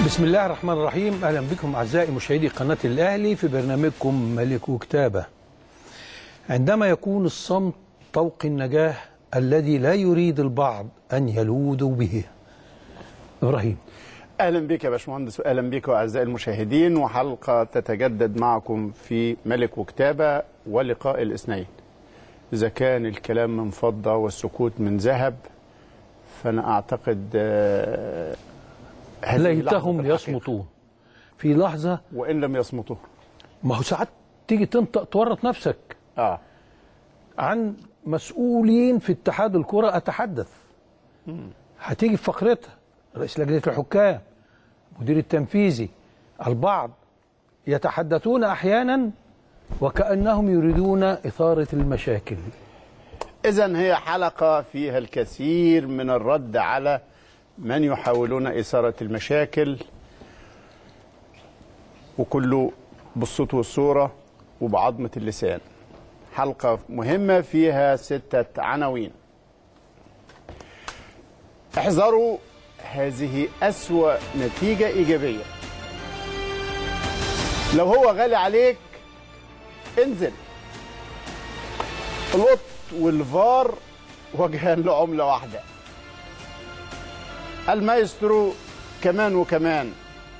بسم الله الرحمن الرحيم اهلا بكم اعزائي مشاهدي قناه الاهلي في برنامجكم ملك وكتابه. عندما يكون الصمت طوق النجاه الذي لا يريد البعض ان يلوذوا به. ابراهيم اهلا بك يا باشمهندس واهلا بك اعزائي المشاهدين وحلقه تتجدد معكم في ملك وكتابه ولقاء الاثنين. اذا كان الكلام من فضه والسكوت من ذهب فانا اعتقد آه، هذه لحظة ليتهم الحقيقة. يصمتون في لحظه وان لم يصمتوا ما هو ساعات تيجي تنطق تورط نفسك اه عن مسؤولين في اتحاد الكرة أتحدث هتيجي في فقرتها رئيس لجنة الحكام مدير التنفيذي البعض يتحدثون أحيانا وكأنهم يريدون إثارة المشاكل اذا هي حلقه فيها الكثير من الرد على من يحاولون اثاره المشاكل وكله بالصوت والصوره وبعظمه اللسان حلقه مهمه فيها سته عناوين احذروا هذه اسوا نتيجه ايجابيه لو هو غالي عليك انزل القط والفار وجهان لعمله واحده المايسترو كمان وكمان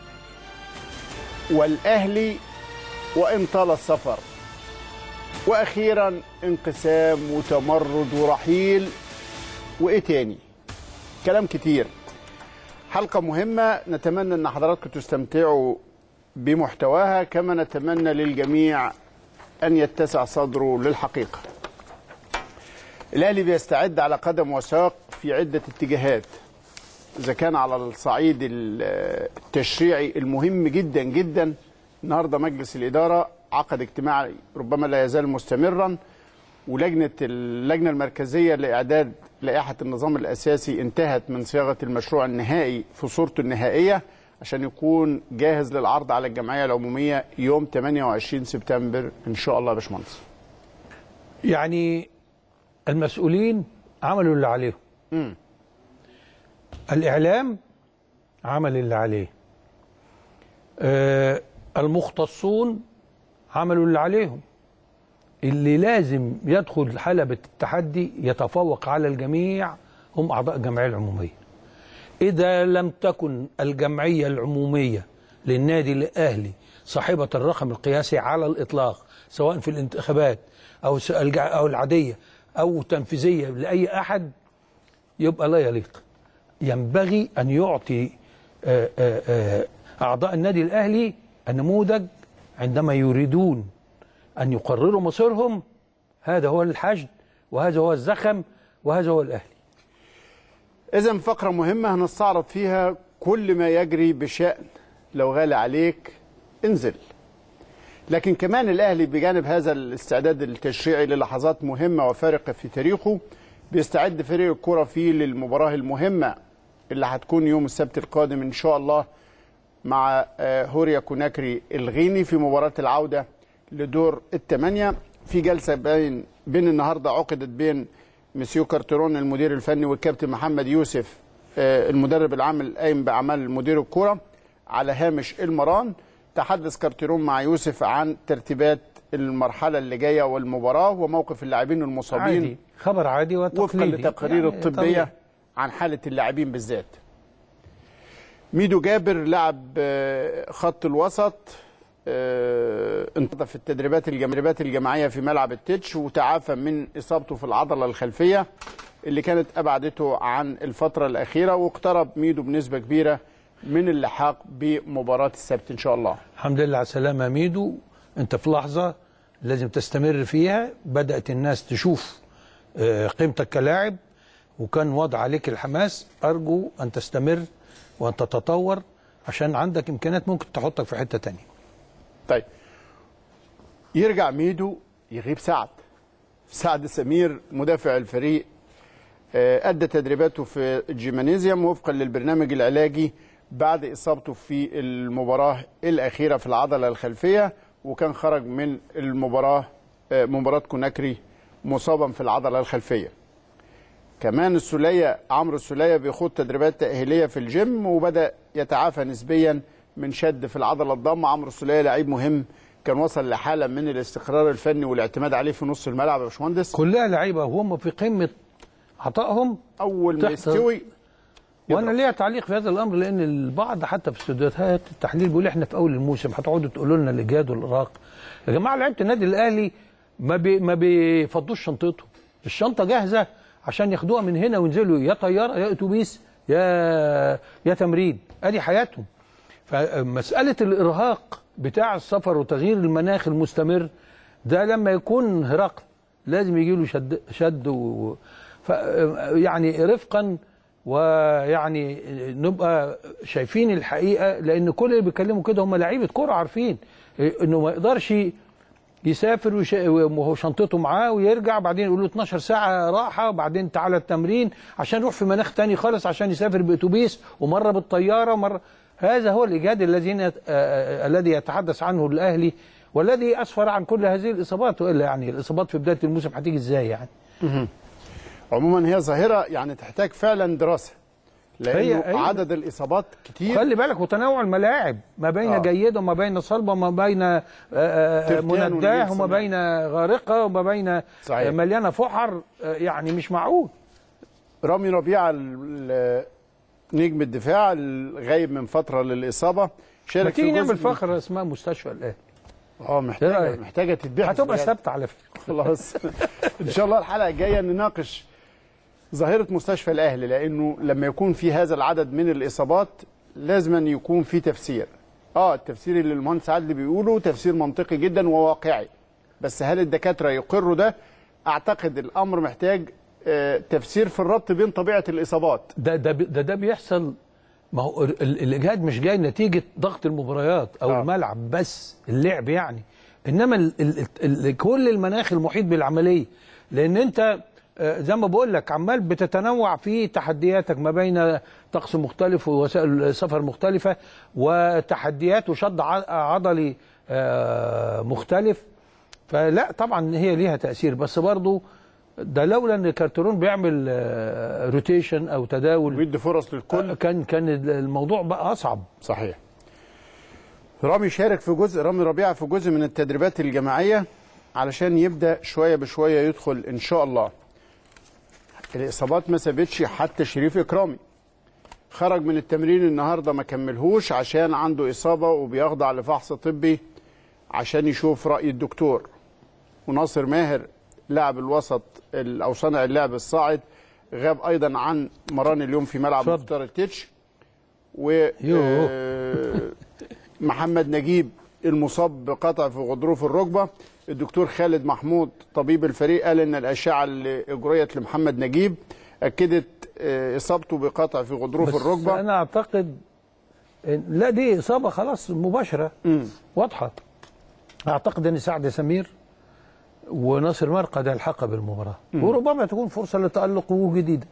والاهلي وان طال السفر واخيرا انقسام وتمرد ورحيل وايه تاني كلام كتير حلقه مهمه نتمنى ان حضراتكم تستمتعوا بمحتواها كما نتمنى للجميع ان يتسع صدره للحقيقه الاهلي بيستعد على قدم وساق في عده اتجاهات اذا كان على الصعيد ال- التشريعي المهم جدا جدا النهارده مجلس الاداره عقد اجتماع ربما لا يزال مستمرا ولجنه اللجنه المركزيه لاعداد لائحه النظام الاساسي انتهت من صياغه المشروع النهائي في صورته النهائيه عشان يكون جاهز للعرض على الجمعيه العموميه يوم 28 سبتمبر ان شاء الله يا باشمهندس. يعني المسؤولين عملوا اللي عليهم الإعلام عمل اللي عليه آه المختصون عملوا اللي عليهم اللي لازم يدخل حلبة التحدي يتفوق على الجميع هم أعضاء الجمعية العمومية إذا لم تكن الجمعية العمومية للنادي الأهلي صاحبة الرقم القياسي على الإطلاق سواء في الانتخابات أو س- الج- أو العادية أو تنفيذية لأي أحد يبقى لا يليق ينبغي أن يعطي آه، آه، آه، أعضاء النادي الأهلي النموذج عندما يريدون أن يقرروا مصيرهم هذا هو الحشد وهذا هو الزخم وهذا هو الأهلي إذا فقرة مهمة هنستعرض فيها كل ما يجري بشأن لو غالي عليك انزل لكن كمان الأهلي بجانب هذا الاستعداد التشريعي للحظات مهمة وفارقة في تاريخه بيستعد فريق الكرة فيه للمباراة المهمة اللي هتكون يوم السبت القادم إن شاء الله مع آه، هوريا كوناكري الغيني في مباراة العودة لدور الثمانية في جلسة بين بين النهاردة عقدت بين مسيو كارترون المدير الفني والكابتن محمد يوسف آه، المدرب العام القايم بأعمال مدير الكرة على هامش المران تحدث كارترون مع يوسف عن ترتيبات المرحلة اللي جاية والمباراة وموقف اللاعبين المصابين عادي خبر عادي وفقا وتقليدي للتقارير يعني الطبية طبيعي. عن حالة اللاعبين بالذات ميدو جابر لعب آه، خط الوسط آه، انتظر في التدريبات الجماعية الجماعية في ملعب التتش وتعافى من إصابته في العضلة الخلفية اللي كانت أبعدته عن الفترة الأخيرة واقترب ميدو بنسبة كبيرة من اللحاق بمباراة السبت إن شاء الله الحمد لله على السلامة يا ميدو انت في لحظة لازم تستمر فيها بدأت الناس تشوف آه، قيمتك كلاعب وكان وضع عليك الحماس أرجو أن تستمر وأن تتطور عشان عندك إمكانيات ممكن تحطك في حتة تانية طيب يرجع ميدو يغيب سعد سعد سمير مدافع الفريق آه، أدى تدريباته في الجيمانيزيوم وفقا للبرنامج العلاجي بعد إصابته في المباراة الأخيرة في العضلة الخلفية وكان خرج من المباراة آه، مباراة كوناكري مصابا في العضلة الخلفية كمان السوليه عمرو السوليه بيخوض تدريبات تاهيليه في الجيم وبدا يتعافى نسبيا من شد في العضله الضامه عمرو السوليه لعيب مهم كان وصل لحاله من الاستقرار الفني والاعتماد عليه في نص الملعب يا باشمهندس كلها لعيبه وهم في قمه عطائهم اول ما تحت- يستوي وانا ليا تعليق في هذا الامر لان البعض حتى في استوديوهات التحليل بيقول احنا في اول الموسم هتقعدوا تقولوا لنا الاجهاد والارهاق يا جماعه لعيبه النادي الاهلي ما بي ما بيفضوش شنطتهم الشنطه جاهزه عشان ياخدوها من هنا وينزلوا يا طياره يا اتوبيس يا يا تمرين ادي حياتهم فمساله الارهاق بتاع السفر وتغيير المناخ المستمر ده لما يكون هرقل لازم يجي له شد شد و ف يعني رفقا ويعني نبقى شايفين الحقيقه لان كل اللي بيتكلموا كده هم لعيبه كوره عارفين انه ما يقدرش يسافر وش- وهو شنطته معاه ويرجع بعدين يقول له 12 ساعه راحه وبعدين تعالى التمرين عشان يروح في مناخ تاني خالص عشان يسافر باتوبيس ومره بالطياره ومره هذا هو الايجاد الذي يت- آه، آه، الذي يتحدث عنه الاهلي والذي اسفر عن كل هذه الاصابات والا يعني الاصابات في بدايه الموسم هتيجي ازاي يعني عموما هي ظاهره يعني تحتاج فعلا دراسه لانه هي- هي- عدد الاصابات كتير خلي بالك وتنوع الملاعب ما بين آه. آه. جيده وما بين صلبه وما بين آه، آه، ترتان منداه ونجيل وما سماء. بين غارقه وما بين صحيح. آه، مليانه فحر آه، يعني مش معقول رامي ربيعه ال- ال- نجم الدفاع الغايب من فتره للاصابه ما شارك تيجي في جزء نعمل من- فقره اسمها مستشفى الاهلي اه إيه محتاجه رأيك؟ محتاجه تتباع هتبقى ثابته على فكره خلاص ان شاء الله الحلقه الجايه نناقش ظاهره مستشفى الاهلي لانه لما يكون في هذا العدد من الاصابات لازم أن يكون في تفسير اه التفسير اللي المهندس عادل بيقوله تفسير منطقي جدا وواقعي بس هل الدكاتره يقروا ده اعتقد الامر محتاج آه، تفسير في الربط بين طبيعه الاصابات ده ده بي- ده, ده بيحصل ما هو ال- ال- الاجهاد مش جاي نتيجه ضغط المباريات او آه. آه. الملعب بس اللعب يعني انما ال ال ال كل المناخ المحيط بالعمليه لان انت آه، زي ما بقول لك عمال بتتنوع في تحدياتك ما بين طقس مختلف ووسائل سفر مختلفه وتحديات وشد ع- عضلي آه، مختلف فلا طبعا هي ليها تاثير بس برضو ده لولا ان كارترون بيعمل آه، روتيشن او تداول ويدي فرص للكل كان كان الموضوع بقى اصعب صحيح رامي شارك في جزء رامي ربيعه في جزء من التدريبات الجماعيه علشان يبدا شويه بشويه يدخل ان شاء الله الاصابات ما سابتش حتى شريف اكرامي خرج من التمرين النهارده ما كملهوش عشان عنده اصابه وبيخضع لفحص طبي عشان يشوف راي الدكتور وناصر ماهر لاعب الوسط ال- او صانع اللعب الصاعد غاب ايضا عن مران اليوم في ملعب اتفضل. مختار التتش و يوه. آه، محمد نجيب المصاب بقطع في غضروف الركبه الدكتور خالد محمود طبيب الفريق قال ان الاشعه اللي اجريت لمحمد نجيب اكدت آه، اصابته بقطع في غضروف بس الركبه انا اعتقد إن لا دي اصابه خلاص مباشره واضحه اعتقد ان سعد سمير وناصر مار قد الحق بالمباراه وربما تكون فرصه لتالق وجوه جديده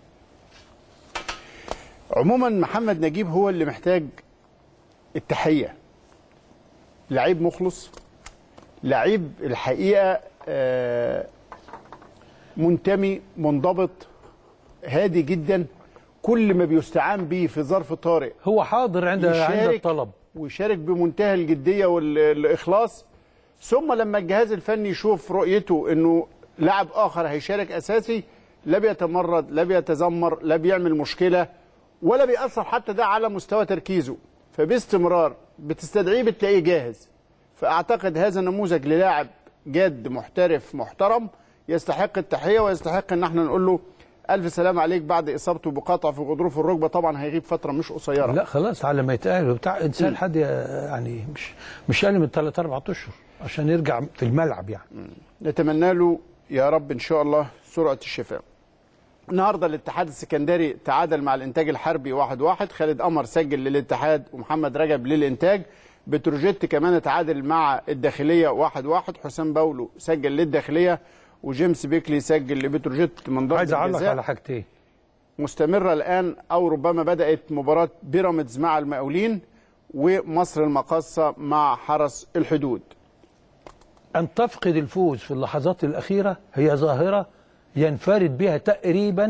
عموما محمد نجيب هو اللي محتاج التحيه لعيب مخلص لعيب الحقيقه آه، منتمي منضبط هادي جدا كل ما بيستعان به في ظرف طارئ هو حاضر عند عند يشارك الطلب ويشارك بمنتهى الجديه والاخلاص ثم لما الجهاز الفني يشوف رؤيته انه لاعب اخر هيشارك اساسي لا بيتمرد لا بيتذمر لا بيعمل مشكله ولا بيأثر حتى ده على مستوى تركيزه فباستمرار بتستدعيه بتلاقيه جاهز فاعتقد هذا نموذج للاعب جاد محترف محترم يستحق التحيه ويستحق ان احنا نقول له الف سلام عليك بعد اصابته بقطع في غضروف الركبه طبعا هيغيب فتره مش قصيره لا خلاص على ما يتأهل وبتاع انسان حد يعني مش مش اقل من ثلاث اربع اشهر عشان يرجع في الملعب يعني نتمنى له يا رب ان شاء الله سرعه الشفاء. النهارده الاتحاد السكندري تعادل مع الانتاج الحربي 1-1 واحد واحد. خالد قمر سجل للاتحاد ومحمد رجب للانتاج بتروجيت كمان تعادل مع الداخليه 1-1 واحد واحد. حسام باولو سجل للداخليه وجيمس بيكلي سجل لبتروجيت من ضربه عايز اعلق جزاء على حاجتين مستمره الان او ربما بدات مباراه بيراميدز مع المقاولين ومصر المقاصه مع حرس الحدود. أن تفقد الفوز في اللحظات الأخيرة هي ظاهرة ينفرد بها تقريبا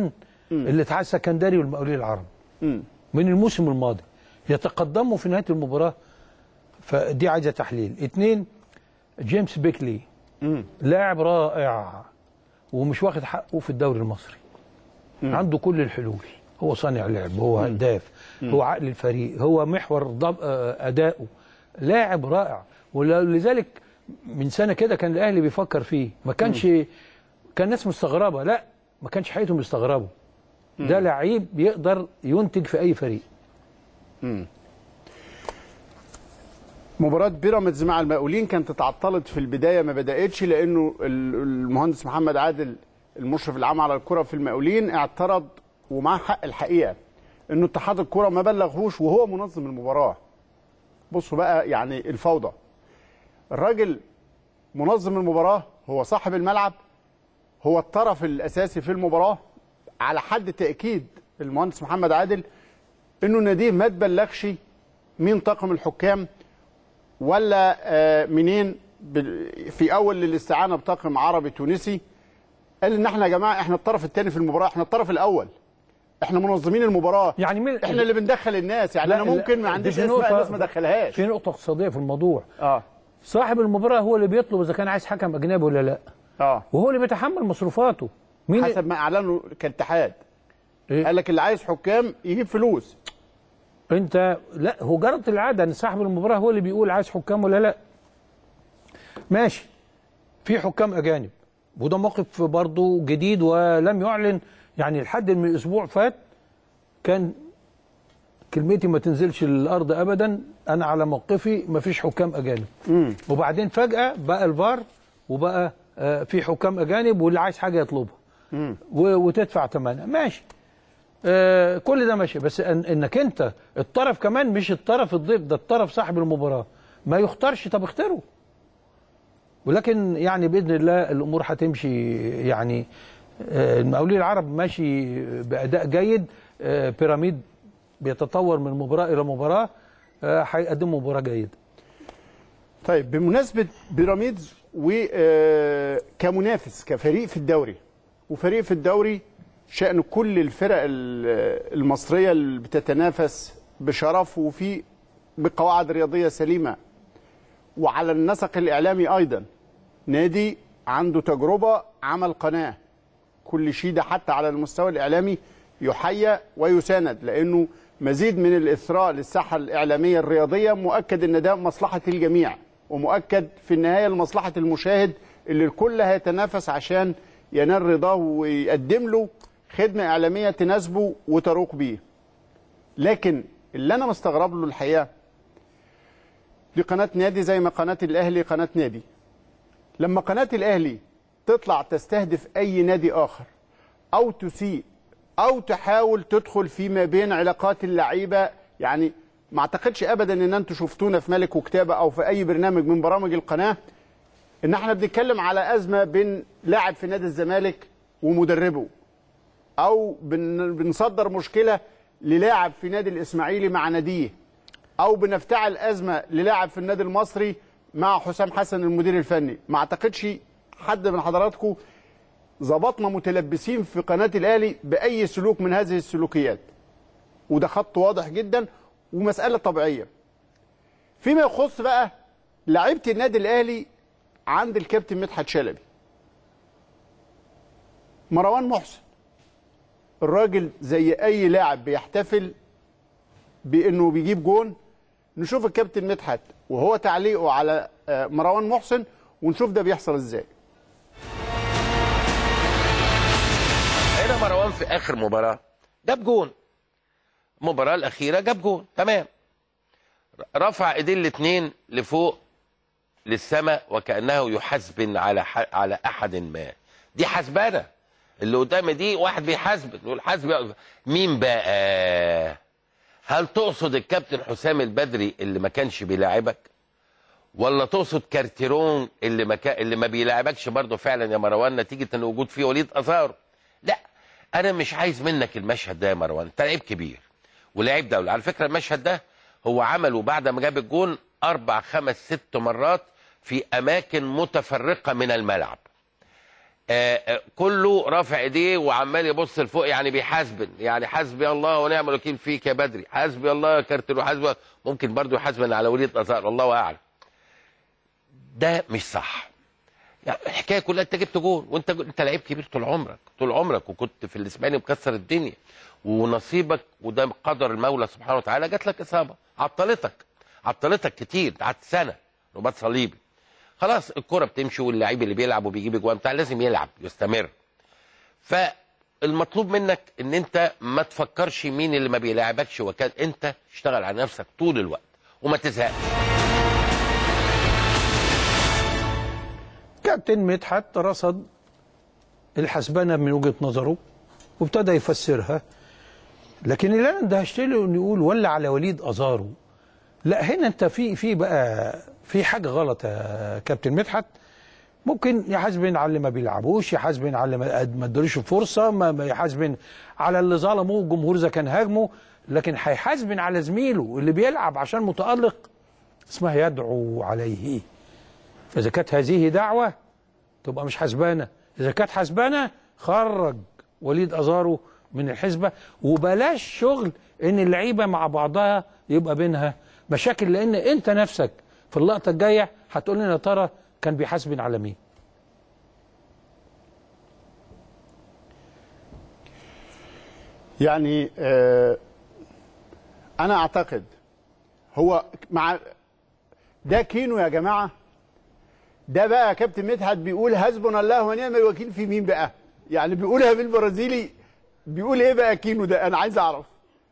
الاتحاد السكندري والمقاولين العرب مم. من الموسم الماضي يتقدموا في نهايه المباراه فدي عايزه تحليل اثنين جيمس بيكلي لاعب رائع ومش واخد حقه في الدوري المصري عنده كل الحلول هو صانع لعب هو هداف هو عقل الفريق هو محور ضب... آه، ادائه لاعب رائع ولذلك من سنه كده كان الاهلي بيفكر فيه ما كانش كان الناس مستغربه لا ما كانش حقيقته مستغربه ده لعيب يقدر ينتج في اي فريق مباراة بيراميدز مع المقاولين كانت اتعطلت في البداية ما بدأتش لأنه ال- المهندس محمد عادل المشرف العام على الكرة في المقاولين اعترض ومعاه حق الحقيقة إنه اتحاد الكرة ما بلغهوش وهو منظم المباراة بصوا بقى يعني الفوضى الراجل منظم المباراة هو صاحب الملعب هو الطرف الأساسي في المباراة على حد تأكيد المهندس محمد عادل إنه ناديه ما تبلغش مين طاقم الحكام ولا آه، منين ب- في اول الاستعانه بطاقم عربي تونسي قال ان احنا يا جماعه احنا الطرف الثاني في المباراه احنا الطرف الاول احنا منظمين المباراه يعني مين احنا اللي بندخل الناس يعني لا، انا لا، ممكن ما دي عنديش في اسماء نقطة- الناس ما دخلهاش في نقطه اقتصاديه في الموضوع اه صاحب المباراه هو اللي بيطلب اذا كان عايز حكم اجنبي ولا لا اه وهو اللي بيتحمل مصروفاته مين حسب ما اعلنوا كاتحاد إيه؟ قال لك اللي عايز حكام يجيب فلوس انت لا هو جرت العاده ان صاحب المباراه هو اللي بيقول عايز حكام ولا لا ماشي في حكام اجانب وده موقف برضه جديد ولم يعلن يعني لحد من الاسبوع فات كان كلمتي ما تنزلش للارض ابدا انا على موقفي ما فيش حكام اجانب وبعدين فجاه بقى الفار وبقى آه، في حكام اجانب واللي عايز حاجه يطلبها و- وتدفع ثمنها ماشي آه، كل ده ماشي بس إن انك انت الطرف كمان مش الطرف الضيف ده الطرف صاحب المباراه ما يختارش طب اختاره ولكن يعني باذن الله الامور هتمشي يعني آه، المقاولين العرب ماشي باداء جيد آه، بيراميد بيتطور من مباراه الى مباراه آه، هيقدم مباراه جيده طيب بمناسبة بيراميدز وكمنافس كفريق في الدوري وفريق في الدوري شأن كل الفرق ال- المصرية اللي بتتنافس بشرف وفي بقواعد رياضية سليمة وعلى النسق الإعلامي أيضا نادي عنده تجربة عمل قناة كل شيء ده حتى على المستوى الإعلامي يحيى ويساند لأنه مزيد من الإثراء للساحة الإعلامية الرياضية مؤكد أن ده مصلحة الجميع ومؤكد في النهاية لمصلحة المشاهد اللي الكل هيتنافس عشان ينال رضاه ويقدم له خدمة إعلامية تناسبه وتروق بيه لكن اللي أنا مستغرب له الحقيقة دي قناة نادي زي ما قناة الأهلي قناة نادي لما قناة الأهلي تطلع تستهدف أي نادي آخر أو تسيء أو تحاول تدخل فيما بين علاقات اللعيبة يعني ما اعتقدش ابدا ان انتوا شفتونا في ملك وكتابه او في اي برنامج من برامج القناه ان احنا بنتكلم على ازمه بين لاعب في نادي الزمالك ومدربه او بن بنصدر مشكله للاعب في نادي الاسماعيلي مع ناديه او بنفتعل ازمه للاعب في النادي المصري مع حسام حسن المدير الفني ما اعتقدش حد من حضراتكم ظبطنا متلبسين في قناه الاهلي باي سلوك من هذه السلوكيات وده خط واضح جدا ومساله طبيعيه فيما يخص بقى لعيبه النادي الاهلي عند الكابتن مدحت شلبي مروان محسن الراجل زي اي لاعب بيحتفل بانه بيجيب جون نشوف الكابتن مدحت وهو تعليقه على آه، مروان محسن ونشوف ده بيحصل ازاي هنا مروان في اخر مباراه جاب جون المباراه الاخيره جاب جون تمام رفع ايديه الاثنين لفوق للسماء وكانه يحاسبن على ح... على احد ما دي حسبانه اللي قدامي دي واحد بيحاسبك يقول حاسب مين بقى هل تقصد الكابتن حسام البدري اللي ما كانش بيلاعبك ولا تقصد كارتيرون اللي ما كا... اللي ما بيلاعبكش برضه فعلا يا مروان نتيجه ان وجود فيه وليد ازار لا انا مش عايز منك المشهد ده يا مروان انت لعيب كبير ولعيب دولي على فكره المشهد ده هو عمله بعد ما جاب الجون اربع خمس ست مرات في اماكن متفرقه من الملعب آه، آه، كله رافع ايديه وعمال يبص لفوق يعني بيحاسبن يعني حسبي الله ونعم الوكيل فيك يا بدري حسبي الله يا كارتر وحسبي ممكن برضو يحاسبن على وليد الازهر الله اعلم ده مش صح يعني الحكايه كلها انت جبت جول وانت انت لعيب كبير طول عمرك طول عمرك وكنت في الاسباني مكسر الدنيا ونصيبك وده قدر المولى سبحانه وتعالى جات لك اصابه عطلتك عطلتك كتير قعدت سنه رباط صليبي خلاص الكره بتمشي واللعيب اللي بيلعب وبيجيب اجوان بتاع لازم يلعب يستمر فالمطلوب منك ان انت ما تفكرش مين اللي ما بيلاعبكش وكان انت اشتغل على نفسك طول الوقت وما تزهقش كابتن مدحت رصد الحسبانه من وجهه نظره وابتدى يفسرها لكن اللي انا اندهشت له انه يقول ولا على وليد ازارو لا هنا انت في في بقى في حاجه غلط يا كابتن مدحت ممكن يحاسبن على اللي ما بيلعبوش يحاسبن على اللي ما ما ادالوش فرصه ما ما يحاسبن على اللي ظلموه الجمهور اذا كان هاجمه لكن هيحاسبن على زميله اللي بيلعب عشان متالق اسمها يدعو عليه فاذا كانت هذه دعوه تبقى مش حسبانه اذا كانت حسبانه خرج وليد ازارو من الحسبه وبلاش شغل ان اللعيبه مع بعضها يبقى بينها مشاكل لان انت نفسك في اللقطه الجايه هتقول لنا يا ترى كان بيحاسبن على مين يعني آه انا اعتقد هو مع ده كينو يا جماعه ده بقى يا كابتن مدحت بيقول حسبنا الله ونعم الوكيل في مين بقى يعني بيقولها بالبرازيلي بيقول ايه بقى كينو ده انا عايز اعرف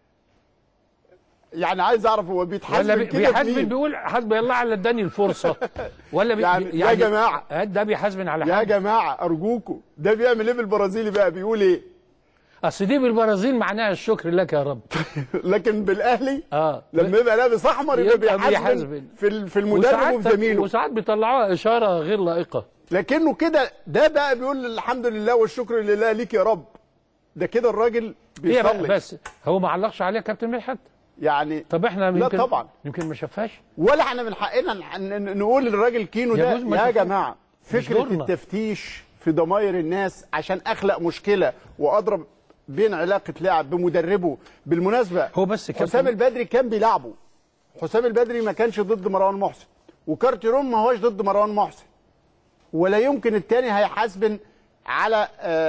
يعني عايز اعرف هو ولا بيتحاسب بي- كده بيحاسبن بمين؟ بيقول حسبي الله على اداني الفرصه ولا بي يعني يا جماعة. آه، ده بيحاسبن على يا حاجه جماعه ارجوكم ده بيعمل ايه بالبرازيلي بقى بيقول ايه اصل دي بالبرازيل معناها الشكر لك يا رب لكن بالاهلي اه لما يبقى لابس احمر يبقى يبقى بيحاسب بيحاسبن. في ال- في المدرب وساعات وفي زميله وساعات بيطلعوها اشاره غير لائقه لكنه كده ده بقى بيقول الحمد لله والشكر لله ليك يا رب ده كده الراجل هي بقى بيصلي بس هو ما علقش عليها كابتن مدحت يعني طب احنا لا يمكن طبعا. يمكن ما شافهاش ولا احنا من حقنا ن- ن- نقول للراجل كينو ده يجوز ما يا شافوش. جماعه مش فكره دورنا. التفتيش في ضماير الناس عشان اخلق مشكله واضرب بين علاقه لاعب بمدربه بالمناسبه هو بس كابتن- حسام البدري كان بيلعبه حسام البدري ما كانش ضد مروان محسن وكارتيرون ما هوش ضد مروان محسن ولا يمكن التاني هيحاسبن على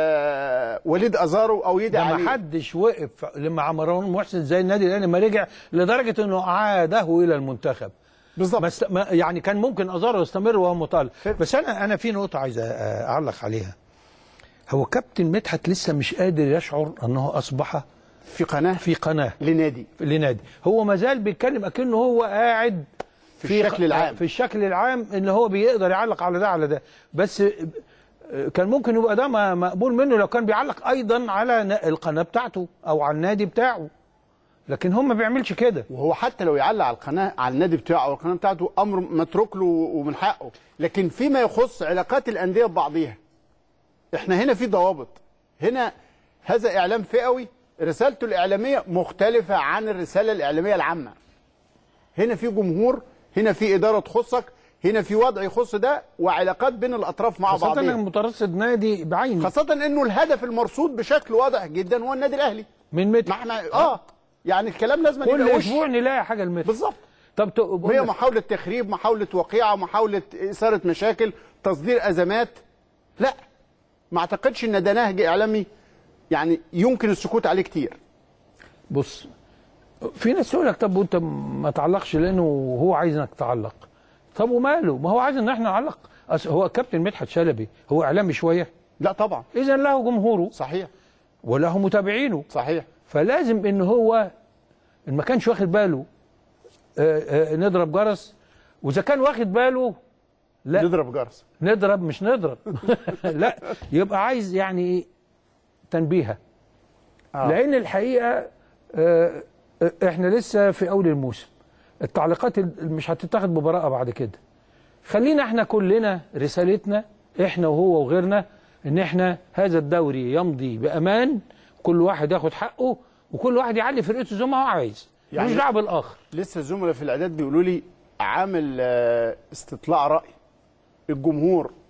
آه وليد ازارو او يدعي ده عليه ما حدش وقف مع مروان محسن زي النادي الاهلي ما رجع لدرجه انه عاده الى المنتخب بالظبط ما است... ما يعني كان ممكن ازارو يستمر وهو مطالب بس انا انا في نقطه عايز أ- اعلق عليها هو كابتن مدحت لسه مش قادر يشعر انه اصبح في قناه في قناه لنادي لنادي هو ما زال بيتكلم اكنه هو قاعد في الشكل العام. في الشكل العام ان هو بيقدر يعلق على ده على ده بس آه، كان ممكن يبقى ده ما- مقبول منه لو كان بيعلق ايضا على ن- القناه بتاعته او على النادي بتاعه لكن هو ما بيعملش كده وهو حتى لو يعلق على القناه على النادي بتاعه او القناه بتاعته امر متروك له ومن حقه لكن فيما يخص علاقات الانديه ببعضيها احنا هنا في ضوابط هنا هذا اعلام فئوي رسالته الاعلاميه مختلفه عن الرساله الاعلاميه العامه هنا في جمهور هنا في اداره تخصك هنا في وضع يخص ده وعلاقات بين الاطراف مع خاصه انك بعضها مترصد نادي بعينه خاصه انه الهدف المرصود بشكل واضح جدا هو النادي الاهلي من ما متر احنا اه يعني الكلام لازم كل يبقى وش اسبوع نلاقي حاجه المتر بالظبط طب ت- بقول وهي لك- محاولة تخريب محاولة وقيعة محاولة إثارة مشاكل تصدير أزمات لا ما أعتقدش إن ده نهج إعلامي يعني يمكن السكوت عليه كتير بص في ناس تقول لك طب وانت ما تعلقش لانه هو عايز انك تعلق طب وماله ما هو عايز ان احنا نعلق أصل هو كابتن مدحت شلبي هو اعلامي شويه لا طبعا اذا له جمهوره صحيح وله متابعينه صحيح فلازم ان هو ان ما كانش واخد باله آه، آه، نضرب جرس واذا كان واخد باله لا نضرب جرس نضرب مش نضرب لا يبقى عايز يعني إيه؟ تنبيهه آه. لان الحقيقه آه، آه، احنا لسه في اول الموسم التعليقات ال- مش هتتاخد ببراءه بعد كده خلينا احنا كلنا رسالتنا احنا وهو وغيرنا ان احنا هذا الدوري يمضي بامان كل واحد ياخد حقه وكل واحد يعلي فرقته زي ما هو عايز يعني- مش دعوه بالاخر لسه الزملاء في الإعداد بيقولوا لي عامل آه، استطلاع رأي الجمهور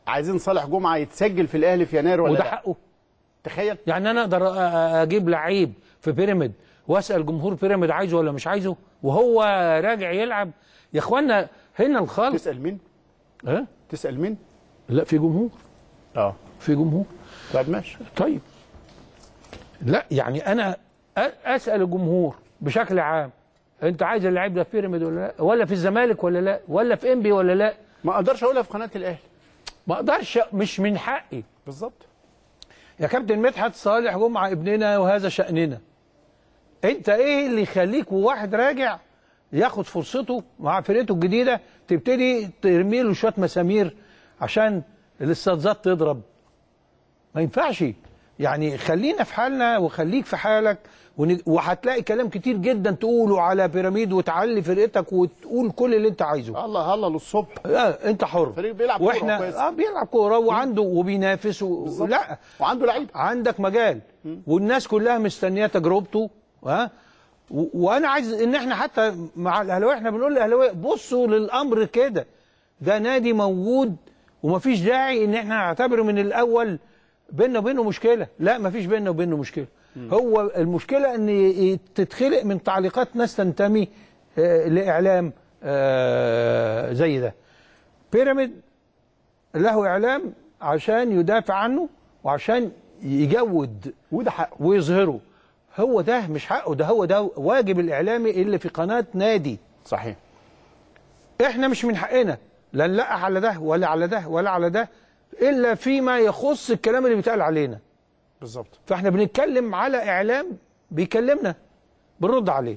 عايزين صالح جمعه يتسجل في الاهلي في يناير ولا وده لا حقه تخيل يعني انا اقدر أ- أ- اجيب لعيب في بيراميد واسال جمهور بيراميد عايزه ولا مش عايزه وهو راجع يلعب يا اخوانا هنا الخلط تسال مين ها تسال مين لا في جمهور اه في جمهور طب ماشي طيب لا يعني انا أ- اسال الجمهور بشكل عام انت عايز اللعيب ده في بيراميد ولا لا ولا في الزمالك ولا لا ولا في انبي ولا لا ما اقدرش اقولها في قناه الاهلي ما اقدرش مش من حقي بالظبط يا كابتن مدحت صالح جمعه ابننا وهذا شاننا انت ايه اللي يخليك وواحد راجع ياخد فرصته مع فرقته الجديده تبتدي ترمي له شويه مسامير عشان الاستاذات تضرب ما ينفعش يعني خلينا في حالنا وخليك في حالك ون- وهتلاقي كلام كتير جدا تقوله على بيراميد وتعلي فرقتك وتقول كل اللي انت عايزه الله الله للصبح اه انت حر فريق بيلعب كورة واحنا كويس. اه بيلعب كوره وعنده وبينافس و... لا وعنده لعيبه عندك مجال والناس كلها مستنيه تجربته ها و- وانا عايز ان احنا حتى مع الاهلاويه احنا بنقول للاهلاويه بصوا للامر كده ده نادي موجود ومفيش داعي ان احنا نعتبره من الاول بيننا وبينه مشكله لا مفيش بيننا وبينه مشكله هو المشكله ان ي- تتخلق من تعليقات ناس تنتمي آه، لاعلام آه، زي ده بيراميد له اعلام عشان يدافع عنه وعشان يجود وده حقه ويظهره هو ده مش حقه ده هو ده واجب الاعلامي اللي في قناه نادي صحيح احنا مش من حقنا لا نلقح على ده ولا على ده ولا على ده الا فيما يخص الكلام اللي بيتقال علينا بالظبط فاحنا بنتكلم على اعلام بيكلمنا بنرد عليه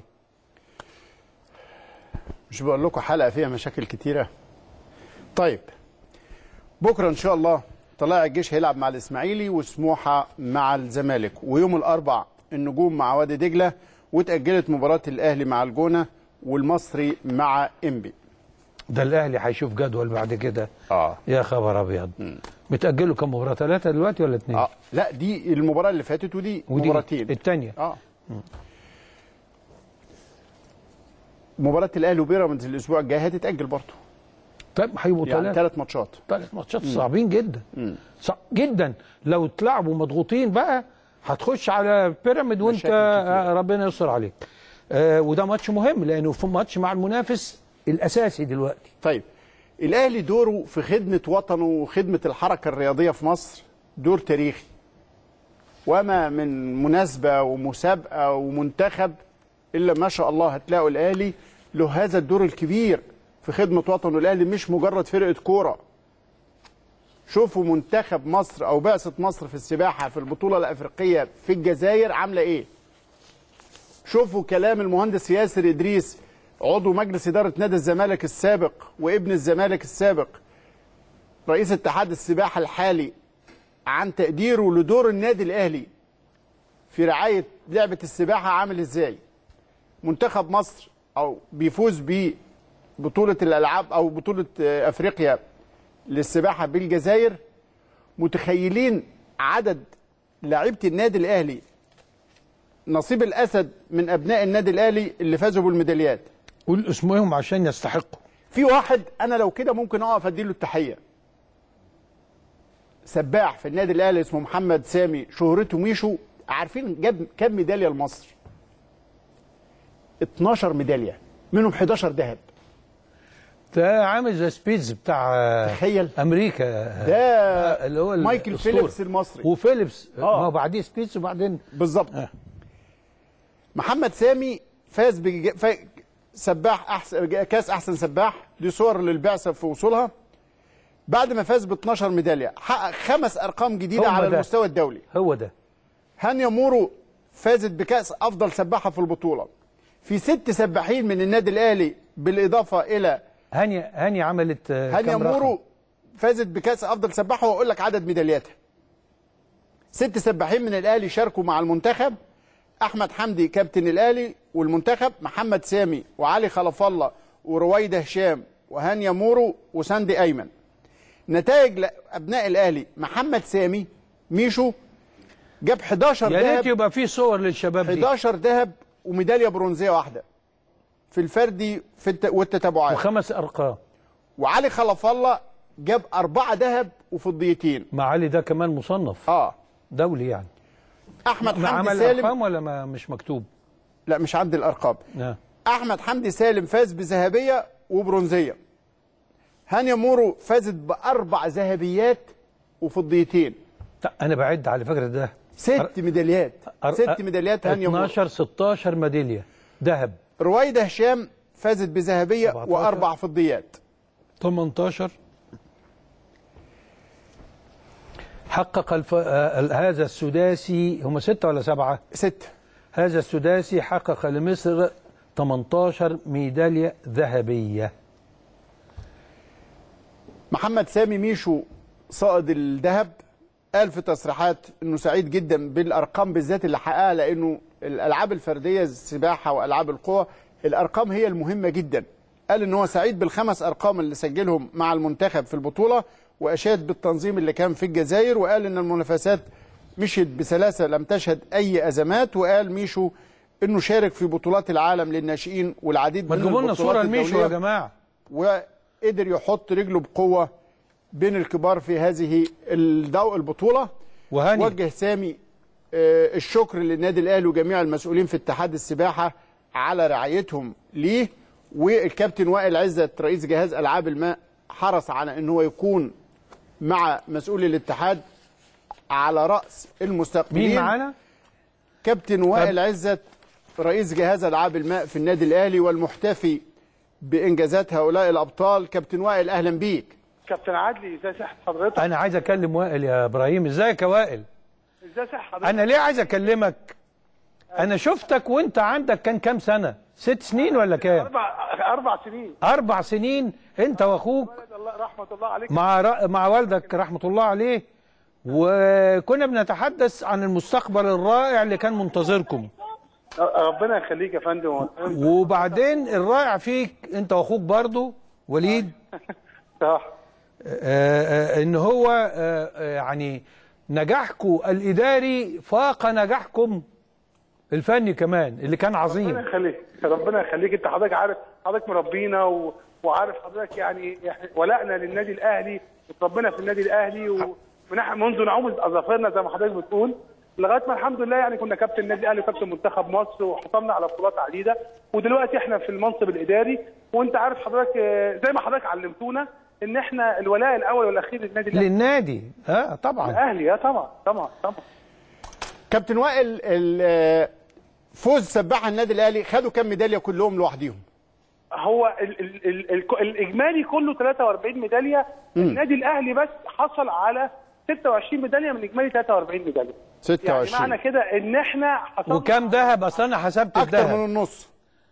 مش بقول لكم حلقه فيها مشاكل كتيره طيب بكره ان شاء الله طلائع الجيش هيلعب مع الاسماعيلي وسموحه مع الزمالك ويوم الاربع النجوم مع وادي دجله واتاجلت مباراه الاهلي مع الجونه والمصري مع انبي ده الاهلي هيشوف جدول بعد كده اه يا خبر ابيض بتاجلوا كم مباراه ثلاثه دلوقتي ولا اثنين اه لا دي المباراه اللي فاتت ودي, ودي مباراتين الثانيه اه مباراه الاهلي وبيراميدز الاسبوع الجاي هتتاجل برضه طيب هيبقوا يعني ثلاثه ثلاث ماتشات ثلاث ماتشات صعبين جدا صعب جدا لو اتلعبوا مضغوطين بقى هتخش على بيراميد وانت مشاكل كتير. آه، ربنا يستر عليك آه وده ماتش مهم لانه في ماتش مع المنافس الاساسي دلوقتي طيب الاهلي دوره في خدمه وطنه وخدمه الحركه الرياضيه في مصر دور تاريخي وما من مناسبه ومسابقه ومنتخب الا ما شاء الله هتلاقوا الاهلي له هذا الدور الكبير في خدمه وطنه الاهلي مش مجرد فرقه كوره شوفوا منتخب مصر او بعثه مصر في السباحه في البطوله الافريقيه في الجزائر عامله ايه شوفوا كلام المهندس ياسر ادريس عضو مجلس اداره نادي الزمالك السابق وابن الزمالك السابق رئيس اتحاد السباحه الحالي عن تقديره لدور النادي الاهلي في رعايه لعبه السباحه عامل ازاي منتخب مصر او بيفوز ببطوله الالعاب او بطوله آه، افريقيا للسباحه بالجزائر متخيلين عدد لاعيبه النادي الاهلي نصيب الاسد من ابناء النادي الاهلي اللي فازوا بالميداليات قول اسمهم عشان يستحقوا في واحد انا لو كده ممكن اقف اديله التحيه سباح في النادي الاهلي اسمه محمد سامي شهرته ميشو عارفين جاب كام ميداليه لمصر 12 ميداليه منهم 11 ذهب ده عامل زي سبيدز بتاع آه، تخيل امريكا ده اللي هو مايكل الأسطورة. فيليبس المصري وفيليبس آه. ما هو بعديه سبيدز وبعدين بالظبط آه. محمد سامي فاز بج... ف... سباح احسن كاس احسن سباح دي صور للبعثه في وصولها بعد ما فاز ب 12 ميداليه حقق خمس ارقام جديده هم على ده. المستوى الدولي هو ده هانيا مورو فازت بكاس افضل سباحه في البطوله في ست سباحين من النادي الاهلي بالاضافه الى هانيا هانيا عملت آه، هانيا كام رقم؟ مورو فازت بكاس افضل سباحه واقول لك عدد ميدالياتها ست سباحين من الاهلي شاركوا مع المنتخب احمد حمدي كابتن الاهلي والمنتخب محمد سامي وعلي خلف الله ورويده هشام وهانيا مورو وساندي ايمن نتائج ابناء الاهلي محمد سامي ميشو جاب 11 يا ريت ذهب يبقى في صور للشباب دي 11 ذهب وميداليه برونزيه واحده في الفردي في الت... والتتابعات وخمس ارقام وعلي خلف الله جاب أربعة ذهب وفضيتين مع علي ده كمان مصنف اه دولي يعني احمد ما حمدي عمل سالم ارقام ولا ما مش مكتوب لا مش عندي الارقام آه. احمد حمدي سالم فاز بذهبيه وبرونزيه هانيا مورو فازت باربع ذهبيات وفضيتين لا، انا بعد على فكره ده ست ميداليات أر- ست ميداليات هانيا مورو 12 16 ميداليه ذهب رويده هشام فازت بذهبيه 17. واربع فضيات 18 حقق الف... آه، هذا السداسي هم ستة ولا سبعة؟ ست هذا السداسي حقق لمصر 18 ميدالية ذهبية محمد سامي ميشو صائد الذهب قال في تصريحات انه سعيد جدا بالارقام بالذات اللي حققها لانه الالعاب الفرديه السباحه والعاب القوى الارقام هي المهمه جدا قال ان هو سعيد بالخمس ارقام اللي سجلهم مع المنتخب في البطوله واشاد بالتنظيم اللي كان في الجزائر وقال ان المنافسات مشيت بسلاسه لم تشهد اي ازمات وقال ميشو انه شارك في بطولات العالم للناشئين والعديد ما من تجيبوا لنا البطولات صورة لميشو يا الدولية. جماعة وقدر يحط رجله بقوه بين الكبار في هذه الضوء البطوله وهاني وجه سامي آه، الشكر للنادي الاهلي وجميع المسؤولين في اتحاد السباحه على رعايتهم ليه والكابتن وائل عزت رئيس جهاز العاب الماء حرص على ان هو يكون مع مسؤول الاتحاد على راس المستقبلين مين معانا؟ كابتن وائل عزت رئيس جهاز العاب الماء في النادي الاهلي والمحتفي بانجازات هؤلاء الابطال كابتن وائل اهلا بيك كابتن عدلي ازاي صحة حضرتك؟ أنا عايز أكلم وائل يا إبراهيم إزيك يا وائل؟ ازاي صحة حضرتك؟ أنا ليه عايز أكلمك؟ أنا شفتك وأنت عندك كان كام سنة؟ ست سنين ولا كام؟ اربع اربع سنين أربع سنين أنت وأخوك ولد الله رحمة الله عليك مع ر... مع والدك رحمة الله عليه وكنا بنتحدث عن المستقبل الرائع اللي كان منتظركم ربنا يخليك يا فندم وبعدين الرائع فيك انت واخوك برضو وليد صح آه، آه، ان هو آه، آه، يعني نجاحكم الاداري فاق نجاحكم الفني كمان اللي كان ربنا عظيم يخليك ربنا يخليك انت حضرتك عارف حضرتك مربينا و... وعارف حضرتك يعني إحنا ولائنا للنادي الاهلي وتربينا في النادي الاهلي ومن منذ نعومة اظافرنا زي ما حضرتك بتقول لغايه ما الحمد لله يعني كنا كابتن النادي الاهلي وكابتن منتخب مصر وحصلنا على بطولات عديده ودلوقتي احنا في المنصب الاداري وانت عارف حضرتك آه، زي ما حضرتك علمتونا ان احنا الولاء الاول والاخير للنادي الاهلي للنادي اه طبعا الاهلي اه طبعا طبعا طبعا كابتن وائل ال- فوز سباحه النادي الاهلي خدوا كام ميداليه كلهم لوحديهم هو ال ال ال ال الاجمالي كله 43 ميداليه النادي الاهلي بس حصل على 26 ميداليه من اجمالي 43 ميداليه يعني معنى كده ان احنا حصلنا وكام ذهب اصل انا حسبت اكتر من الذهب النص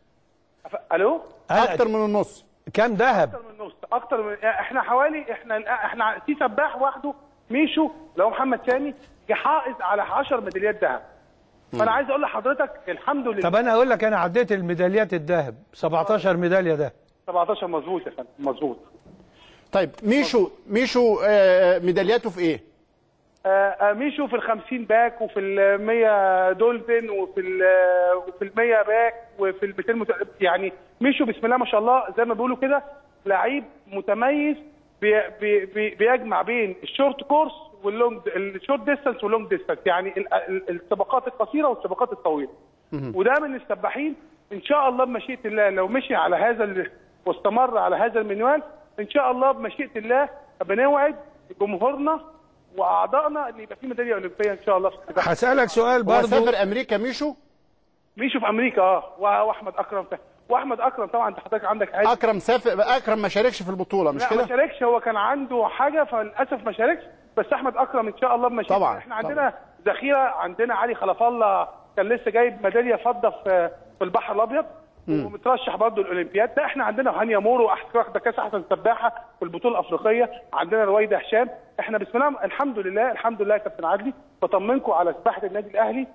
الو اكتر من النص كام ذهب اكتر من النص اكتر من احنا حوالي احنا احنا في سباح وحده ميشو لو محمد سامي جه حائز على 10 ميداليات ذهب فانا عايز اقول لحضرتك الحمد لله طب انا اقول لك انا عديت الميداليات الذهب 17 ميداليه ده 17 مظبوط يا فندم مظبوط طيب ميشو ميشو آه، ميدالياته في ايه آه، آه، ميشو في ال 50 باك وفي ال 100 دولفين وفي ال وفي ال 100 باك وفي ال 200 مت... يعني ميشو بسم الله ما شاء الله زي ما بيقولوا كده لعيب متميز بي بي بي بيجمع بين الشورت كورس واللونج الشورت ديستانس واللونج ديستانس يعني ال- ال- السباقات القصيره والسباقات الطويله وده من السباحين ان شاء الله بمشيئه الله لو مشي على هذا ال... واستمر على هذا المنوال ان شاء الله بمشيئه الله بنوعد جمهورنا واعضائنا ان يبقى في ميداليه اولمبيه ان شاء الله في السباحه هسالك سؤال هو برضو سافر امريكا ميشو ميشو في امريكا اه وا- واحمد اكرم ف... واحمد اكرم طبعا انت حضرتك عندك عادي اكرم سافر اكرم ما شاركش في البطوله مش لا ما كده شاركش هو كان عنده حاجه فللاسف ما شاركش بس احمد اكرم ان شاء الله بمشيئة طبعاً، احنا عندنا ذخيره عندنا علي خلف الله كان لسه جايب ميداليه فضه في في البحر الابيض ومترشح برضه الاولمبياد لا احنا عندنا هانيا مورو احسن واخده كاس احسن سباحه في البطوله الافريقيه عندنا رويده هشام احنا بسم الله الحمد لله الحمد لله يا كابتن عدلي بطمنكم على سباحه النادي الاهلي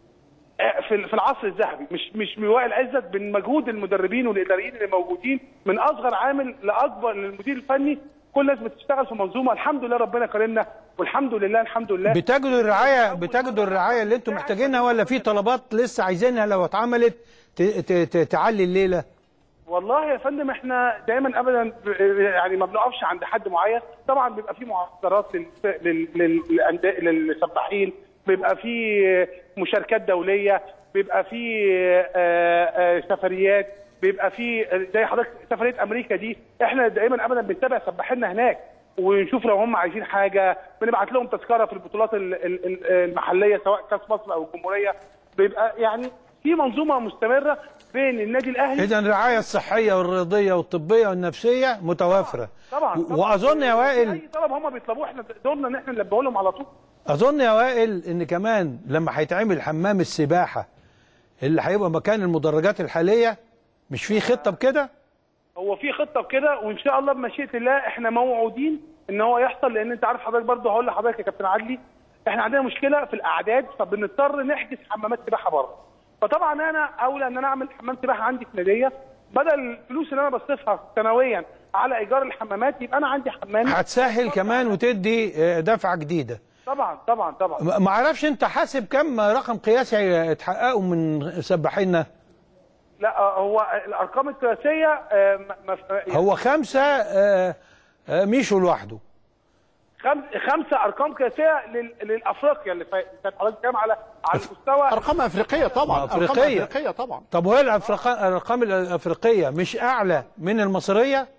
في في العصر الذهبي مش مش من وائل عزت من مجهود المدربين والاداريين اللي موجودين من اصغر عامل لاكبر للمدير الفني كل الناس بتشتغل في منظومه الحمد لله ربنا كرمنا والحمد لله الحمد لله بتجدوا الرعايه بتجدوا الرعايه اللي انتم محتاجينها ولا في طلبات لسه عايزينها لو اتعملت ت- ت- ت- تعلي الليله والله يا فندم احنا دايما ابدا ب- يعني ما بنقفش عند حد معين طبعا بيبقى في معسكرات لل- لل- لل- للأندية- للسباحين بيبقى في مشاركات دوليه بيبقى في آه، آه، سفريات بيبقى في زي حضرتك سفريه امريكا دي احنا دايما ابدا بنتابع سباحيننا هناك ونشوف لو هم عايزين حاجه بنبعت لهم تذكره في البطولات ال- ال- ال- المحليه سواء كاس مصر او الجمهوريه بيبقى يعني في منظومه مستمره بين النادي الاهلي اذا الرعايه الصحيه والرياضيه والطبيه والنفسيه متوافره طبعا و- طبعاً. واظن يا وائل اي طلب هم بيطلبوه احنا دورنا ان احنا نلبيه لهم على طول اظن يا وائل ان كمان لما هيتعمل حمام السباحه اللي هيبقى مكان المدرجات الحاليه مش في خطه بكده هو في خطه بكده وان شاء الله بمشيئه الله احنا موعودين ان هو يحصل لان انت عارف حضرتك برضه هقول لحضرتك يا كابتن عدلي احنا عندنا مشكله في الاعداد فبنضطر نحجز حمامات سباحه بره فطبعا انا اولى ان انا اعمل حمام سباحه عندي في ناديه بدل الفلوس اللي انا بصرفها سنويا على ايجار الحمامات يبقى انا عندي حمام هتسهل كمان وتدي آه، دفعه جديده طبعا طبعا طبعا ما ما اعرفش انت حاسب كم رقم قياسي اتحققوا من سباحينا لا هو الارقام القياسيه آه، ما- ما- هو خمسه آه، آه، ميشو لوحده خمس خمسه ارقام قياسيه لل- للافريقيا اللي فاتت كانت حضرتك بتتكلم على على المستوى ارقام افريقيه طبعا ارقام أفريقية. افريقيه طبعا طب وهي الأفريقا- الارقام الافريقيه مش اعلى من المصريه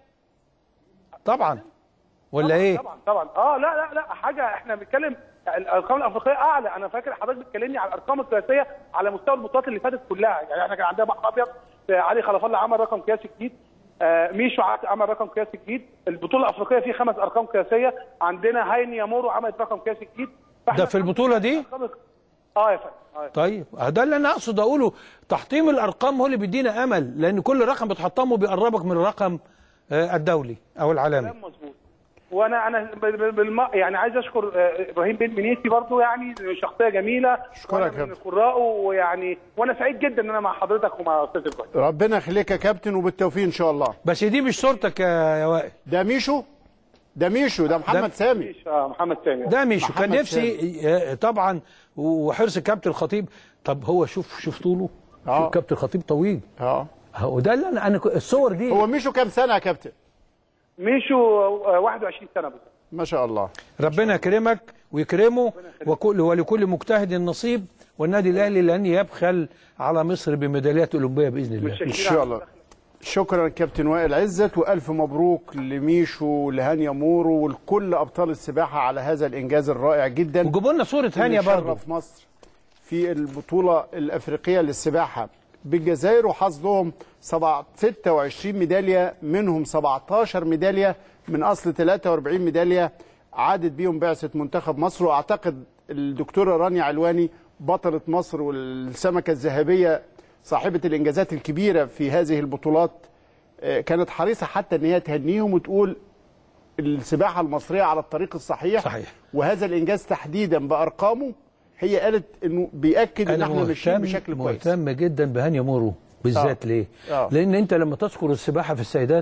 طبعا ولا ايه طبعا طبعا اه لا لا لا حاجه احنا بنتكلم الارقام الافريقيه اعلى انا فاكر حضرتك بتكلمني على الارقام القياسيه على مستوى البطولات اللي فاتت كلها يعني احنا كان عندنا بحر ابيض آه، علي خلف الله عمل رقم قياسي جديد آه، ميشو عط- عمل رقم قياسي جديد البطوله الافريقيه فيه خمس ارقام قياسيه عندنا هايني يامورو عملت رقم قياسي جديد فإحنا ده في البطولة دي؟ أرقام- اه يا فندم آه يا فندم. طيب ده اللي انا اقصد اقوله تحطيم الارقام هو اللي بيدينا امل لان كل رقم بتحطمه بيقربك من الرقم آه، الدولي او العالمي كلام مظبوط وانا انا ب- ب- بالم... يعني عايز اشكر آه، ابراهيم بن منيسي برضو يعني شخصيه جميله أشكرك وأنا يا من كابتن. قرائه ويعني وانا سعيد جدا ان انا مع حضرتك ومع استاذ ابراهيم ربنا يخليك يا كابتن وبالتوفيق ان شاء الله بس دي مش صورتك يا يا وائل ده ميشو ده ميشو ده محمد ده- سامي مفيش، آه، محمد سامي ده مش كان محمد نفسي آه، طبعا وحرص الكابتن الخطيب طب هو شوف شوف طوله آه. شوف كابتن الخطيب طويل اه هو ده اللي انا انا ك- الصور دي هو ميشو كام سنه يا كابتن ميشو آه، 21 سنه بس ما شاء الله ربنا يكرمك ويكرمه وكل ولكل مجتهد نصيب والنادي الاهلي لن يبخل على مصر بميداليات اولمبيه باذن الله ان شاء الله شكرا كابتن وائل عزت والف مبروك لميشو ولهانيا مورو ولكل ابطال السباحه على هذا الانجاز الرائع جدا وجيبوا لنا صوره هانيه اللي برضه شرف مصر في البطوله الافريقيه للسباحه بالجزائر وحصدهم 7 26 ميداليه منهم 17 ميداليه من اصل 43 ميداليه عادت بيهم بعثه منتخب مصر واعتقد الدكتوره رانيا علواني بطله مصر والسمكه الذهبيه صاحبه الانجازات الكبيره في هذه البطولات آه، كانت حريصه حتى ان هي تهنيهم وتقول السباحه المصريه على الطريق الصحيح صحيح. وهذا الانجاز تحديدا بارقامه هي قالت انه بياكد ان انا احنا ماشيين مهتم بشكل كويس مهتم جدا بهانيا مورو بالذات آه. ليه؟ آه. لان انت لما تذكر السباحه في السيدات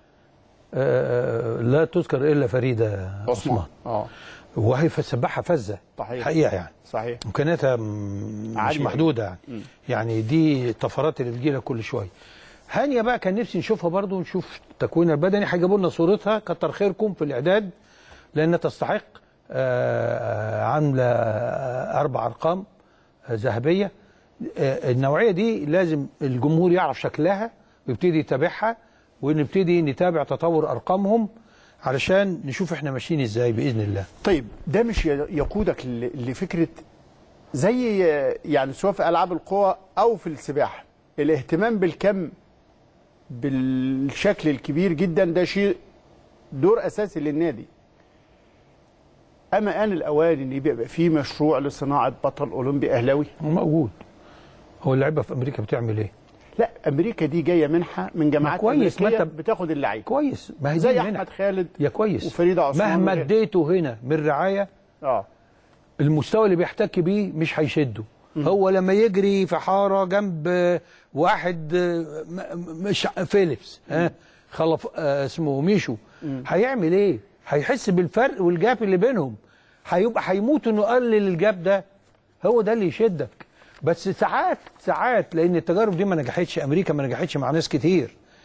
آه، لا تذكر الا فريده عثمان اه وهي في السباحه فزه صحيح. حقيقه يعني صحيح امكانياتها م- مش عالية. محدوده يعني يعني دي الطفرات اللي بتجيلها كل شويه هانيه بقى كان نفسي نشوفها برضو ونشوف تكوينها البدني هيجيبوا لنا صورتها كتر خيركم في الاعداد لانها تستحق آه، عامله آه، اربع ارقام آه، ذهبيه آه، النوعيه دي لازم الجمهور يعرف شكلها ويبتدي يتابعها ونبتدي نتابع تطور ارقامهم علشان نشوف احنا ماشيين ازاي باذن الله طيب ده مش ي- يقودك ل- لفكره زي يعني سواء في العاب القوى او في السباحه الاهتمام بالكم بالشكل الكبير جدا ده شيء دور اساسي للنادي اما ان الاوان ان يبقى في مشروع لصناعه بطل اولمبي اهلاوي موجود هو اللعيبه في امريكا بتعمل ايه؟ لا امريكا دي جايه منحه من جامعات كويس، ما امريكيه أنت- بتاخد اللعيبه كويس ما هي دي زي هنا. احمد خالد يا كويس وفريده عثمان مهما وغيره. اديته هنا من رعايه اه المستوى اللي بيحتك بيه مش هيشده هو لما يجري في حاره جنب آه، واحد آه، م- م- مش فيليبس ها خلف آه، اسمه ميشو هيعمل ايه؟ هيحس بالفرق والجاب اللي بينهم هيبقى هيموت انه يقلل الجاب ده هو ده اللي يشدك بس ساعات ساعات لان التجارب دي ما نجحتش امريكا ما نجحتش مع ناس كتير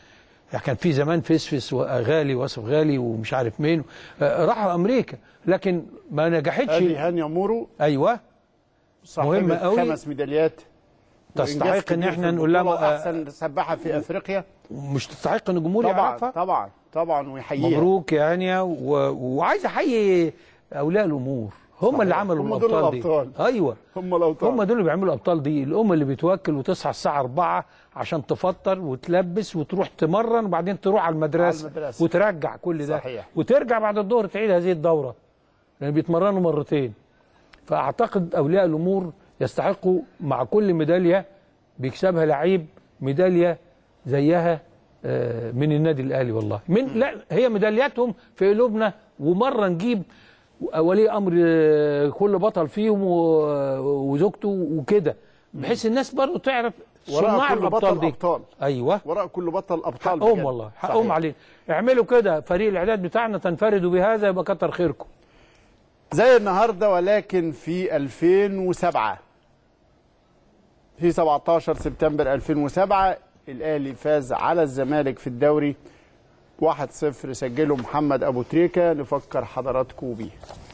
يعني كان في زمان فسفس وغالي وصف غالي ومش عارف مين آه، راحوا امريكا لكن ما نجحتش ادي هانيا مورو ايوه صاحبة مهمة قوي. خمس ميداليات تستحق وإنجاز ان كبير احنا في نقول لها البطولة آه، واحسن سباحه في افريقيا مش تستحق ان الجمهور طبعا يعرفها طبعا طبعا ويحييها مبروك يا هانيا و... وعايز احيي اولياء الامور هم اللي عملوا هم دول الابطال دي الأبطال. ايوه هم الأبطال. هم دول اللي بيعملوا الابطال دي الام اللي بتوكل وتصحى الساعه 4 عشان تفطر وتلبس وتروح تمرن وبعدين تروح على المدرسه, على المدرسة. وترجع كل ده صحيح. وترجع بعد الظهر تعيد هذه الدوره لان بيتمرنوا مرتين فاعتقد اولياء الامور يستحقوا مع كل ميداليه بيكسبها لعيب ميداليه زيها آه، من النادي الاهلي والله من لا هي ميدالياتهم في قلوبنا ومره نجيب ولي امر آه، كل بطل فيهم و- وزوجته وكده بحيث الناس برضو تعرف وراء صناع كل الابطال بطل دي أبطال. ايوه وراء كل بطل ابطال حقهم بجد. والله حقهم صحيح. علينا اعملوا كده فريق الاعداد بتاعنا تنفردوا بهذا يبقى كتر خيركم زي النهارده ولكن في 2007 في 17 سبتمبر 2007 الاهلي فاز على الزمالك في الدوري 1-0 سجله محمد ابو تريكه نفكر حضراتكم بيه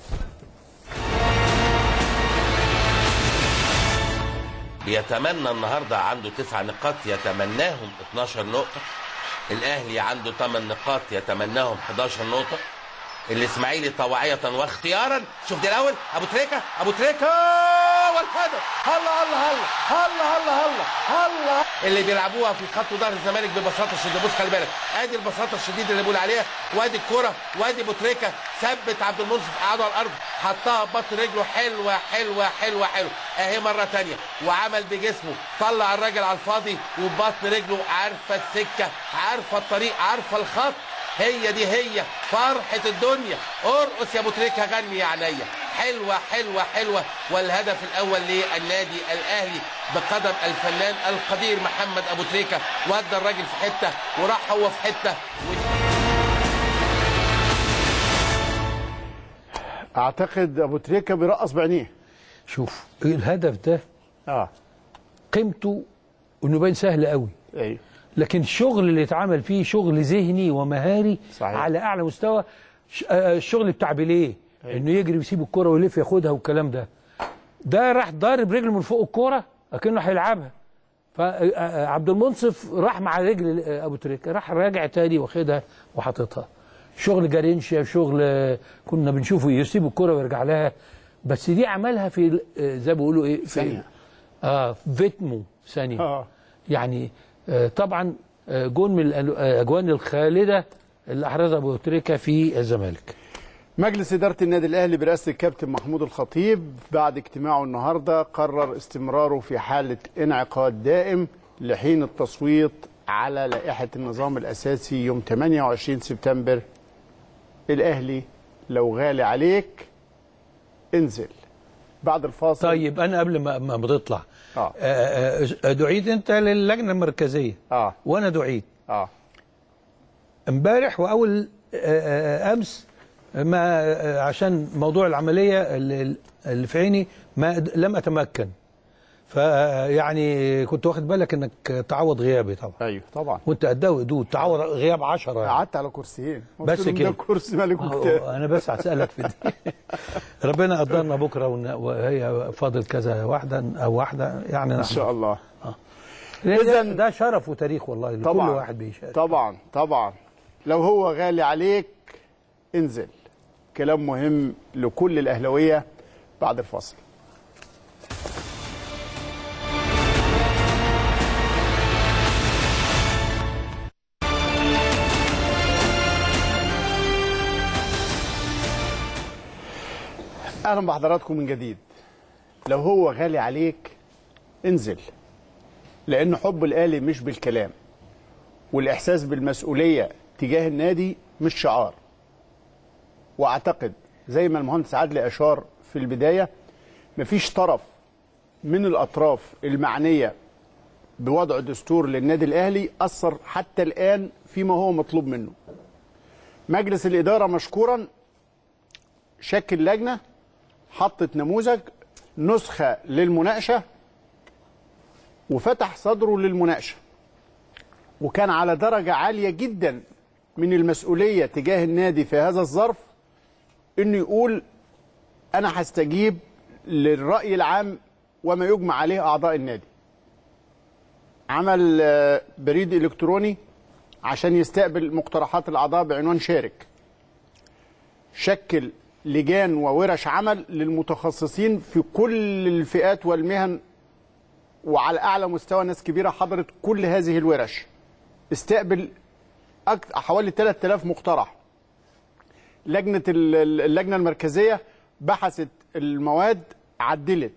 بيتمنى النهارده عنده تسع نقاط يتمناهم 12 نقطة الأهلي عنده 8 نقاط يتمناهم 11 نقطة الإسماعيلي طوعية واختيارا شوف دي الأول أبو تريكة أبو تريكة والهدف هلا هلا هلا هلا هلا هلا هلا اللي بيلعبوها في خط ظهر الزمالك ببساطة شديدة بص خلي بالك ادي البساطة الشديدة اللي بقول عليها وادي الكرة وادي ابو تريكة ثبت عبد المنصف قعده على الارض حطها ببطن رجله حلوة حلوة حلوة حلوة اهي مرة تانية وعمل بجسمه طلع الراجل على الفاضي وببطن رجله عارفة السكة عارفة الطريق عارفة الخط هي دي هي فرحة الدنيا ارقص يا ابو تريكة غني يا عينيا حلوة حلوة حلوة والهدف الأول للنادي الأهلي بقدم الفنان القدير محمد أبو تريكة ودى الراجل في حتة وراح هو في حتة اعتقد ابو تريكه بيرقص بعينيه شوف الهدف ده اه قيمته انه باين سهل قوي ايوه لكن الشغل اللي اتعمل فيه شغل ذهني ومهاري صحيح. على اعلى مستوى ش- آه، الشغل بتاع بيليه انه يجري ويسيب الكرة ويلف ياخدها والكلام ده ده راح ضارب رجله من فوق الكرة اكنه هيلعبها فعبد المنصف راح مع رجل آه، ابو تريكه راح راجع تاني واخدها وحاططها شغل جارينشيا شغل آه، كنا بنشوفه يسيب الكرة ويرجع لها بس دي عملها في آه، زي ما بيقولوا ايه في ثانية. اه فيتمو ثانيه اه يعني آه، طبعا آه، جون من الاجوان الخالده اللي احرزها ابو تريكه في الزمالك مجلس إدارة النادي الأهلي برئاسة الكابتن محمود الخطيب بعد اجتماعه النهاردة قرر استمراره في حالة انعقاد دائم لحين التصويت على لائحة النظام الأساسي يوم 28 سبتمبر الأهلي لو غالي عليك انزل بعد الفاصل طيب انا قبل ما ما بتطلع آه. آه، آه، دعيت انت للجنه المركزيه آه وانا دعيت آه امبارح واول آه، آه، امس ما آه، عشان موضوع العمليه اللي اللي في عيني ما لم اتمكن فيعني كنت واخد بالك انك تعوض غيابي طبعا أيوه طبعا وانت قداه وقدود تعوض غياب 10 يعني. قعدت على كرسيين قلت بس لهم كده. ده كرسي ملك أهو وكتاب انا بس هسالك في دي ربنا قدرنا بكره ون- وهي فاضل كذا واحده او واحده يعني إن نحن شاء الله لأن إذن- ده, ده شرف وتاريخ والله لكل طبعا واحد بيشارك طبعا طبعا لو هو غالي عليك انزل كلام مهم لكل الاهلاويه بعد الفاصل اهلا بحضراتكم من جديد لو هو غالي عليك انزل لان حب الاهلي مش بالكلام والاحساس بالمسؤوليه تجاه النادي مش شعار واعتقد زي ما المهندس عادل اشار في البدايه مفيش طرف من الاطراف المعنيه بوضع دستور للنادي الاهلي اثر حتى الان فيما هو مطلوب منه مجلس الاداره مشكورا شكل لجنه حطت نموذج نسخه للمناقشه وفتح صدره للمناقشه وكان على درجة عالية جدا من المسؤولية تجاه النادي في هذا الظرف انه يقول انا هستجيب للرأي العام وما يجمع عليه اعضاء النادي عمل آه، بريد الكتروني عشان يستقبل مقترحات الاعضاء بعنوان شارك شكل لجان وورش عمل للمتخصصين في كل الفئات والمهن وعلى اعلى مستوى ناس كبيره حضرت كل هذه الورش استقبل أكت- حوالي 3000 مقترح لجنه ال- ال- اللجنه المركزيه بحثت المواد عدلت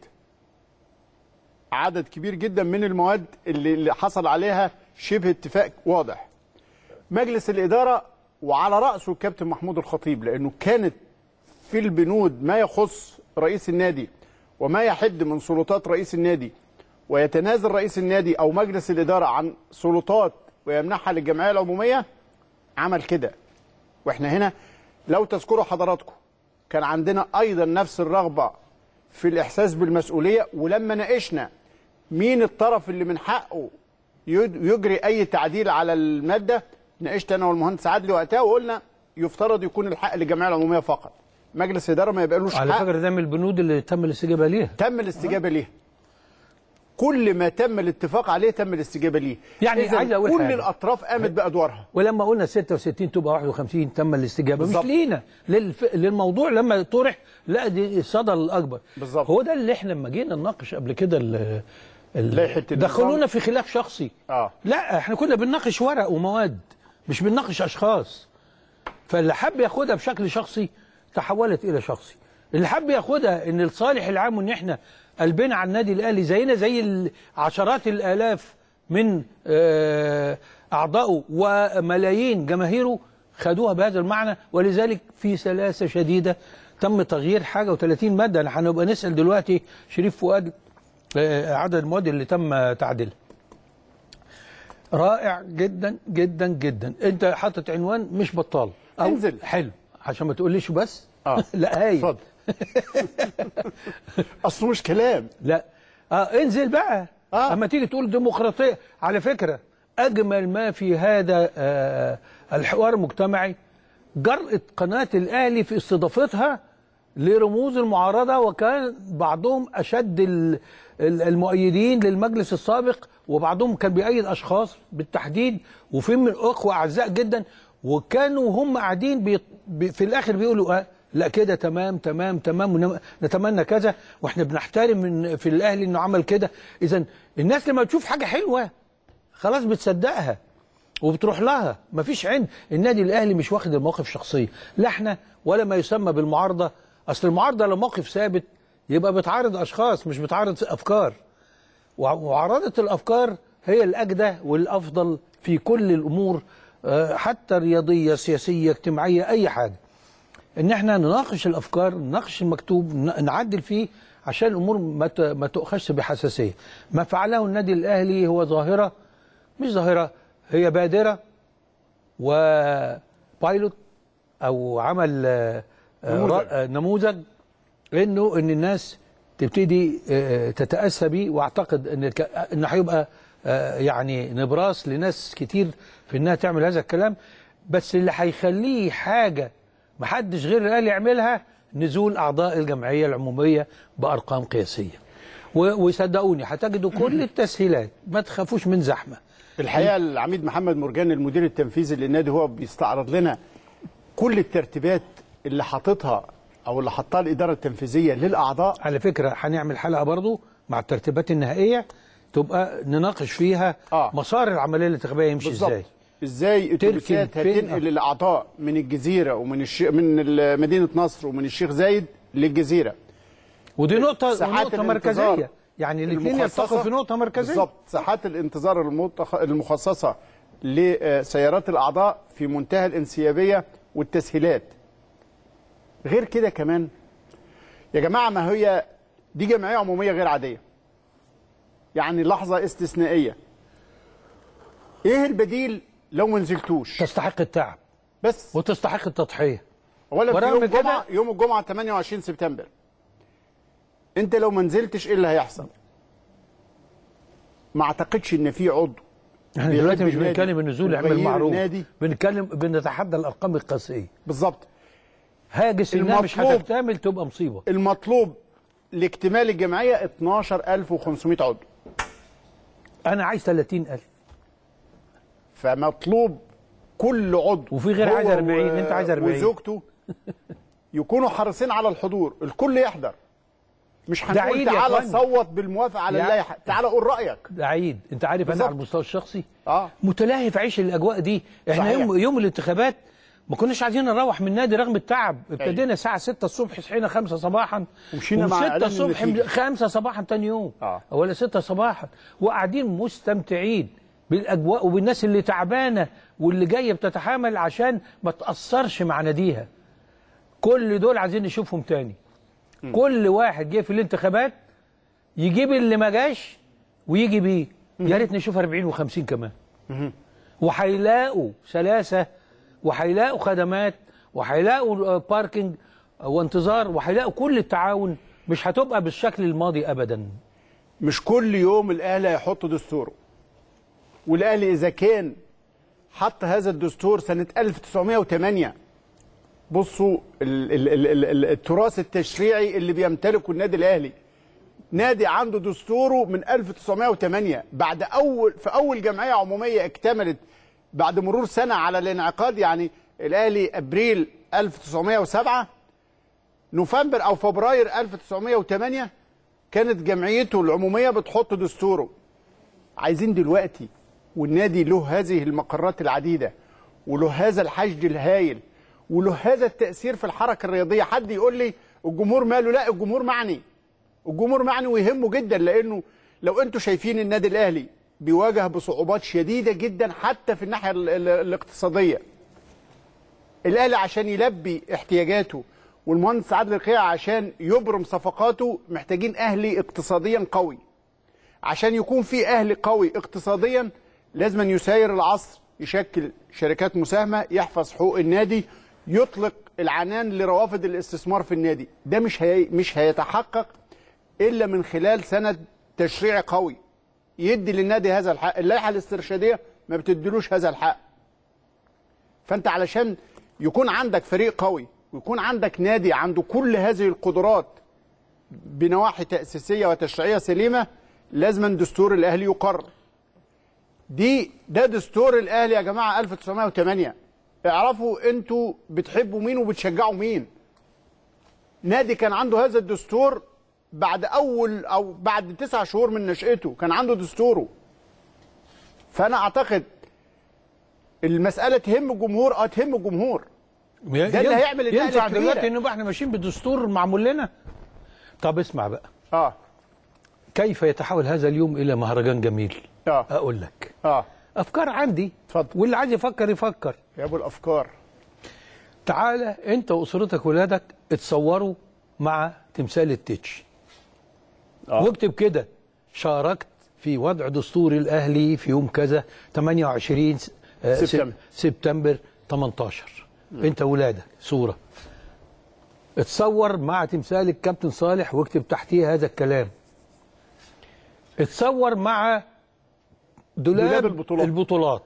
عدد كبير جدا من المواد اللي اللي حصل عليها شبه اتفاق واضح مجلس الاداره وعلى راسه الكابتن محمود الخطيب لانه كانت في البنود ما يخص رئيس النادي وما يحد من سلطات رئيس النادي ويتنازل رئيس النادي او مجلس الاداره عن سلطات ويمنحها للجمعيه العموميه عمل كده واحنا هنا لو تذكروا حضراتكم كان عندنا ايضا نفس الرغبه في الاحساس بالمسؤوليه ولما ناقشنا مين الطرف اللي من حقه يد- يجري اي تعديل على الماده ناقشت انا والمهندس عادل وقتها وقلنا يفترض يكون الحق للجمعيه العموميه فقط مجلس الاداره ما يبقالوش على حق فكره ده من البنود اللي تم الاستجابه ليها تم الاستجابه ليه كل ما تم الاتفاق عليه تم الاستجابه ليه يعني إذن عايز أقول كل حاجة. الاطراف قامت بادوارها ولما قلنا 66 تبقى 51 تم الاستجابه بالظبط. مش لينا للف... للموضوع لما طرح لا دي الصدى الاكبر بالظبط. هو ده اللي احنا لما جينا نناقش قبل كده ال... ال... لائحة النظام. دخلونا في خلاف شخصي اه لا احنا كنا بنناقش ورق ومواد مش بنناقش اشخاص فاللي حب ياخدها بشكل شخصي تحولت الى شخصي اللي حب ياخدها ان الصالح العام وان احنا قلبنا على النادي الاهلي زينا زي عشرات الالاف من آه، اعضائه وملايين جماهيره خدوها بهذا المعنى ولذلك في سلاسه شديده تم تغيير حاجه و30 ماده انا هنبقى نسال دلوقتي شريف فؤاد آه، عدد المواد اللي تم تعديلها رائع جدا جدا جدا انت حاطط عنوان مش بطال أو انزل. حلو عشان ما تقوليش بس اه لا هاي اتفضل اصله مش كلام لا اه انزل بقى آه. اما تيجي تقول ديمقراطيه على فكره اجمل ما في هذا آه الحوار المجتمعي جرأة قناه الاهلي في استضافتها لرموز المعارضه وكان بعضهم اشد ال- ال- المؤيدين للمجلس السابق وبعضهم كان بيأيد اشخاص بالتحديد وفي من اخوه اعزاء جدا وكانوا هم قاعدين بي بي في الاخر بيقولوا آه لا كده تمام تمام تمام ونتمنى كذا واحنا بنحترم من في الاهلي انه عمل كده اذا الناس لما تشوف حاجه حلوه خلاص بتصدقها وبتروح لها مفيش عند النادي الاهلي مش واخد المواقف شخصيه لا احنا ولا ما يسمى بالمعارضه اصل المعارضه لو موقف ثابت يبقى بتعارض اشخاص مش بتعارض افكار ومعارضه الافكار هي الاجدى والافضل في كل الامور آه، حتى رياضيه سياسيه اجتماعيه اي حاجه ان احنا نناقش الافكار نناقش المكتوب ن- نعدل فيه عشان الامور ما ت- ما تؤخذش بحساسيه ما فعله النادي الاهلي هو ظاهره مش ظاهره هي بادره وبايلوت او عمل آه، آه، نموذج. را- آه، نموذج انه ان الناس تبتدي آه، تتاسى بيه واعتقد ان الك- انه هيبقى آه، يعني نبراس لناس كتير في انها تعمل هذا الكلام بس اللي هيخليه حاجه محدش غير الاهلي يعملها نزول اعضاء الجمعيه العموميه بارقام قياسيه و- وصدقوني هتجدوا كل التسهيلات ما تخافوش من زحمه الحقيقه العميد محمد مرجان المدير التنفيذي للنادي هو بيستعرض لنا كل الترتيبات اللي حاططها او اللي حطها الاداره التنفيذيه للاعضاء على فكره هنعمل حلقه برضو مع الترتيبات النهائيه تبقى نناقش فيها آه. مسار العمليه الانتخابيه يمشي بالظبط ازاي ازاي اتوبيسات فين؟ هتنقل الاعضاء من الجزيره ومن الش... من ال- مدينه نصر ومن الشيخ زايد للجزيره ودي نقطه ساحات نقطه الانتظار مركزيه يعني الاثنين يلتقوا المخصصة- في نقطه مركزيه بالظبط ساحات الانتظار المتخ... المخصصه لسيارات الاعضاء في منتهى الانسيابيه والتسهيلات غير كده كمان يا جماعه ما هي دي جمعيه عموميه غير عاديه يعني لحظه استثنائيه ايه البديل لو ما نزلتوش تستحق التعب بس وتستحق التضحيه ولا في ورغم يوم كده- الجمعه يوم الجمعه 28 سبتمبر انت لو ما نزلتش ايه اللي هيحصل ما اعتقدش ان في عضو احنا بيحب دلوقتي مش النادي بنتكلم النزول يعمل ويغير معروف النادي بنتكلم بنتحدى الارقام القياسيه بالظبط هاجس انها مش المطلوب- هتكتمل تبقى مصيبه المطلوب لاكتمال الجمعيه 12500 عضو انا عايز 30000 فمطلوب كل عضو وفي غير هو عايز 40 و- انت عايز 40 وزوجته يكونوا حريصين على الحضور الكل يحضر مش ده هنقول عيد يا تعالى اخوانا. صوت بالموافقه على يا- اللائحه تعالى قول رايك ده عيد انت عارف انا بالظبط. على المستوى الشخصي اه متلهي في عيش الاجواء دي احنا صحيح. يوم يوم الانتخابات ما كناش عايزين نروح من النادي رغم التعب ابتدينا الساعه 6 الصبح صحينا 5 صباحا ومشينا مع 6 إعلان الصبح النتيجة. 5 صباحا تاني يوم آه. ولا 6 صباحا وقاعدين مستمتعين بالاجواء وبالناس اللي تعبانه واللي جايه بتتحامل عشان ما تاثرش مع ناديها كل دول عايزين نشوفهم تاني كل واحد جه في الانتخابات يجيب اللي ما جاش ويجي بيه يا ريت نشوف 40 و50 كمان وهيلاقوا سلاسه وهيلاقوا خدمات وهيلاقوا آه، باركينج وانتظار وهيلاقوا كل التعاون مش هتبقى بالشكل الماضي ابدا مش كل يوم الاهلي هيحط دستوره والاهلي اذا كان حط هذا الدستور سنه 1908 بصوا ال ال ال ال ال التراث التشريعي اللي بيمتلكه النادي الاهلي نادي عنده دستوره من 1908 بعد اول في اول جمعيه عموميه اكتملت بعد مرور سنه على الانعقاد يعني الاهلي ابريل 1907 نوفمبر او فبراير 1908 كانت جمعيته العموميه بتحط دستوره عايزين دلوقتي والنادي له هذه المقرات العديده وله هذا الحشد الهائل وله هذا التاثير في الحركه الرياضيه حد يقول لي الجمهور ماله لا الجمهور معني الجمهور معني ويهمه جدا لانه لو انتم شايفين النادي الاهلي بيواجه بصعوبات شديده جدا حتى في الناحيه ال- ال- الاقتصاديه الاهلي عشان يلبي احتياجاته والمهندس عادل القيع عشان يبرم صفقاته محتاجين اهلي اقتصاديا قوي عشان يكون في اهلي قوي اقتصاديا لازم أن يساير العصر يشكل شركات مساهمه يحفظ حقوق النادي يطلق العنان لروافد الاستثمار في النادي ده مش هي مش هيتحقق الا من خلال سند تشريعي قوي يدي للنادي هذا الحق اللائحه الاسترشاديه ما بتديلوش هذا الحق فانت علشان يكون عندك فريق قوي ويكون عندك نادي عنده كل هذه القدرات بنواحي تأسيسية وتشريعية سليمة لازم دستور الأهلي يقر دي ده دستور الأهلي يا جماعة 1908 اعرفوا انتوا بتحبوا مين وبتشجعوا مين نادي كان عنده هذا الدستور بعد أول أو بعد تسع شهور من نشأته كان عنده دستوره فأنا أعتقد المسألة تهم الجمهور اه تهم الجمهور ده اللي هيعمل النقلة ينفع الكبيرة. دلوقتي ان احنا ماشيين بالدستور معمول لنا طب اسمع بقى اه كيف يتحول هذا اليوم الى مهرجان جميل اه اقول لك اه افكار عندي اتفضل. واللي عايز يفكر يفكر يا ابو الافكار تعالى انت واسرتك ولادك اتصوروا مع تمثال التتش آه. واكتب كده شاركت في وضع دستور الاهلي في يوم كذا 28 س- آه، سب- سبتمبر. سبتمبر 18 انت ولادك صوره اتصور مع تمثال الكابتن صالح واكتب تحتيه هذا الكلام اتصور مع دولاب, دولاب البطولات. البطولات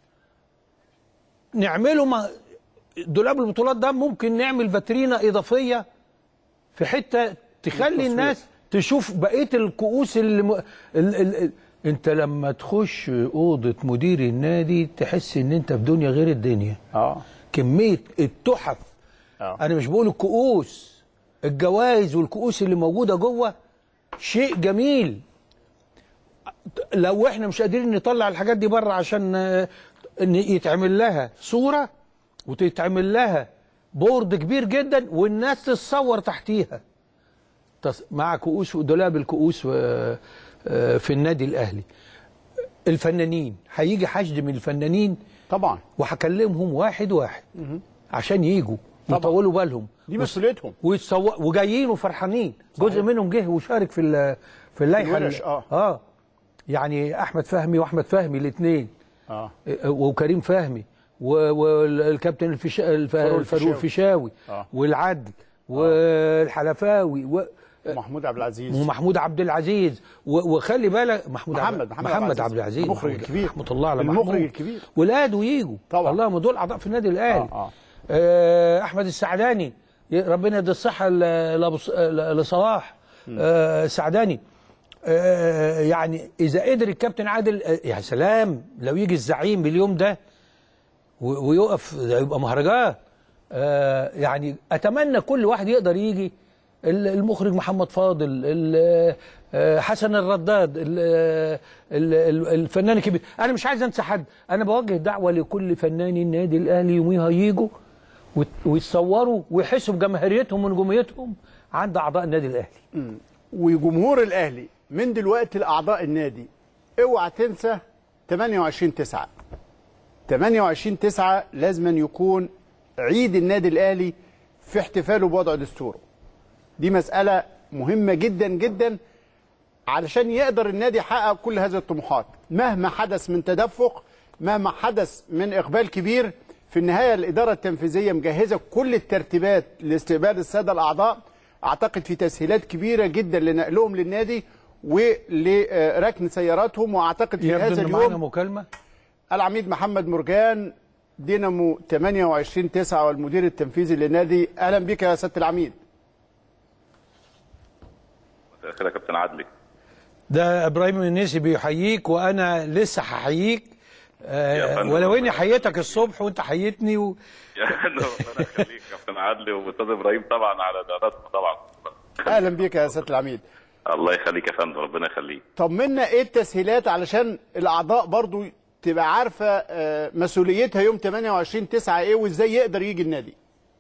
نعمله ما دولاب البطولات ده ممكن نعمل فاترينا اضافيه في حته تخلي للتصوير. الناس تشوف بقيه الكؤوس اللي م... ال... ال... ال... انت لما تخش اوضه مدير النادي تحس ان انت في دنيا غير الدنيا اه كميه التحف آه. انا مش بقول الكؤوس الجوائز والكؤوس اللي موجوده جوه شيء جميل لو احنا مش قادرين نطلع الحاجات دي بره عشان آه، ان يتعمل لها صوره وتتعمل لها بورد كبير جدا والناس تتصور تحتيها تص- مع كؤوس ودولاب الكؤوس آه، آه، في النادي الاهلي الفنانين هيجي حشد من الفنانين طبعا وهكلمهم واحد واحد عشان يجوا طبعا. يطولوا بالهم دي مسؤوليتهم ويتصور وجايين وفرحانين جزء منهم جه وشارك في ال- في اللائحه الورش، ال- آه. اه يعني احمد فهمي واحمد فهمي الاثنين اه وكريم فهمي و- والكابتن الفشا... الف... فاروق الفاروق الفيشاوي. الفيشاوي آه. والعدل والحلفاوي و... محمود عبد العزيز ومحمود عبد العزيز و- وخلي بالك محمود محمد- عبد محمد محمد عبد عبد العزيز المخرج محمود- الكبير. رحمه الله على المخرج محمود. الكبير. ولاده يجوا طبعا. الله ما دول اعضاء في النادي الاهلي آه، آه. آه احمد السعداني ي- ربنا يدي الصحه ل- لأبو- ل- لصلاح آه السعداني آه يعني اذا قدر الكابتن عادل آه يا سلام لو يجي الزعيم اليوم ده و- ويقف ده يبقى مهرجان آه يعني اتمنى كل واحد يقدر يجي ال- المخرج محمد فاضل ال- آه، حسن الرداد ال- ال- ال- الفنان الكبير انا مش عايز انسى حد انا بوجه دعوه لكل فناني النادي الاهلي يوميها يجوا وت- ويتصوروا ويحسوا بجماهيريتهم ونجوميتهم عند اعضاء النادي الاهلي وجمهور الاهلي من دلوقتي لاعضاء النادي اوعى تنسى 28 9 28 9 لازم يكون عيد النادي الاهلي في احتفاله بوضع دستوره دي مسألة مهمة جدا جدا علشان يقدر النادي يحقق كل هذه الطموحات مهما حدث من تدفق مهما حدث من إقبال كبير في النهاية الإدارة التنفيذية مجهزة كل الترتيبات لاستقبال السادة الأعضاء أعتقد في تسهيلات كبيرة جدا لنقلهم للنادي ولركن سياراتهم وأعتقد في يبدو هذا ان معانا اليوم مكالمه العميد محمد مرجان دينامو 28 9 والمدير التنفيذي للنادي أهلا بك يا سيادة العميد مساء الخير يا كابتن عدلي ده ابراهيم النسي بيحييك وانا لسه هحييك يا آه فندم. ولو اني حييتك الصبح وانت حييتني و... يعني ربنا يخليك يا كابتن عدلي واستاذ ابراهيم طبعا على ده رسم طبعا أهلا بك يا سيادة العميد الله يخليك يا فندم ربنا يخليك طمنا ايه التسهيلات علشان الاعضاء برضو تبقى عارفه آه، مسؤوليتها يوم 28 9 ايه وازاي يقدر يجي النادي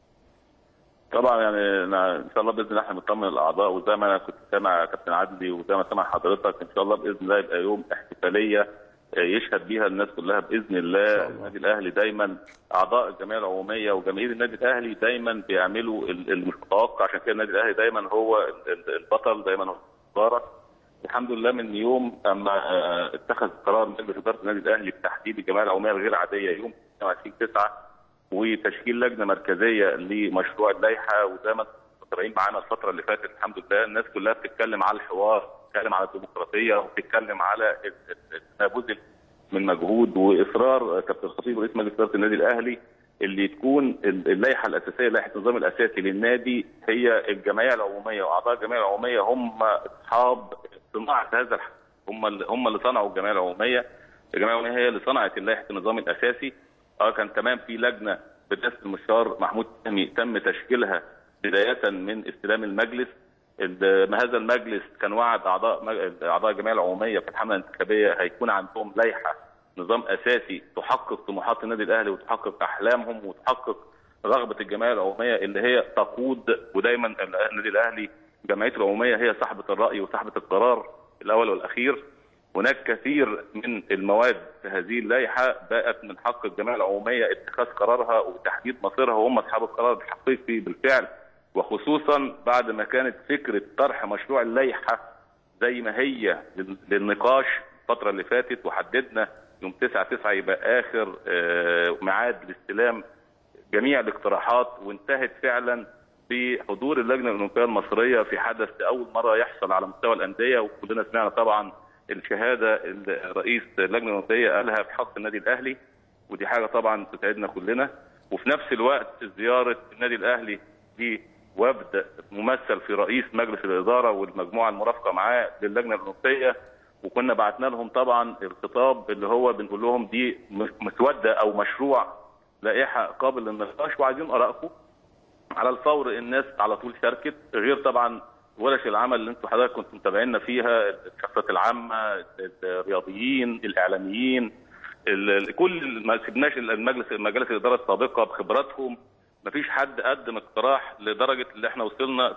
طبعا يعني أنا ان شاء الله باذن الله احنا بنطمن الاعضاء وزي ما انا كنت سامع يا كابتن عدلي وزي ما سامع حضرتك ان شاء الله باذن الله يبقى يوم احتفاليه آه، يشهد بيها الناس كلها باذن الله النادي الاهلي دايما اعضاء الجمعيه العموميه وجماهير النادي الاهلي دايما بيعملوا ال- المش متوقع عشان كده النادي الاهلي دايما هو ال- ال- البطل دايما هو الاداره الحمد لله من يوم اما آه، اتخذ قرار مجلس اداره النادي الاهلي بتحديد الجمعيه العموميه الغير عاديه يوم 22 9 وتشكيل لجنه مركزيه لمشروع اللائحه وزي ما انتم متابعين معانا الفتره اللي فاتت الحمد لله الناس كلها بتتكلم على الحوار بتتكلم على الديمقراطيه وبتتكلم على ال- ال- ما بذل من مجهود واصرار كابتن الخطيب رئيس مجلس اداره النادي الاهلي اللي تكون ال- اللائحه الاساسيه لائحه النظام الاساسي للنادي هي الجمعيه العموميه واعضاء الجمعيه العموميه هم اصحاب صناعه هذا الح- هم اللي هم اللي صنعوا الجمعيه العموميه الجمعيه العموميه هي اللي صنعت لائحه النظام الاساسي اه كان تمام في لجنه برئاسه المستشار محمود فهمي تم تشكيلها بدايه من استلام المجلس ال- ما هذا المجلس كان وعد اعضاء مج- اعضاء الجمعيه العموميه في الحمله الانتخابيه هيكون عندهم لائحه نظام اساسي تحقق طموحات النادي الاهلي وتحقق احلامهم وتحقق رغبه الجمعيه العموميه اللي هي تقود ودايما النادي الاهلي جمعيته العموميه هي صاحبه الراي وصاحبه القرار الاول والاخير هناك كثير من المواد في هذه اللائحه بقت من حق الجمعيه العموميه اتخاذ قرارها وتحديد مصيرها وهم اصحاب القرار الحقيقي بالفعل وخصوصا بعد ما كانت فكره طرح مشروع اللائحه زي ما هي لل- للنقاش الفتره اللي فاتت وحددنا يوم 9 9 يبقى اخر آه، ميعاد لاستلام جميع الاقتراحات وانتهت فعلا بحضور اللجنه الاولمبيه المصريه في حدث لاول مره يحصل على مستوى الانديه وكلنا سمعنا طبعا الشهاده اللي رئيس اللجنه الاولمبيه قالها في حق النادي الاهلي ودي حاجه طبعا تسعدنا كلنا وفي نفس الوقت زياره النادي الاهلي لوفد ممثل في رئيس مجلس الاداره والمجموعه المرافقه معاه للجنه الاولمبيه وكنا بعتنا لهم طبعا الخطاب اللي هو بنقول لهم دي مسوده او مشروع لائحه قابل للنقاش وعايزين ارائكم على الفور الناس على طول شاركت غير طبعا ورش العمل اللي انتم حضرتك كنتم متابعينا فيها الشخصيات العامه الرياضيين الاعلاميين ال- ال- كل ما سيبناش المجلس مجالس الاداره السابقه بخبراتهم ما فيش حد قدم اقتراح لدرجه اللي احنا وصلنا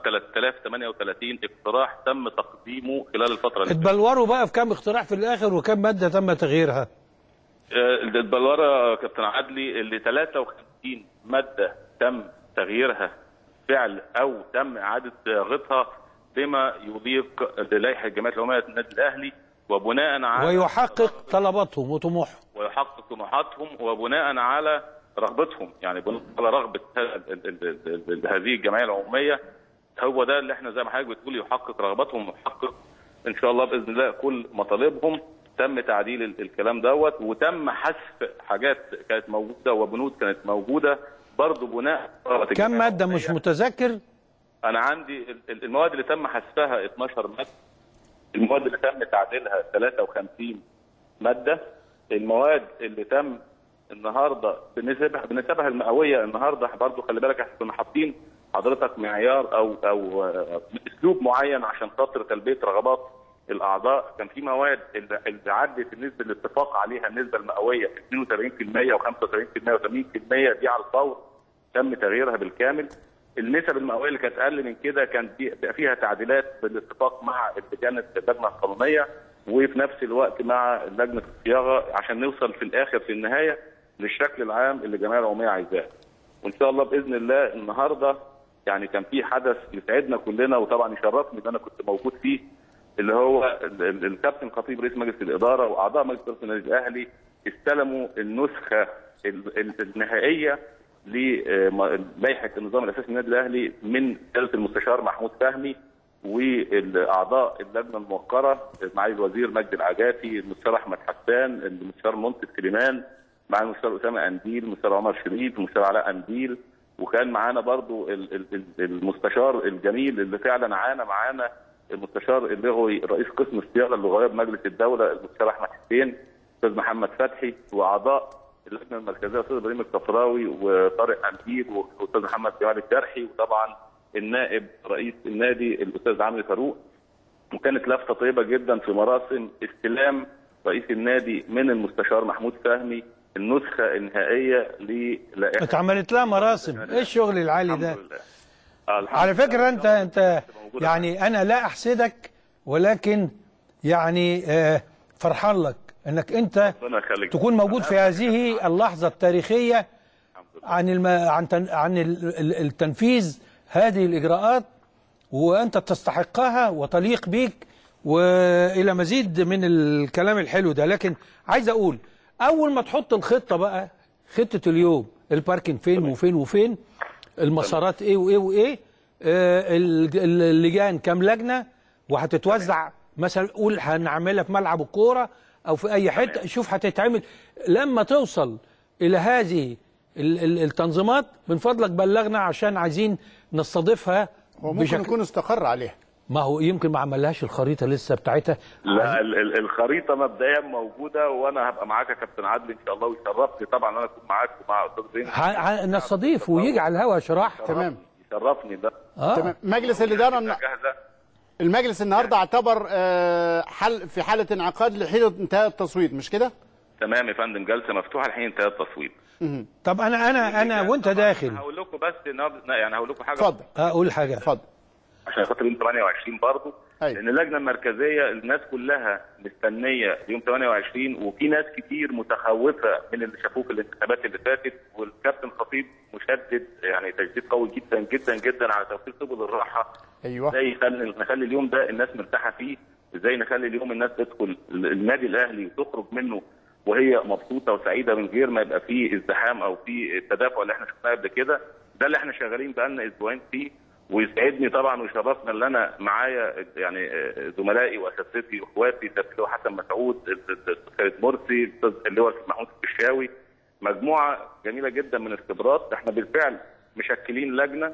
3038 اقتراح تم تقديمه خلال الفتره اللي اتبلوروا بقى في كام اقتراح في الاخر وكم ماده تم تغييرها آه، البلوره كابتن عدلي اللي 53 ماده تم تغييرها فعل او تم اعاده صياغتها بما يليق بلائحه جمعيه العموميه النادي الاهلي وبناء على ويحقق طلباتهم وطموحهم ويحقق طموحاتهم وبناء على رغبتهم يعني بناء على رغبه ه- ال- ال- ال- ال- هذه الجمعيه العموميه هو ده اللي احنا زي ما حضرتك بتقول يحقق رغباتهم ويحقق ان شاء الله باذن الله كل مطالبهم تم تعديل ال- الكلام دوت وتم حذف حاجات كانت موجوده وبنود كانت موجوده برضه بناء كم ماده مش متذكر انا عندي ال- ال- المواد اللي تم حذفها 12 ماده المواد اللي تم تعديلها 53 ماده المواد اللي تم النهارده بنسبها بنسبها المئويه النهارده برضه خلي بالك احنا كنا حاطين حضرتك معيار او او آه، اسلوب معين عشان خاطر تلبيه رغبات الاعضاء كان في مواد اللي اللي عدت النسبه الاتفاق عليها النسبه المئويه 72% و75% و80% دي على الفور تم تغييرها بالكامل النسب المئويه اللي كانت اقل من كده كان في- بقى فيها تعديلات بالاتفاق مع لجنه اللجنه القانونيه وفي نفس الوقت مع لجنه الصياغه عشان نوصل في الاخر في النهايه للشكل العام اللي الجمعيه العموميه عايزاه. وان شاء الله باذن الله النهارده يعني كان في حدث يسعدنا كلنا وطبعا يشرفني ان انا كنت موجود فيه اللي هو ال- ال- الكابتن خطيب رئيس مجلس الاداره واعضاء مجلس اداره النادي الاهلي استلموا النسخه ال- ال- النهائيه للائحه النظام الاساسي للنادي الاهلي من سياده المستشار محمود فهمي والاعضاء اللجنه الموقره معالي الوزير مجدي العجاتي المستشار احمد حسان المستشار منصف سليمان مع المستشار اسامه انديل المستشار عمر شريف المستشار علاء انديل وكان معانا برضو ال- ال- ال- المستشار الجميل اللي فعلا عانى معانا المستشار اللغوي رئيس قسم الصياغه اللغويه بمجلس الدوله المستشار احمد حسين استاذ محمد فتحي واعضاء اللجنه المركزيه الاستاذ ابراهيم الكفراوي وطارق انديل والاستاذ محمد جمال الجرحي وطبعا النائب رئيس النادي الاستاذ عمرو فاروق وكانت لفته طيبه جدا في مراسم استلام رئيس النادي من المستشار محمود فهمي النسخه النهائيه للائحه اتعملت لها مراسم ايه الشغل العالي ده الحمد لله آه، الحمد على لله. فكرة أنت أنت موجودة يعني أنا لا أحسدك ولكن يعني آه، فرحان لك أنك أنت ربنا يخليك تكون موجود في هذه اللحظة التاريخية عن الم... عن تن... عن ال- ال- التنفيذ هذه الإجراءات وأنت تستحقها وتليق بيك وإلى مزيد من الكلام الحلو ده لكن عايز أقول أول ما تحط الخطة بقى خطة اليوم الباركينج فين وفين وفين المسارات إيه وإيه وإيه آه ال- ال- اللجان كام لجنة وهتتوزع مثلا قول هنعملها في ملعب الكورة أو في أي حتة شوف هتتعمل لما توصل إلى هذه ال- ال- التنظيمات من فضلك بلغنا عشان عايزين نستضيفها هو ممكن يكون استقر عليها ما هو يمكن ما عملهاش الخريطه لسه بتاعتها لا ال- ال- الخريطه مبدئيا موجوده وانا هبقى معاك يا كابتن عادل ان شاء الله ويشرفني طبعا انا اكون معاك ومع استاذ زين ه- ه- نستضيف ويجي على الهوا شرح تمام يشرفني ده اه تمام مجلس الاداره الن- جاهزه المجلس النهارده اعتبر آه، حل في حاله انعقاد لحين انتهاء التصويت مش كده؟ تمام يا فندم جلسه مفتوحه الحين انتهى التصويت طب انا انا انا وانت طبعاً داخل هقول لكم بس النهارده يعني هقول لكم حاجه اتفضل اقول حاجه اتفضل عشان خاطر يوم 28 برضه أيوة. لان اللجنه المركزيه الناس كلها مستنيه يوم 28 وفي ناس كتير متخوفه من اللي شافوه في الانتخابات اللي فاتت والكابتن خطيب مشدد يعني تشديد قوي جدا جدا جدا على توفير سبل الراحه ايوه ازاي نخلي نخلي اليوم ده الناس مرتاحه فيه ازاي نخلي اليوم الناس تدخل ال- النادي الاهلي وتخرج منه وهي مبسوطه وسعيده من غير ما يبقى فيه ازدحام او فيه التدافع اللي احنا شفناه قبل كده ده اللي احنا شغالين بقالنا اسبوعين فيه ويسعدني طبعا ويشرفنا ان انا معايا يعني آه، زملائي واساتذتي واخواتي الاستاذ اللواء حسن مسعود الاستاذ خالد مرسي الاستاذ اللواء محمود الفيشاوي مجموعه جميله جدا من الخبرات احنا بالفعل مشكلين لجنه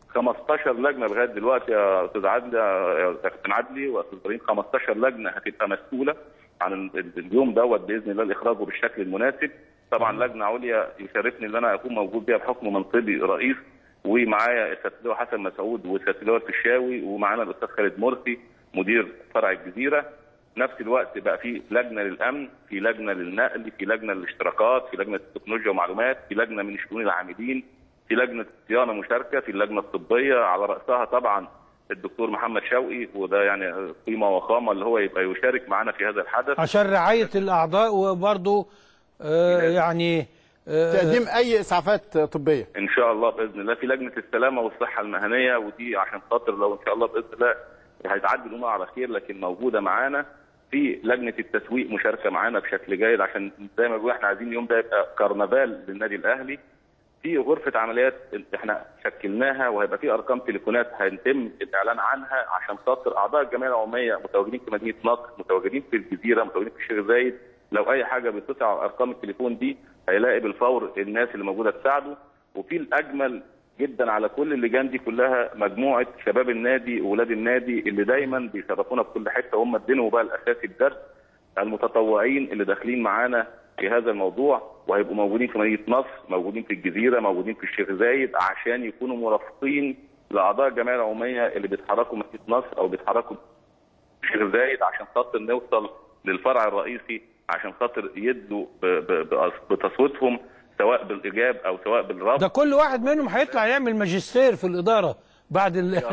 15 لجنه لغايه دلوقتي يا استاذ عدلي يا كابتن عدلي واستاذ ابراهيم 15 لجنه هتبقى مسؤوله عن ال- اليوم دوت باذن الله لاخراجه بالشكل المناسب طبعا لجنه عليا يشرفني ان انا اكون موجود بيها بحكم منصبي رئيس ومعايا السيد اللواء حسن مسعود والسيد اللواء الفيشاوي ومعانا الاستاذ خالد مرسي مدير فرع الجزيره نفس الوقت بقى في لجنه للامن في لجنه للنقل في لجنه للاشتراكات في لجنه التكنولوجيا ومعلومات في لجنه من شؤون العاملين في لجنه صيانه مشاركه في اللجنه الطبيه على راسها طبعا الدكتور محمد شوقي وده يعني قيمه وقامه اللي هو يبقى يشارك معنا في هذا الحدث عشان رعايه الاعضاء وبرضه آه يعني آه تقديم اي اسعافات طبيه ان شاء الله باذن الله في لجنه السلامه والصحه المهنيه ودي عشان خاطر لو ان شاء الله باذن الله هيتعدي الامور على خير لكن موجوده معانا في لجنه التسويق مشاركه معانا بشكل جيد عشان زي ما بيقولوا احنا عايزين اليوم ده يبقى كرنفال للنادي الاهلي في غرفه عمليات احنا شكلناها وهيبقى في ارقام تليفونات هيتم الاعلان عنها عشان خاطر اعضاء الجمعيه العموميه متواجدين في مدينه نصر متواجدين في الجزيره متواجدين في الشيخ زايد لو اي حاجه بيتصل على ارقام التليفون دي هيلاقي بالفور الناس اللي موجوده تساعده وفي الاجمل جدا على كل اللجان دي كلها مجموعه شباب النادي واولاد النادي اللي دايما بيشرفونا في كل حته هم الدين بقى الاساسي الدرس المتطوعين اللي داخلين معانا في هذا الموضوع وهيبقوا موجودين في مدينه نصر موجودين في الجزيره موجودين في الشيخ زايد عشان يكونوا مرافقين لاعضاء الجمعيه العموميه اللي بيتحركوا مدينه نصر او بيتحركوا في الشيخ زايد عشان خاطر نوصل للفرع الرئيسي عشان خاطر يدوا ب- ب- بأص- بتصويتهم سواء بالايجاب او سواء بالرفض ده كل واحد منهم هيطلع يعمل ماجستير في الاداره بعد ال...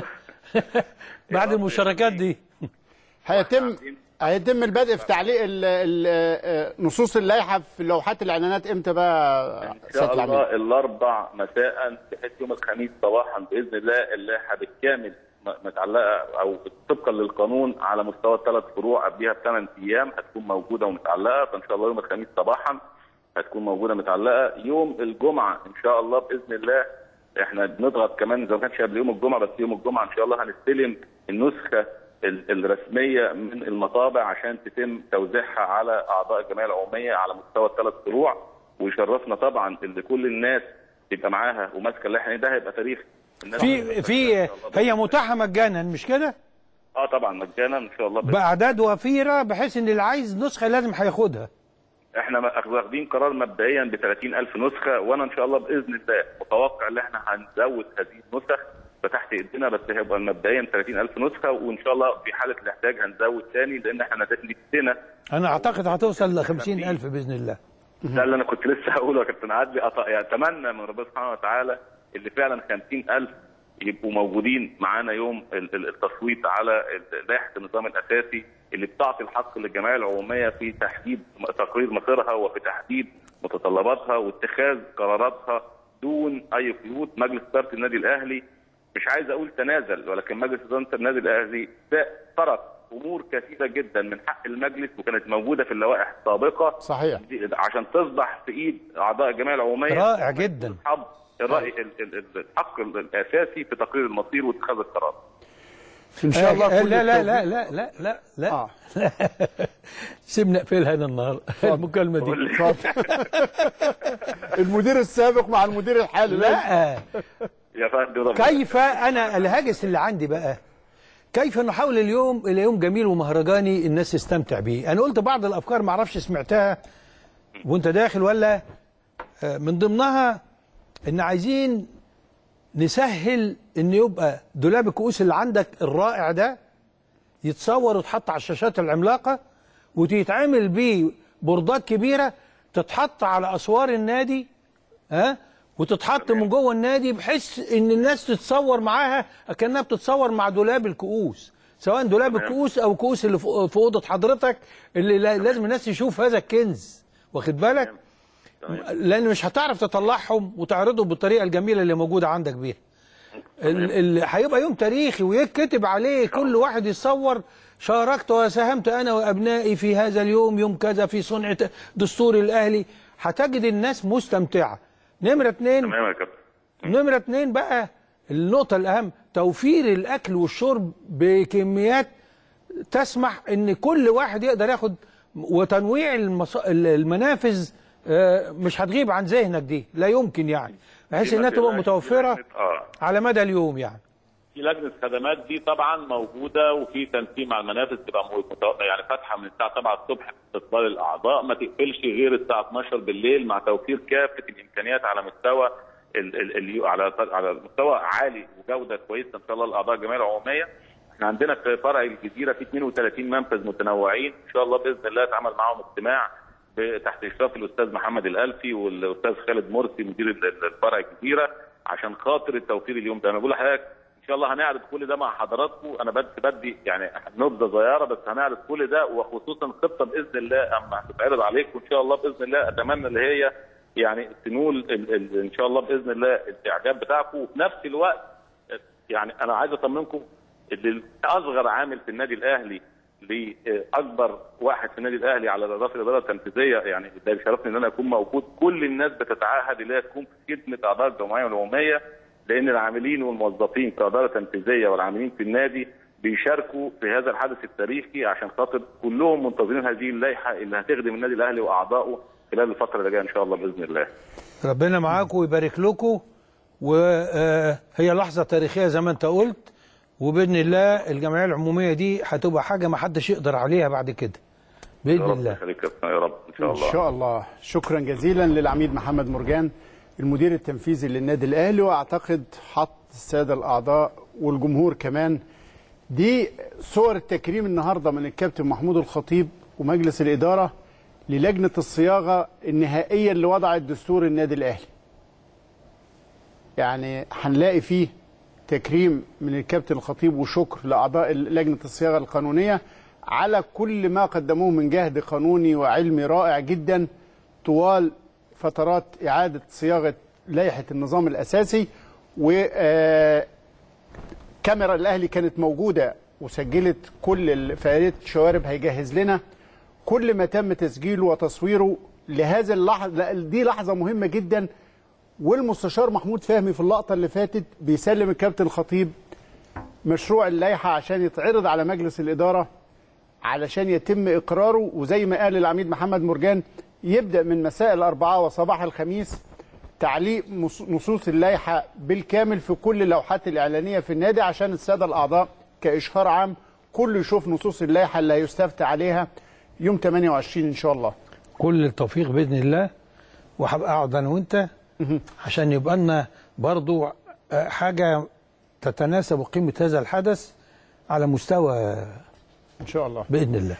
بعد المشاركات دي هيتم هيتم البدء في تعليق ال- ال- نصوص اللائحه في لوحات الاعلانات امتى بقى ان سياده شاء العميد؟ الله الاربع مساء بحيث يوم الخميس صباحا باذن الله اللائحه بالكامل م- متعلقه او طبقا للقانون على مستوى الثلاث فروع قبلها بثمان ايام هتكون موجوده ومتعلقه فان شاء الله يوم الخميس صباحا هتكون موجوده متعلقه يوم الجمعه ان شاء الله باذن الله احنا بنضغط كمان اذا ما كانش قبل يوم الجمعه بس يوم الجمعه ان شاء الله هنستلم النسخه ال- الرسميه من المطابع عشان تتم توزيعها على اعضاء الجمعيه العموميه على مستوى الثلاث فروع ويشرفنا طبعا ان كل الناس تبقى معاها وماسكه اللائحه ده هيبقى تاريخ الناس في في هي متاحه مجانا مش كده؟ اه طبعا مجانا ان شاء الله بإذن باعداد وفيره بحيث ان اللي عايز نسخه لازم هياخدها احنا واخدين قرار مبدئيا ب 30000 نسخه وانا ان شاء الله باذن الله متوقع ان احنا هنزود هذه النسخ فتحت ايدينا بس هيبقى مبدئيا 30000 نسخه وان شاء الله في حاله الاحتياج هنزود ثاني لان احنا نفسنا انا اعتقد هتوصل ل 50000 باذن الله ده اللي انا كنت لسه هقوله يا كابتن عدلي أط- يعني اتمنى من ربنا سبحانه وتعالى اللي فعلا 50000 يبقوا موجودين معانا يوم ال- ال- التصويت على ال- لائحه النظام الاساسي اللي بتعطي الحق للجمعيه العموميه في تحديد م- تقرير مصيرها وفي تحديد متطلباتها واتخاذ قراراتها دون اي قيود مجلس اداره النادي الاهلي مش عايز اقول تنازل ولكن مجلس اداره النادي الاهلي ترك امور كثيره جدا من حق المجلس وكانت موجوده في اللوائح السابقه صحيح دي- عشان تصبح في ايد اعضاء الجمعيه العموميه رائع جدا حب الراي ال- ال- ال- الحق الاساسي في تقرير المصير واتخاذ القرار ان شاء الله آه، كل لا لا التوفيق. لا لا لا لا لا اه سيبنا نقفلها هنا النهارده المكالمه دي اتفضل. المدير السابق مع المدير الحالي لا يا فندم ربنا كيف انا الهاجس اللي عندي بقى كيف نحول اليوم الى يوم جميل ومهرجاني الناس تستمتع بيه انا قلت بعض الافكار ما اعرفش سمعتها وانت داخل ولا آه، من ضمنها ان عايزين نسهل ان يبقى دولاب الكؤوس اللي عندك الرائع ده يتصور ويتحط على الشاشات العملاقه وتتعمل بيه بوردات كبيره تتحط على اسوار النادي ها وتتحط من جوه النادي بحيث ان الناس تتصور معاها كانها بتتصور مع دولاب الكؤوس سواء دولاب الكؤوس او الكؤوس اللي في في اوضه حضرتك اللي لا- لازم الناس تشوف هذا الكنز واخد بالك لان مش هتعرف تطلعهم وتعرضهم بالطريقه الجميله اللي موجوده عندك بيها ال- ال- هيبقى يوم تاريخي ويتكتب عليه كل واحد يتصور شاركت وساهمت انا وابنائي في هذا اليوم يوم كذا في صنع ت- دستور الاهلي هتجد الناس مستمتعه نمره اتنين تمام يا كابتن نمرة اتنين بقى النقطة الأهم توفير الأكل والشرب بكميات تسمح إن كل واحد يقدر ياخد وتنويع المص... المنافذ آه، مش هتغيب عن ذهنك دي لا يمكن يعني بحيث إنها تبقى متوفرة اه على مدى اليوم يعني في لجنه خدمات دي طبعا موجوده وفي تنسيق مع المنافذ تبقى مو- متو- يعني فاتحه من الساعه 7 الصبح استقبال الاعضاء ما تقفلش غير الساعه 12 بالليل مع توفير كافه الامكانيات على مستوى ال ال ال على على مستوى عالي وجوده كويسه ان شاء الله لاعضاء الجمعيه العموميه احنا عندنا في فرع الجزيره في 32 منفذ متنوعين ان شاء الله باذن الله اتعمل معاهم اجتماع ب- تحت اشراف الاستاذ محمد الالفي والاستاذ خالد مرسي مدير ال- ال- الفرع الجزيره عشان خاطر التوفير اليوم ده انا بقول لحضرتك ان شاء الله هنعرض كل ده مع حضراتكم انا بس بدي يعني نبذه صغيره بس هنعرض كل ده وخصوصا خطه باذن الله اما هتتعرض عليكم ان شاء الله باذن الله اتمنى اللي هي يعني تنول ال ال ان شاء الله باذن الله الاعجاب بتاعكم وفي نفس الوقت يعني انا عايز اطمنكم ان اصغر عامل في النادي الاهلي لاكبر واحد في النادي الاهلي على رأس الاداره التنفيذيه يعني ده بيشرفني ان انا اكون موجود كل الناس بتتعهد ان هي تكون في خدمه اعضاء الجمعيه والعموميه لان العاملين والموظفين كاداره تنفيذيه والعاملين في النادي بيشاركوا في هذا الحدث التاريخي عشان خاطر كلهم منتظرين هذه اللائحه اللي هتخدم النادي الاهلي واعضائه خلال الفتره اللي جايه ان شاء الله باذن الله. ربنا معاكم ويبارك لكم وهي لحظه تاريخيه زي ما انت قلت وباذن الله الجمعيه العموميه دي هتبقى حاجه ما حدش يقدر عليها بعد كده باذن ربنا الله يخليك يا كابتن، يا رب ان شاء ان الله. شاء الله شكرا جزيلا للعميد محمد مرجان المدير التنفيذي للنادي الاهلي واعتقد حط الساده الاعضاء والجمهور كمان دي صور التكريم النهارده من الكابتن محمود الخطيب ومجلس الاداره للجنه الصياغه النهائيه اللي وضعت دستور النادي الاهلي يعني هنلاقي فيه تكريم من الكابتن الخطيب وشكر لاعضاء لجنه الصياغه القانونيه على كل ما قدموه من جهد قانوني وعلمي رائع جدا طوال فترات اعاده صياغه لائحه النظام الاساسي و آه، كاميرا الاهلي كانت موجوده وسجلت كل ال- فاريت شوارب هيجهز لنا كل ما تم تسجيله وتصويره لهذا اللحظه لا، دي لحظه مهمه جدا والمستشار محمود فهمي في اللقطه اللي فاتت بيسلم الكابتن الخطيب مشروع اللائحه عشان يتعرض على مجلس الاداره علشان يتم اقراره وزي ما قال العميد محمد مرجان يبدا من مساء الاربعاء وصباح الخميس تعليق مص- نصوص اللائحه بالكامل في كل اللوحات الاعلانيه في النادي عشان الساده الاعضاء كاشهار عام كله يشوف نصوص اللائحه اللي هيستفتى عليها يوم 28 ان شاء الله كل التوفيق باذن الله وهبقى اقعد انا وانت عشان يبقى لنا برضو آه، حاجه تتناسب قيمه هذا الحدث على مستوى ان شاء الله باذن الله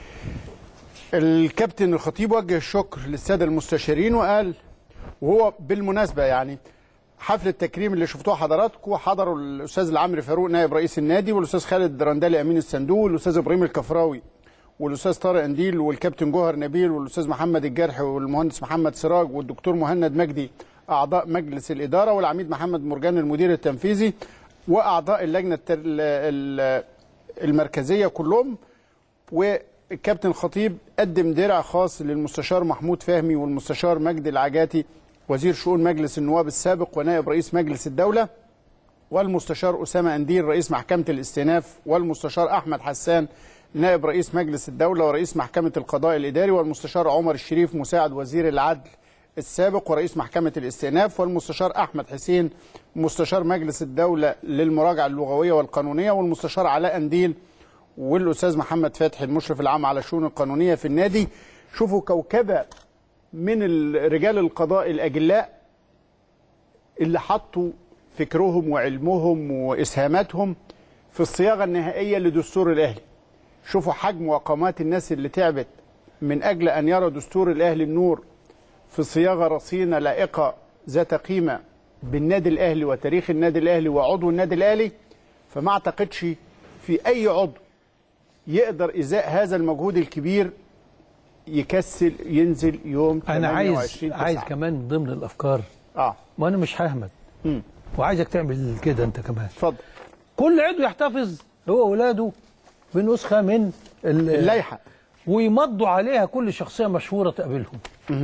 الكابتن الخطيب وجه الشكر للساده المستشارين وقال وهو بالمناسبه يعني حفل التكريم اللي شفتوه حضراتكم حضروا الاستاذ العمري فاروق نائب رئيس النادي والاستاذ خالد درندلي امين الصندوق والاستاذ ابراهيم الكفراوي والاستاذ طارق انديل والكابتن جوهر نبيل والاستاذ محمد الجرح والمهندس محمد سراج والدكتور مهند مجدي اعضاء مجلس الاداره والعميد محمد مرجان المدير التنفيذي واعضاء اللجنه التر- ال- ال- المركزيه كلهم والكابتن خطيب قدم درع خاص للمستشار محمود فهمي والمستشار مجدي العجاتي وزير شؤون مجلس النواب السابق ونائب رئيس مجلس الدولة والمستشار أسامة أنديل رئيس محكمة الاستئناف والمستشار أحمد حسان نائب رئيس مجلس الدولة ورئيس محكمة القضاء الإداري والمستشار عمر الشريف مساعد وزير العدل السابق ورئيس محكمة الاستئناف والمستشار أحمد حسين مستشار مجلس الدولة للمراجعة اللغوية والقانونية والمستشار علاء أنديل والاستاذ محمد فتحي المشرف العام على الشؤون القانونيه في النادي شوفوا كوكبه من ال- رجال القضاء الاجلاء اللي حطوا فكرهم وعلمهم واسهاماتهم في الصياغه النهائيه لدستور الاهلي شوفوا حجم وقامات الناس اللي تعبت من اجل ان يرى دستور الاهلي النور في صياغه رصينه لائقه ذات قيمه بالنادي الاهلي وتاريخ النادي الاهلي وعضو النادي الاهلي فما اعتقدش في اي عضو يقدر ازاء هذا المجهود الكبير يكسل ينزل يوم انا عايز 28 عايز تسعة. كمان من ضمن الافكار اه وانا مش ههمت مم. وعايزك تعمل كده انت كمان اتفضل كل عضو يحتفظ هو واولاده بنسخه من ال- اللائحه ويمضوا عليها كل شخصيه مشهوره تقابلهم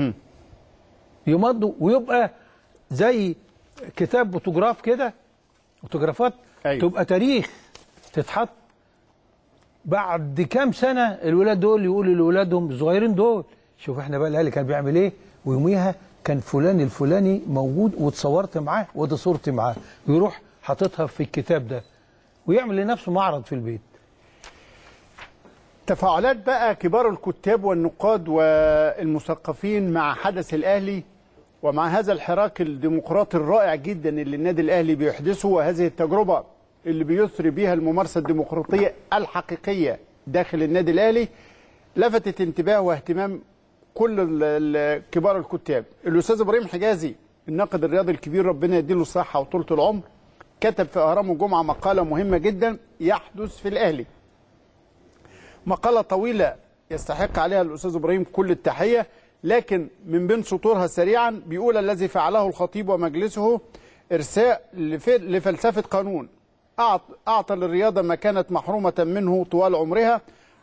يمضوا ويبقى زي كتاب فوتوغراف كده فوتوغرافات أيوة. تبقى تاريخ تتحط بعد كام سنه الولاد دول يقولوا لاولادهم الصغيرين دول شوف احنا بقى الاهلي كان بيعمل ايه ويوميها كان فلان الفلاني موجود واتصورت معاه ودي صورتي معاه ويروح حاططها في الكتاب ده ويعمل لنفسه معرض في البيت تفاعلات بقى كبار الكتاب والنقاد والمثقفين مع حدث الاهلي ومع هذا الحراك الديمقراطي الرائع جدا اللي النادي الاهلي بيحدثه وهذه التجربه اللي بيثري بيها الممارسه الديمقراطيه الحقيقيه داخل النادي الاهلي لفتت انتباه واهتمام كل ال- ال- كبار الكتاب الاستاذ ابراهيم حجازي الناقد الرياضي الكبير ربنا يديله الصحه وطولة العمر كتب في اهرام الجمعه مقاله مهمه جدا يحدث في الاهلي مقالة طويلة يستحق عليها الأستاذ إبراهيم كل التحية لكن من بين سطورها سريعا بيقول الذي فعله الخطيب ومجلسه إرساء لف- لفلسفة قانون أعط- أعطى للرياضة ما كانت محرومة منه طوال عمرها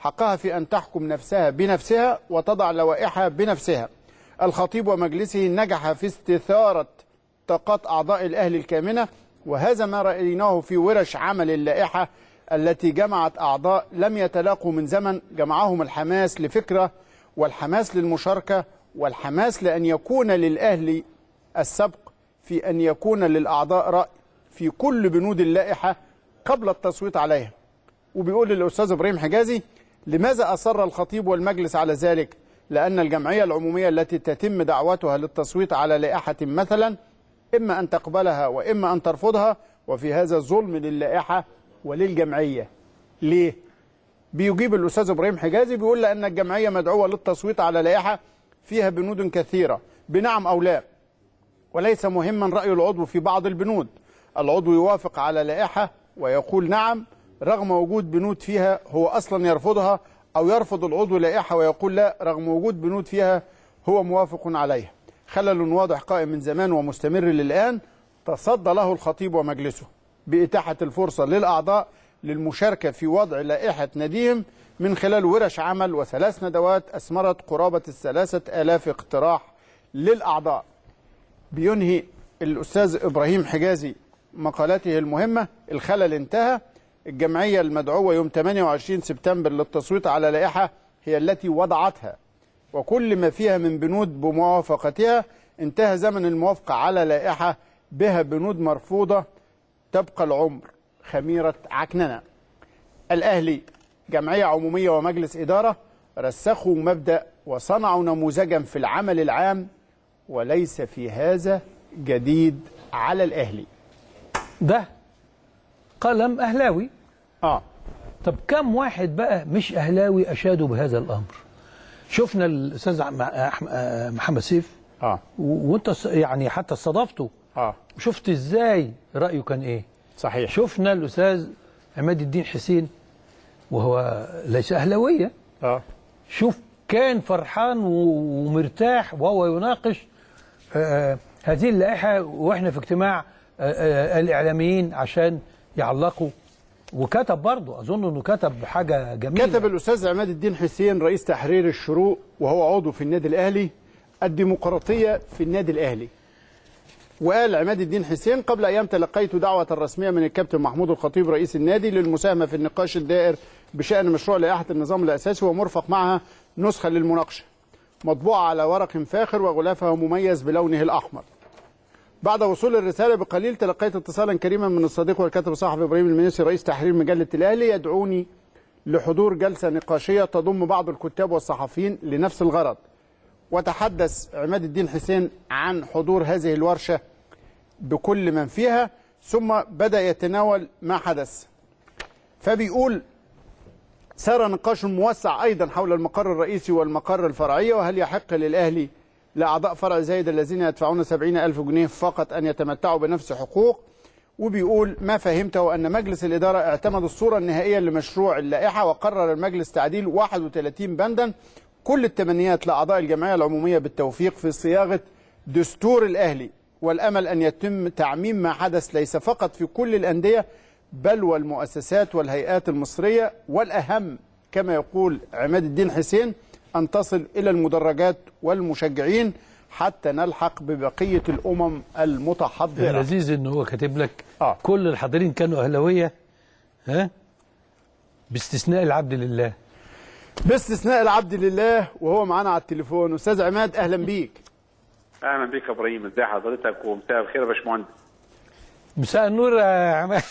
حقها في أن تحكم نفسها بنفسها وتضع لوائحها بنفسها الخطيب ومجلسه نجح في استثارة طاقات أعضاء الأهلي الكامنة وهذا ما رأيناه في ورش عمل اللائحة التي جمعت أعضاء لم يتلاقوا من زمن جمعهم الحماس لفكرة والحماس للمشاركة والحماس لأن يكون للأهلي السبق في أن يكون للأعضاء رأي في كل بنود اللائحة قبل التصويت عليها وبيقول للأستاذ إبراهيم حجازي لماذا أصر الخطيب والمجلس على ذلك لأن الجمعية العمومية التي تتم دعوتها للتصويت على لائحة مثلا إما أن تقبلها وإما أن ترفضها وفي هذا ظلم للائحة وللجمعية ليه؟ بيجيب الأستاذ إبراهيم حجازي بيقول لأن الجمعية مدعوة للتصويت على لائحة فيها بنود كثيرة بنعم أو لا وليس مهما رأي العضو في بعض البنود العضو يوافق على لائحة ويقول نعم رغم وجود بنود فيها هو أصلا يرفضها أو يرفض العضو لائحة ويقول لا رغم وجود بنود فيها هو موافق عليها خلل واضح قائم من زمان ومستمر للآن تصدى له الخطيب ومجلسه بإتاحة الفرصة للأعضاء للمشاركة في وضع لائحة نديم من خلال ورش عمل وثلاث ندوات أثمرت قرابة الثلاثة آلاف اقتراح للأعضاء بينهي الأستاذ إبراهيم حجازي مقالته المهمة الخلل انتهى الجمعية المدعوة يوم 28 سبتمبر للتصويت على لائحة هي التي وضعتها وكل ما فيها من بنود بموافقتها انتهى زمن الموافقة على لائحة بها بنود مرفوضة تبقى العمر خميرة عكننة الأهلي جمعية عمومية ومجلس إدارة رسخوا مبدأ وصنعوا نموذجا في العمل العام وليس في هذا جديد على الأهلي ده قلم أهلاوي آه طب كم واحد بقى مش أهلاوي أشادوا بهذا الأمر شفنا الأستاذ عم- أحم- آه، محمد سيف آه و- وانت ص- يعني حتى استضفته آه وشفت ازاي رأيه كان ايه صحيح شفنا الأستاذ عماد الدين حسين وهو ليس أهلاوية آه شوف كان فرحان و- ومرتاح وهو يناقش آه، هذه اللائحة واحنا في اجتماع آه، آه، الإعلاميين عشان يعلقوا وكتب برضه أظن أنه كتب حاجة جميلة كتب الأستاذ عماد الدين حسين رئيس تحرير الشروق وهو عضو في النادي الأهلي الديمقراطية في النادي الأهلي وقال عماد الدين حسين قبل أيام تلقيت دعوة رسمية من الكابتن محمود الخطيب رئيس النادي للمساهمة في النقاش الدائر بشأن مشروع لائحة النظام الأساسي ومرفق معها نسخة للمناقشة مطبوعة على ورق فاخر وغلافها مميز بلونه الأحمر بعد وصول الرسالة بقليل تلقيت اتصالا كريما من الصديق والكاتب الصحفي إبراهيم المنيسي رئيس تحرير مجلة الأهلي يدعوني لحضور جلسة نقاشية تضم بعض الكتاب والصحفيين لنفس الغرض وتحدث عماد الدين حسين عن حضور هذه الورشة بكل من فيها ثم بدأ يتناول ما حدث فبيقول سار نقاش موسع أيضا حول المقر الرئيسي والمقر الفرعية وهل يحق للأهلي لأعضاء فرع زايد الذين يدفعون سبعين ألف جنيه فقط أن يتمتعوا بنفس حقوق وبيقول ما فهمته أن مجلس الإدارة اعتمد الصورة النهائية لمشروع اللائحة وقرر المجلس تعديل 31 بندا كل التمنيات لأعضاء الجمعية العمومية بالتوفيق في صياغة دستور الأهلي والأمل أن يتم تعميم ما حدث ليس فقط في كل الأندية بل والمؤسسات والهيئات المصرية والأهم كما يقول عماد الدين حسين أن تصل إلى المدرجات والمشجعين حتى نلحق ببقية الأمم المتحضرة لذيذ ان هو كاتب لك آه. كل الحاضرين كانوا اهلاويه ها باستثناء العبد لله باستثناء العبد لله وهو معانا على التليفون أستاذ عماد أهلا بيك اهلا بيك يا ابراهيم ازي حضرتك ومساء الخير يا باشمهندس مساء النور يا عماد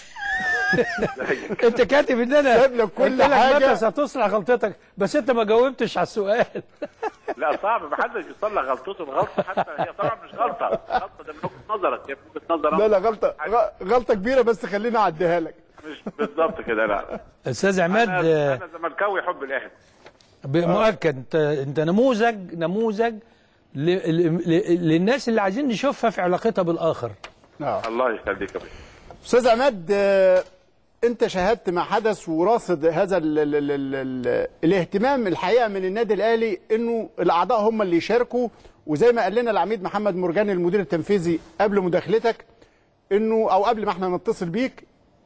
انت كاتب ان انا سايب لك كل قلت لك حاجة. متى ستصلح غلطتك بس انت ما جاوبتش على السؤال لا صعب ما حدش يصلح غلطته الغلطه حتى هي طبعا مش غلطه غلطه ده من وجهه نظرك هي من وجهه نظر لا لا غلطة غ- غلطة كبيرة بس خليني أعديها لك مش بالظبط كده لا استاذ عماد انا آه، انا زملكاوي حب الاهلي مؤكد انت انت نموذج نموذج ل... ل... ل... للناس اللي عايزين نشوفها في علاقتها بالاخر آه. الله يخليك يا باشا استاذ عماد آه، انت شاهدت ما حدث وراصد هذا ال ال ال ال ال الاهتمام الحقيقه من النادي الاهلي انه الاعضاء هم اللي يشاركوا وزي ما قال لنا العميد محمد مرجاني المدير التنفيذي قبل مداخلتك انه او قبل ما احنا نتصل بيك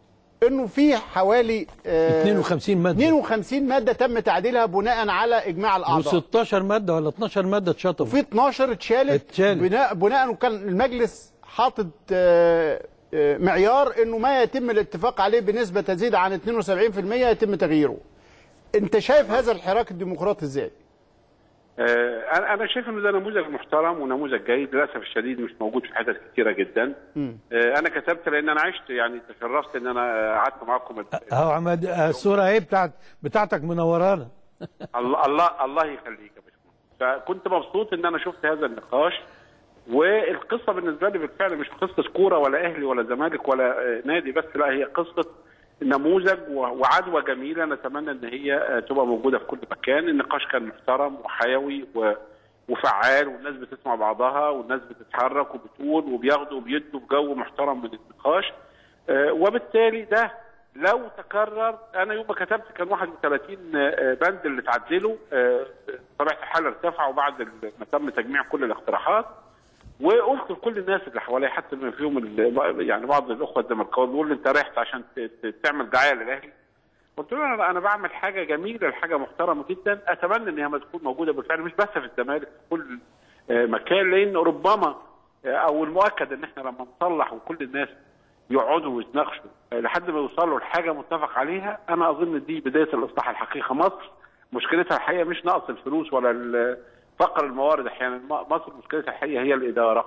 انه في حوالي آه، 52 ماده 52 ماده تم تعديلها بناء على اجماع الاعضاء و16 ماده ولا 12 ماده اتشطبوا في 12 اتشالت اتشالت. بناء بناء وكان المجلس حاطط آه، آه، معيار انه ما يتم الاتفاق عليه بنسبه تزيد عن 72% يتم تغييره. انت شايف هذا الحراك الديمقراطي ازاي؟ آه، انا انا شايف انه ده نموذج محترم ونموذج جيد للاسف الشديد مش موجود في حتت كتيره جدا آه، انا كتبت لان انا عشت يعني تشرفت ان انا قعدت معاكم اهو عماد آه، الصوره اهي بتاعت بتاعتك منورانا الله الله الله يخليك يا باشمهندس فكنت مبسوط ان انا شفت هذا النقاش والقصه بالنسبه لي بالفعل مش قصه كوره ولا اهلي ولا زمالك ولا آه، نادي بس لا هي قصه نموذج و- وعدوى جميله نتمنى ان هي آه، تبقى موجوده في كل مكان النقاش كان محترم وحيوي و وفعال والناس بتسمع بعضها والناس بتتحرك وبتقول وبياخدوا وبيدوا في جو محترم من النقاش آه، وبالتالي ده لو تكرر انا يوم ما كتبت كان 31 آه، بند اللي اتعدلوا آه، طبيعه الحال ارتفعوا بعد ال- ما تم تجميع كل الاقتراحات وقلت لكل الناس اللي حواليا حتى بما فيهم ال- يعني بعض الاخوه الزملكاويه بيقول لي انت رحت عشان ت- ت- تعمل دعايه للاهلي قلت له انا انا بعمل حاجه جميله حاجه محترمه جدا اتمنى ان هي ما تكون موجوده بالفعل مش بس في الزمالك في كل آه، مكان لان ربما آه، او المؤكد ان احنا لما نصلح وكل الناس يقعدوا ويتناقشوا آه، لحد ما يوصلوا لحاجه متفق عليها انا اظن دي بدايه الاصلاح الحقيقي مصر مشكلتها الحقيقه مش نقص الفلوس ولا ال- فقر الموارد احيانا م- مصر مشكلتها الحقيقه هي الاداره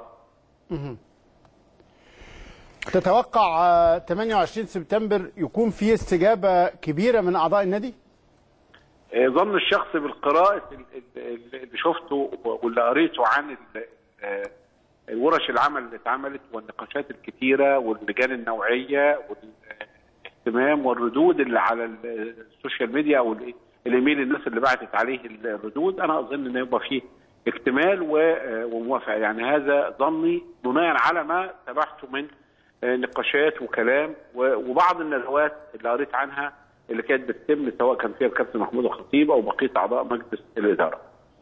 تتوقع آه، 28 سبتمبر يكون في استجابه كبيره من اعضاء النادي؟ آه، ظن الشخص بالقراءة ال- ال- ال- اللي شفته واللي قريته عن ال- آه، ورش العمل اللي اتعملت والنقاشات الكتيرة واللجان النوعية والاهتمام والردود اللي على ال- السوشيال ميديا او ال- الايميل الناس اللي بعتت عليه الردود انا اظن ان يبقى فيه اكتمال و- آه، وموافقه يعني هذا ظني بناء على ما تابعته من آه، نقاشات وكلام و- وبعض الندوات اللي قريت عنها اللي كانت بتتم سواء كان فيها الكابتن محمود الخطيب او بقيه اعضاء مجلس الاداره.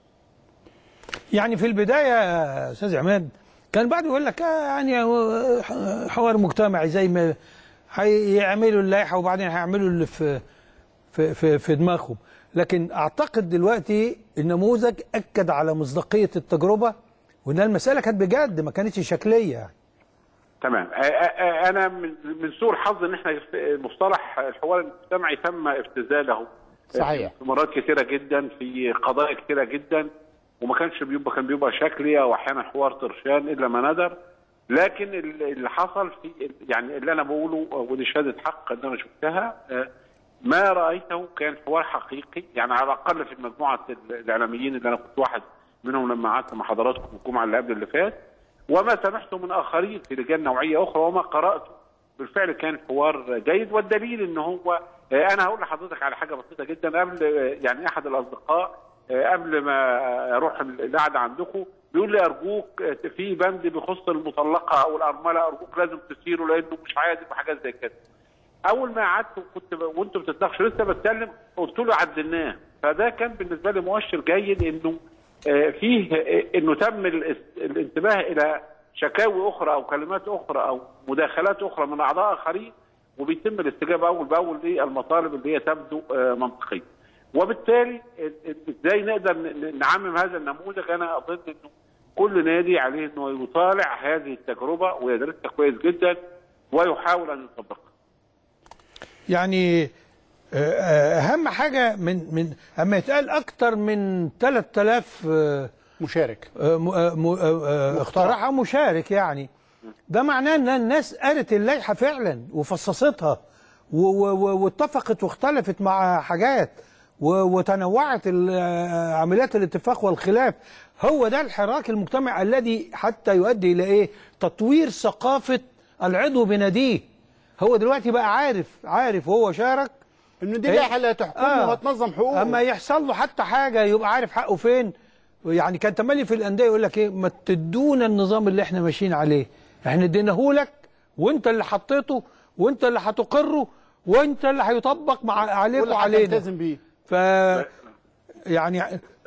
يعني في البدايه يا استاذ عماد كان بعد يقول لك آه يعني هو حوار مجتمعي زي ما هيعملوا اللائحه وبعدين هيعملوا اللي في في في, في دماغهم لكن اعتقد دلوقتي النموذج اكد على مصداقيه التجربه وان المساله كانت بجد ما كانتش شكليه يعني تمام آه، آه، آه، انا من من سوء الحظ ان احنا في مصطلح الحوار المجتمعي تم ابتذاله صحيح. في مرات كثيره جدا في قضايا كثيره جدا وما كانش بيبقى كان بيبقى شكلي او احيانا حوار طرشان الا ما ندر لكن ال- اللي حصل في يعني اللي انا بقوله ودي شهاده حق ان انا شفتها آه، ما رايته كان حوار حقيقي يعني على الاقل في مجموعه ال- الاعلاميين اللي انا كنت واحد منهم لما قعدت مع حضراتكم الجمعه اللي قبل اللي فات وما سمعته من اخرين في لجان نوعيه اخرى وما قراته بالفعل كان حوار جيد والدليل ان هو آه، انا هقول لحضرتك على حاجه بسيطه جدا قبل آه، يعني احد الاصدقاء آه، قبل ما اروح القعده عندكم بيقول لي ارجوك آه، في بند بيخص المطلقه او الارمله ارجوك لازم تسيره لانه مش عادي وحاجات زي كده اول ما قعدت وكنت ب... وانتم بتتناقشوا لسه بتكلم قلت له عدلناه فده كان بالنسبه لي مؤشر جيد انه آه، فيه آه، انه تم الاس- الانتباه الى شكاوي اخرى او كلمات اخرى او مداخلات اخرى من اعضاء اخرين وبيتم الاستجابه اول باول للمطالب اللي هي تبدو آه، منطقيه. وبالتالي ال- ال- ازاي نقدر ن- ن- نعمم هذا النموذج انا اظن انه كل نادي عليه انه يطالع هذه التجربه ويدرسها كويس جدا ويحاول ان يطبقها. يعني آه، آه، اهم حاجه من من اما يتقال اكتر من 3000 آه، مشارك آه، م- آه، م- آه، آه، اقترحها مشارك يعني ده معناه ان الناس قرت اللائحه فعلا وفصصتها و- و- و- واتفقت واختلفت مع حاجات و- وتنوعت ال- آه، عمليات الاتفاق والخلاف هو ده الحراك المجتمعي الذي حتى يؤدي الى ايه تطوير ثقافه العضو بناديه هو دلوقتي بقى عارف عارف وهو شارك انه دي إيه؟ لائحه اللي هتحكمه آه. وهتنظم حقوقه اما يحصل له حتى حاجه يبقى عارف حقه فين يعني كان تملي في الانديه يقول لك ايه ما تدونا النظام اللي احنا ماشيين عليه احنا اديناه لك وانت اللي حطيته وانت اللي هتقره وانت اللي هيطبق مع عليك واللي وعلينا هتلتزم بيه ف يعني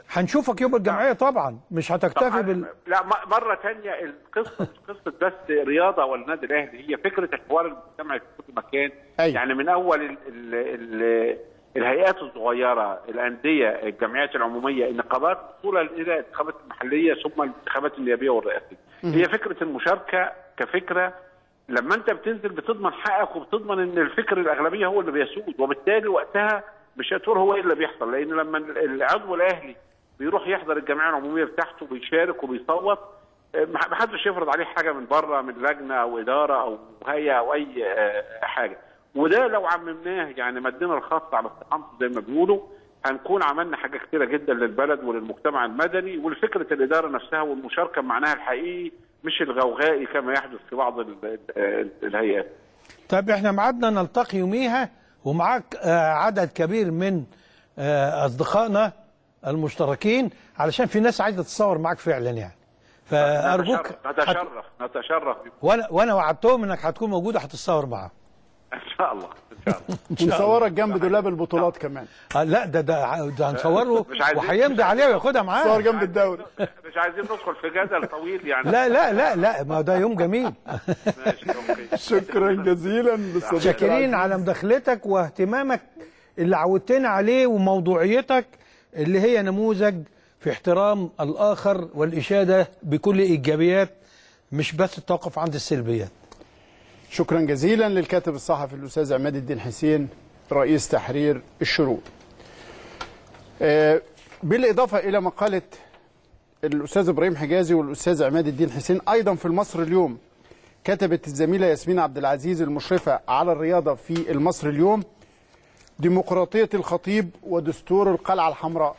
هنشوفك يوم الجمعيه طبعا مش هتكتفي بال لا م- مره تانية القصه مش قصه بس رياضه ولا النادي الاهلي هي فكره الحوار المجتمعي في كل مكان أيوة. يعني من اول ال ال ال الهيئات الصغيره الانديه الجمعيات العموميه النقابات وصولا الى الانتخابات المحليه ثم الانتخابات النيابيه والرئاسيه هي فكره المشاركه كفكره لما انت بتنزل بتضمن حقك وبتضمن ان الفكر الاغلبيه هو اللي بيسود وبالتالي وقتها مش هتقول هو ايه اللي بيحصل لان لما العضو الاهلي بيروح يحضر الجمعيه العموميه بتاعته بيشارك وبيصوت آه، ما حدش يفرض عليه حاجه من بره من لجنه او اداره او هيئه او اي آه، حاجه وده لو عممناه يعني مدينا الخط على استقامته زي ما بيقولوا هنكون عملنا حاجه كتيره جدا للبلد وللمجتمع المدني ولفكره الاداره نفسها والمشاركه بمعناها الحقيقي مش الغوغائي كما يحدث في بعض ال- ال- الهيئات. طب احنا ميعادنا نلتقي يوميها ومعاك آه، عدد كبير من آه، اصدقائنا المشتركين علشان في ناس عايزه تتصور معاك فعلا يعني فارجوك نتشرف هت... نتشرف نتشرف بكم. وانا وانا وعدتهم انك هتكون موجود هتتصور معاهم ان شاء الله ان شاء الله ونصورك جنب دولاب البطولات كمان آه لا ده ده ده هنصوره مش عايزين- وهيمضي عليه وياخدها صور معاه جنب الدوري مش عايزين ندخل في جدل طويل يعني لا لا لا لا ما ده يوم جميل ماشي اوكي شكرا جزيلا للصديق شاكرين العزيز. على مداخلتك واهتمامك اللي عودتنا عليه وموضوعيتك اللي هي نموذج في احترام الآخر والإشادة بكل إيجابيات مش بس التوقف عند السلبيات شكرا جزيلا للكاتب الصحفي الاستاذ عماد الدين حسين رئيس تحرير الشروق آه، بالاضافه الى مقاله الاستاذ ابراهيم حجازي والاستاذ عماد الدين حسين ايضا في المصر اليوم كتبت الزميله ياسمين عبد العزيز المشرفه على الرياضه في المصر اليوم ديمقراطيه الخطيب ودستور القلعه الحمراء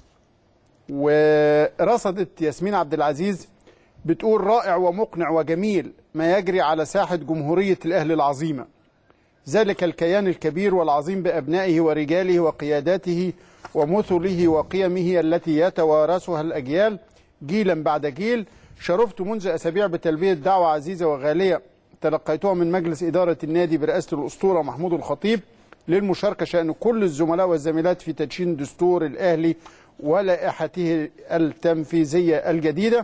ورصدت ياسمين عبد العزيز بتقول رائع ومقنع وجميل ما يجري على ساحة جمهورية الأهل العظيمة ذلك الكيان الكبير والعظيم بأبنائه ورجاله وقياداته ومثله وقيمه التي يتوارثها الأجيال جيلا بعد جيل شرفت منذ أسابيع بتلبية دعوة عزيزة وغالية تلقيتها من مجلس إدارة النادي برئاسة الأسطورة محمود الخطيب للمشاركة شأن كل الزملاء والزميلات في تدشين دستور الأهلي ولائحته التنفيذية الجديدة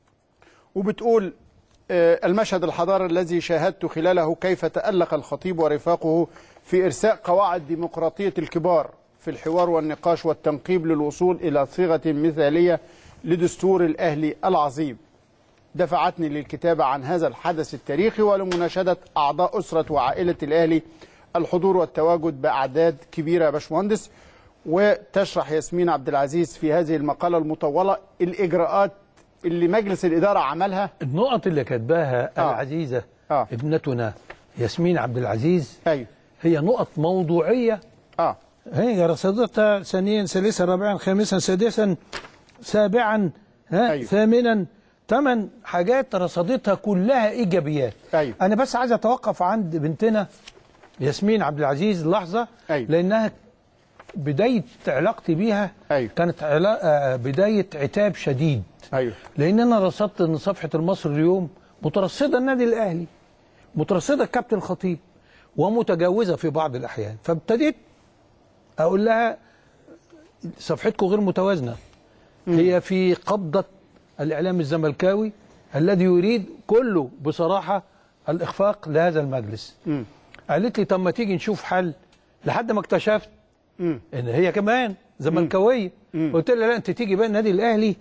وبتقول آه، المشهد الحضاري الذي شاهدت خلاله كيف تألق الخطيب ورفاقه في إرساء قواعد ديمقراطية الكبار في الحوار والنقاش والتنقيب للوصول إلى صيغة مثالية لدستور الأهلي العظيم دفعتني للكتابة عن هذا الحدث التاريخي ولمناشدة أعضاء أسرة وعائلة الأهلي الحضور والتواجد بأعداد كبيرة يا باشمهندس وتشرح ياسمين عبد العزيز في هذه المقالة المطولة الإجراءات اللي مجلس الإدارة عملها النقط اللي كاتباها آه. العزيزة آه. ابنتنا ياسمين عبد العزيز أيوه هي نقط موضوعية آه هي رصدتها ثانيا ثالثا رابعا خامسا سادسا سابعا ها أيوه. ثامنا ثمان حاجات رصدتها كلها ايجابيات أيوه. انا بس عايز اتوقف عند بنتنا ياسمين عبد العزيز لحظه أيوه. لانها بدايه علاقتي بيها أيوه. كانت علا... آه، بدايه عتاب شديد أيوه لان انا رصدت ان صفحه المصري اليوم مترصده النادي الاهلي مترصده الكابتن الخطيب ومتجاوزه في بعض الاحيان فابتديت اقول لها صفحتكم غير متوازنه هي في قبضه الاعلام الزملكاوي الذي يريد كله بصراحه الاخفاق لهذا المجلس قالت لي طب ما تيجي نشوف حل لحد ما اكتشفت ان هي كمان زملكاويه قلت لها لا انت تيجي بقى النادي الاهلي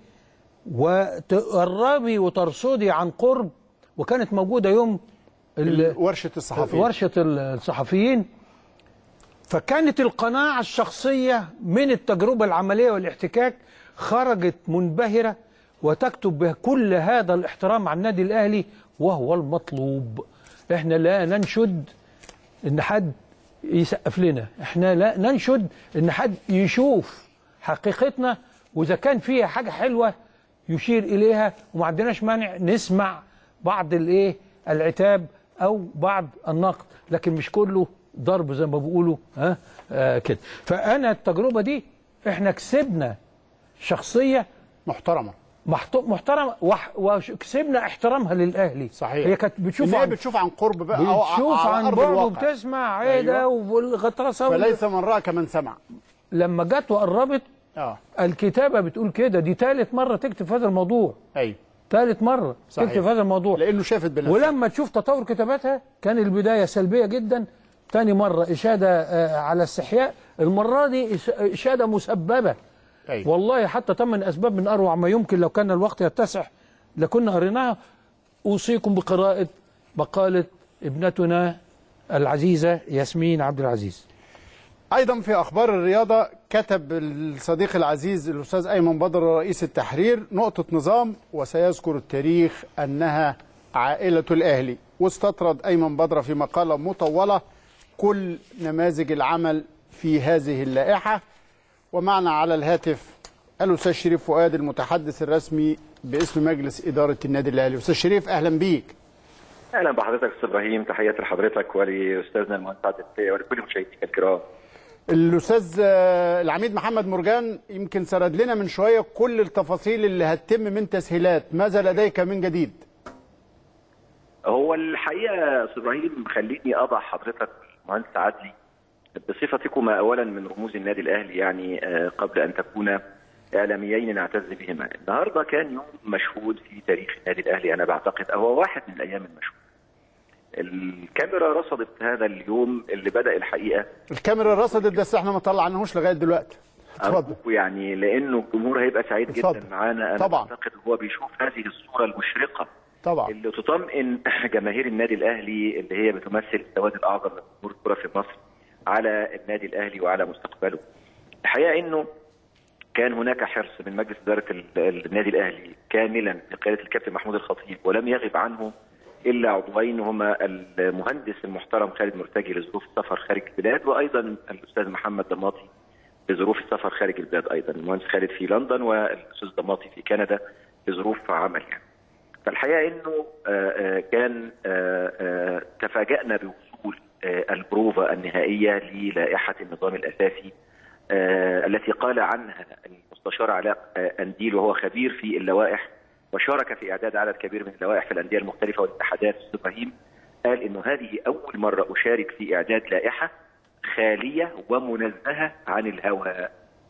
وتقربي وترصدي عن قرب وكانت موجوده يوم ال- ورشة الصحفيين ورشه الصحفيين فكانت القناعه الشخصيه من التجربه العمليه والاحتكاك خرجت منبهره وتكتب بكل هذا الاحترام عن النادي الاهلي وهو المطلوب احنا لا ننشد ان حد يسقف لنا احنا لا ننشد ان حد يشوف حقيقتنا واذا كان فيها حاجه حلوه يشير اليها وما عندناش مانع نسمع بعض الايه العتاب او بعض النقد لكن مش كله ضرب زي ما بيقولوا ها آه كده فانا التجربه دي احنا كسبنا شخصيه محترمة محت- محترمه وح- وكسبنا احترامها للاهلي صحيح هي كانت بتشوف إن هي عن بتشوف عن قرب بقى أو ع- بتشوف على عن أرض بعد الواقع وبتسمع عيده أيوة. والغطرسه وال- فليس من رأى كمن سمع لما جت وقربت اه الكتابه بتقول كده دي ثالث مره تكتب في هذا الموضوع ايوه ثالث مره صحيح. تكتب في هذا الموضوع لانه شافت بنفسها ولما تشوف تطور كتاباتها كان البدايه سلبيه جدا تاني مره اشاده آه، على استحياء المره دي إش- اشاده مسببه أيوة. والله حتى تم من اسباب من اروع ما يمكن لو كان الوقت يتسع لكنا قريناها اوصيكم بقراءه مقاله ابنتنا العزيزه ياسمين عبد العزيز ايضا في اخبار الرياضه كتب الصديق العزيز الاستاذ ايمن بدر رئيس التحرير نقطه نظام وسيذكر التاريخ انها عائله الاهلي واستطرد ايمن بدر في مقاله مطوله كل نماذج العمل في هذه اللائحه ومعنا على الهاتف الاستاذ شريف فؤاد المتحدث الرسمي باسم مجلس اداره النادي الاهلي استاذ شريف اهلا بيك اهلا بحضرتك استاذ ابراهيم تحياتي لحضرتك ولاستاذنا المهندس عادل الفقيه ولكل مشاهديك الكرام الاستاذ آه، العميد محمد مرجان يمكن سرد لنا من شويه كل التفاصيل اللي هتتم من تسهيلات ماذا لديك من جديد هو الحقيقه يا استاذ ابراهيم خليني اضع حضرتك المهندس عدلي بصفتكما اولا من رموز النادي الاهلي يعني آه، قبل ان تكونا اعلاميين نعتز بهما النهارده كان يوم مشهود في تاريخ النادي الاهلي انا بعتقد او واحد من الايام المشهوده الكاميرا رصدت هذا اليوم اللي بدا الحقيقه الكاميرا رصدت بس احنا ما طلعناهوش لغايه دلوقتي اتفضل أرجوكوا يعني لانه الجمهور هيبقى سعيد اتفضل. جدا معانا انا طبعا. اعتقد هو بيشوف هذه الصوره المشرقه طبعا اللي تطمئن جماهير النادي الاهلي اللي هي بتمثل السواد الاعظم من جمهور الكره في مصر على النادي الاهلي وعلى مستقبله. الحقيقه انه كان هناك حرص من مجلس اداره ال- النادي الاهلي كاملا بقياده الكابتن محمود الخطيب ولم يغب عنه الا عضوين هما المهندس المحترم خالد مرتجي لظروف السفر خارج البلاد وايضا الاستاذ محمد ضماطي لظروف السفر خارج البلاد ايضا المهندس خالد في لندن والاستاذ ضماطي في كندا لظروف عمل يعني. فالحقيقه انه آه، آه، كان آه، آه، تفاجأنا بوصول آه، البروفا النهائيه للائحه النظام الاساسي آه، التي قال عنها المستشار علاء آه، انديل وهو خبير في اللوائح وشارك في اعداد عدد كبير من اللوائح في الانديه المختلفه والاتحادات استاذ ابراهيم قال انه هذه اول مره اشارك في اعداد لائحه خاليه ومنزهه عن الهوى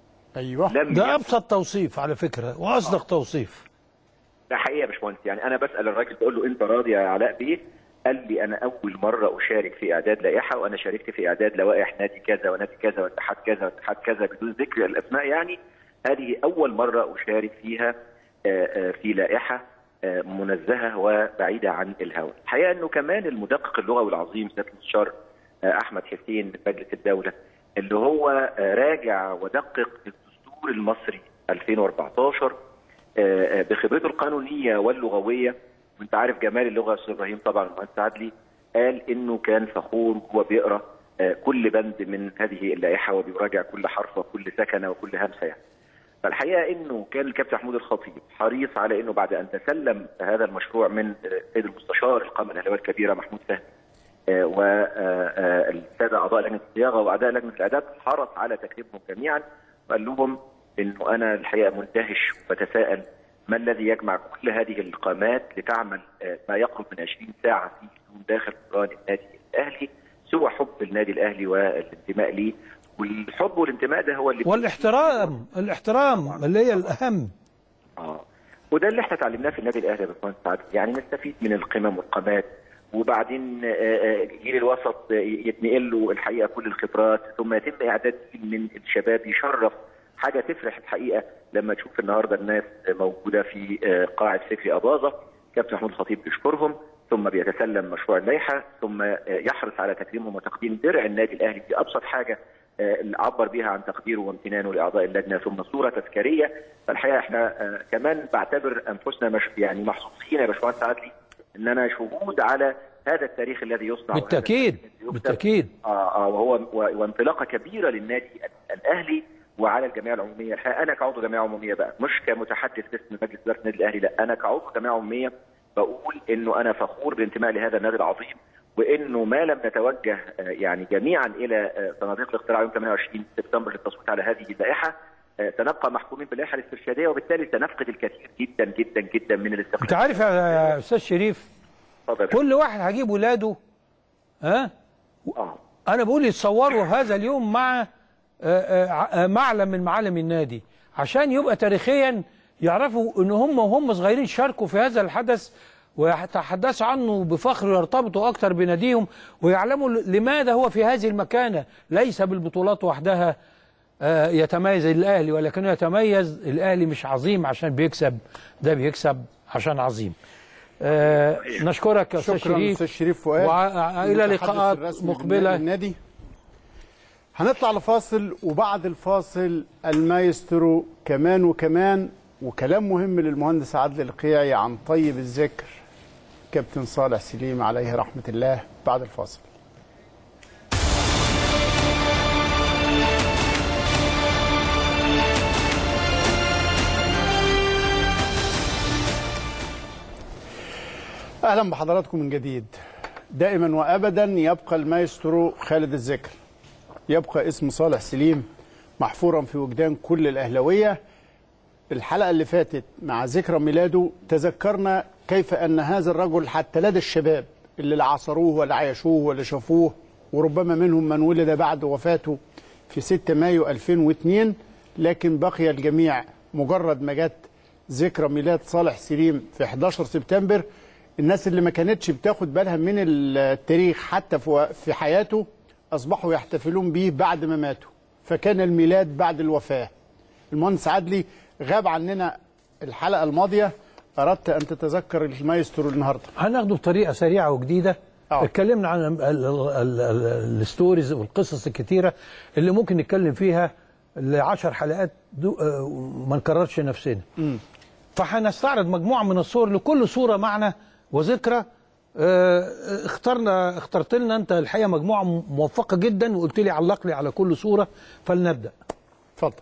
ايوه لم ده يكن- ابسط توصيف على فكره واصدق توصيف ده حقيقه يا باشمهندس يعني انا بسال الراجل بقول له انت راضي يا علاء بيه؟ قال لي انا اول مره اشارك في اعداد لائحه وانا شاركت في اعداد لوائح نادي كذا ونادي كذا واتحاد كذا واتحاد كذا بدون ذكر الاسماء يعني هذه اول مره اشارك فيها آه، آه، في لائحه آه، منزهه وبعيده عن الهوى. الحقيقه انه كمان المدقق اللغوي العظيم سياده المستشار آه، احمد حسين من مجلس الدوله اللي هو آه، راجع ودقق في الدستور المصري 2014 آه، آه، بخبرته القانونيه واللغويه وانت عارف جمال اللغه يا استاذ ابراهيم طبعا المهندس عدلي قال انه كان فخور وهو بيقرا آه، كل بند من هذه اللائحه وبيراجع كل حرف وكل سكنه وكل همسه يعني. فالحقيقه انه كان الكابتن محمود الخطيب حريص على انه بعد ان تسلم هذا المشروع من آه، السيد المستشار القامه الاهلاويه الكبيره محمود فهمي والساده اعضاء لجنه الصياغه واعضاء لجنه الاعداد حرص على تكريمهم جميعا وقال لهم انه انا الحقيقه مندهش وبتساءل ما الذي يجمع كل هذه القامات لتعمل آه، ما يقرب من 20 ساعه في سجون داخل جدران النادي الاهلي سوى حب النادي الاهلي والانتماء ليه والحب والانتماء ده هو اللي والاحترام الاحترام اللي هي الاهم اه وده اللي احنا اتعلمناه في النادي الاهلي يا باشمهندس سعد يعني نستفيد من القمم والقامات وبعدين آه، آه، الجيل الوسط آه، يتنقل له الحقيقه كل الخبرات ثم يتم اعداد جيل من الشباب يشرف حاجه تفرح الحقيقه لما تشوف النهارده الناس موجوده في آه، قاعه فكري اباظه كابتن محمود الخطيب بيشكرهم ثم بيتسلم مشروع اللائحه ثم آه، يحرص على تكريمهم وتقديم درع النادي الاهلي في ابسط حاجه آه، اللي عبر بها عن تقديره وامتنانه لاعضاء اللجنه ثم صوره تذكاريه فالحقيقه احنا آه، كمان بعتبر انفسنا مش يعني محظوظين يا باشمهندس عدلي اننا شهود على هذا التاريخ الذي يصنع وهذا بالتاكيد التاريخ الذي يكتب. بالتاكيد اه اه وهو و- وانطلاقه كبيره للنادي ال- الاهلي وعلى الجمعيه العموميه الحقيقه انا كعضو جمعيه عموميه بقى مش كمتحدث باسم مجلس اداره النادي الاهلي لا انا كعضو جمعيه عموميه بقول انه انا فخور بانتمائي لهذا النادي العظيم وانه ما لم نتوجه آه، يعني جميعا الى آه، صناديق الاقتراع يوم 28 سبتمبر للتصويت على هذه اللائحه آه، سنبقى محكومين باللائحه الاسترشاديه وبالتالي سنفقد الكثير جدا جدا جدا من الاستقلال انت عارف يا استاذ شريف اتفضل يا باشا. كل واحد هجيب ولاده ها اه انا بقول يتصوروا هذا اليوم مع آه، آه، ع- آه، معلم من معالم النادي عشان يبقى تاريخيا يعرفوا ان هم وهم صغيرين شاركوا في هذا الحدث ويتحدثوا عنه بفخر ويرتبطوا اكثر بناديهم ويعلموا لماذا هو في هذه المكانه ليس بالبطولات وحدها آه، يتميز الاهلي ولكنه يتميز الاهلي مش عظيم عشان بيكسب ده بيكسب عشان عظيم آه، نشكرك يا استاذ شكرا شريف استاذ شريف فؤاد والى المتحدث لقاءات الرسمي مقبله للنادي النادي هنطلع لفاصل وبعد الفاصل المايسترو كمان وكمان وكلام مهم للمهندس عادل القيعي عن طيب الذكر كابتن صالح سليم عليه رحمه الله بعد الفاصل اهلا بحضراتكم من جديد دائما وابدا يبقى المايسترو خالد الذكر يبقى اسم صالح سليم محفورا في وجدان كل الاهلاويه الحلقه اللي فاتت مع ذكرى ميلاده تذكرنا كيف ان هذا الرجل حتى لدى الشباب اللي لا عاصروه ولا عايشوه ولا شافوه وربما منهم من ولد بعد وفاته في 6 مايو 2002 لكن بقي الجميع مجرد ما جت ذكرى ميلاد صالح سليم في 11 سبتمبر الناس اللي ما كانتش بتاخد بالها من التاريخ حتى في في حياته اصبحوا يحتفلون به بعد ما ماتوا فكان الميلاد بعد الوفاه المهندس عدلي غاب عننا الحلقه الماضيه اردت ان تتذكر المايسترو النهارده هناخده بطريقه سريعه وجديده آه. اتكلمنا عن ال- ال- ال- ال- الستوريز والقصص الكتيره اللي ممكن نتكلم فيها لعشر حلقات دو آه، ما نكررش نفسنا فهنستعرض مجموعه من الصور لكل صوره معنى وذكرى آه، اخترنا اخترت لنا انت الحقيقه مجموعه موفقه جدا وقلت لي علق لي على كل صوره فلنبدا اتفضل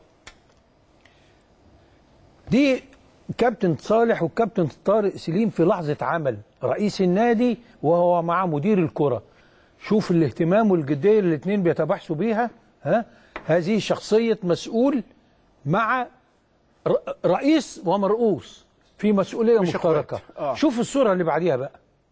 دي كابتن صالح والكابتن طارق سليم في لحظة عمل رئيس النادي وهو مع مدير الكرة شوف الاهتمام والجدية اللي الاثنين بيتباحثوا بيها ها هذه شخصية مسؤول مع ر- رئيس ومرؤوس في مسؤولية مش مشتركة إخوات. آه. شوف الصورة اللي بعديها بقى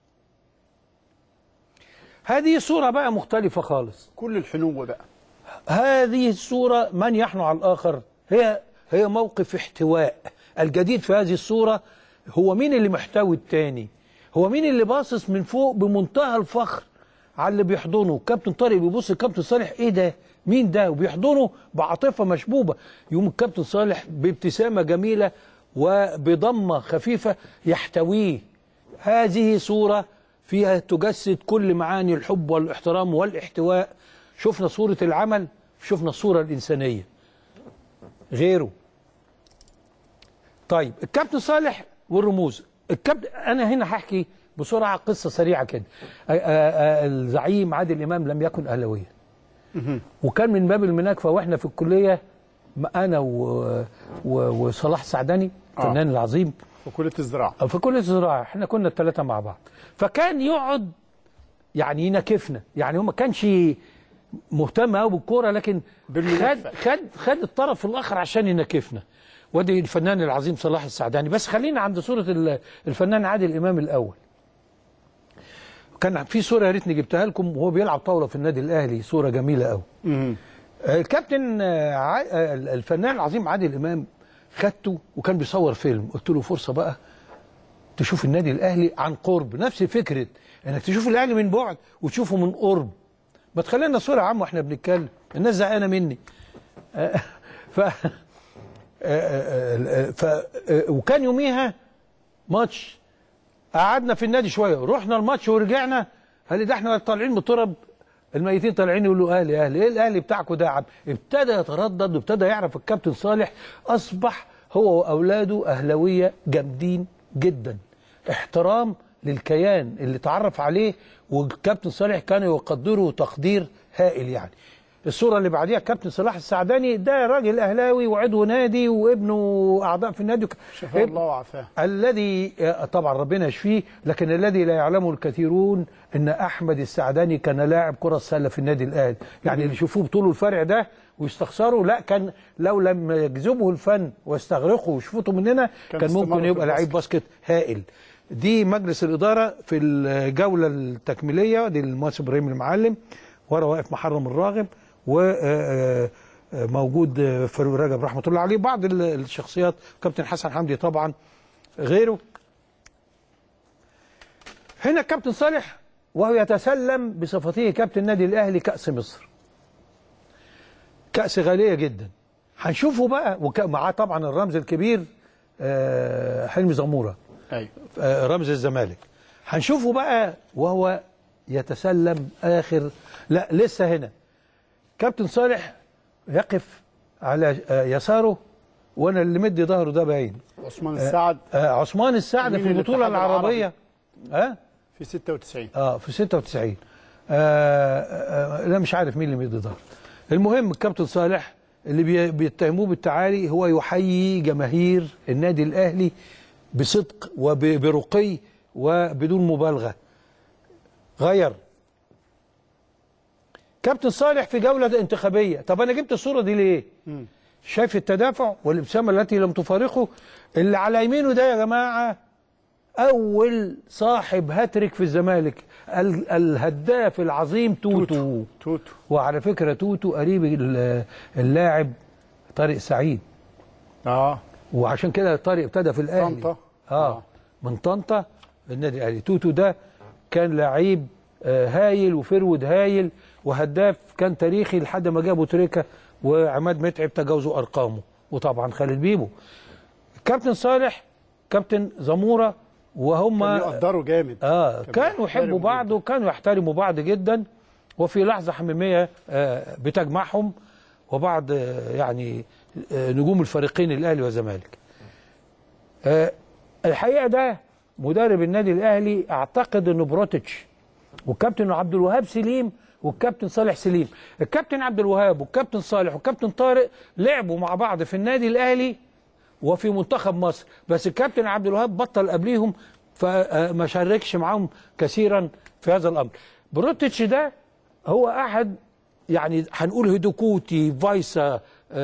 هذه صورة بقى مختلفة خالص كل الحنو بقى هذه الصورة من يحنو على الآخر هي هي موقف احتواء الجديد في هذه الصورة هو مين اللي محتوي التاني هو مين اللي باصص من فوق بمنتهى الفخر على اللي بيحضنه كابتن طارق بيبص لكابتن صالح ايه ده مين ده وبيحضنه بعاطفة مشبوبة يوم الكابتن صالح بابتسامة جميلة وبضمة خفيفة يحتويه هذه صورة فيها تجسد كل معاني الحب والاحترام والاحتواء شفنا صورة العمل شفنا الصورة الإنسانية غيره طيب الكابتن صالح والرموز الكابتن أنا هنا هحكي بسرعة قصة سريعة كده آ- آ- آ- الزعيم عادل إمام لم يكن أهلاويا وكان من باب المناكفة وإحنا في الكلية م- أنا و... و... وصلاح سعدني الفنان العظيم وكليه الزراعه أو في كل الزراعة احنا كنا الثلاثة مع بعض فكان يقعد يعني يناكفنا يعني هو ما كانش مهتم قوي بالكوره لكن خد بالمناكفة. خد خد الطرف الاخر عشان يناكفنا ودي الفنان العظيم صلاح السعداني بس خلينا عند صوره ال- الفنان عادل امام الاول كان في صوره يا ريتني جبتها لكم وهو بيلعب طاوله في النادي الاهلي صوره جميله قوي الكابتن آه، ع- آه، الفنان العظيم عادل امام خدته وكان بيصور فيلم قلت له فرصه بقى تشوف النادي الاهلي عن قرب نفس فكره انك تشوف الاهلي من بعد وتشوفه من قرب ما تخلينا صوره يا عم واحنا بنتكلم الناس زهقانه مني آه، ف آه، آه، آه، ف آه، وكان يوميها ماتش قعدنا في النادي شويه رحنا الماتش ورجعنا قال لي ده احنا طالعين من التراب الميتين طالعين يقولوا اهلي اهلي ايه الاهلي بتاعكم ده يا عم ابتدى يتردد وابتدى يعرف الكابتن صالح اصبح هو واولاده اهلاويه جامدين جدا احترام للكيان اللي تعرف عليه والكابتن صالح كان يقدره تقدير هائل يعني الصوره اللي بعديها الكابتن صلاح السعداني ده راجل اهلاوي وعضو نادي وابنه اعضاء في النادي شفاه الله وعافاه الذي طبعا ربنا يشفيه لكن الذي لا يعلمه الكثيرون ان احمد السعداني كان لاعب كره سله في النادي الاهلي يعني اللي يشوفوه بطوله الفرع ده ويستخسروا لا كان لو لم يجذبه الفن ويستغرقه ويشفطه مننا كان كان, استمر ممكن في يبقى لعيب باسكت هائل دي مجلس الاداره في الجوله التكميليه دي المهندس ابراهيم المعلم ورا واقف محرم الراغب و آه، آه، موجود آه، فاروق رجب رحمه الله عليه بعض ال- الشخصيات كابتن حسن حمدي طبعا غيره هنا الكابتن صالح وهو يتسلم بصفته كابتن النادي الاهلي كاس مصر كاس غاليه جدا هنشوفه بقى ومعاه طبعا الرمز الكبير آه، حلمي زموره ايوه آه، رمز الزمالك هنشوفه بقى وهو يتسلم اخر لا لسه هنا كابتن صالح يقف على آه، يساره وانا اللي مدي ظهره ده باين عثمان السعد آه، عثمان السعد أمين في البطوله الاتحاد العربيه ها في 96 اه في 96 آه آه لا مش عارف مين اللي مدي ظهر المهم الكابتن صالح اللي بي- بيتهموه بالتعالي هو يحيي جماهير النادي الاهلي بصدق وبرقي وبدون مبالغه غير كابتن صالح في جوله انتخابيه طب انا جبت الصوره دي ليه شايف التدافع والابتسامه التي لم تفارقه اللي على يمينه ده يا جماعه اول صاحب هاتريك في الزمالك ال- الهداف العظيم توتو توتو وعلى فكره توتو قريب ال- اللاعب طارق سعيد اه وعشان كده طارق ابتدى في الاهلي طنطا. اه من طنطا النادي الاهلي توتو ده كان لعيب آه، هايل وفرود هايل وهداف كان تاريخي لحد ما جابوا تريكا وعماد متعب تجاوزوا ارقامه وطبعا خالد بيبو كابتن صالح كابتن زموره وهم كان يقدروا جامد اه كان كانوا يحبوا بيحترموا بعض وكانوا يحترموا بعض جدا وفي لحظه حميميه آه بتجمعهم وبعض آه يعني آه نجوم الفريقين الاهلي والزمالك. آه الحقيقه ده مدرب النادي الاهلي اعتقد انه بروتيتش والكابتن عبد الوهاب سليم والكابتن صالح سليم الكابتن عبد الوهاب والكابتن صالح والكابتن طارق لعبوا مع بعض في النادي الاهلي وفي منتخب مصر بس الكابتن عبد الوهاب بطل قبليهم فما شاركش معاهم كثيرا في هذا الامر بروتيتش ده هو احد يعني هنقول هيدوكوتي فايسا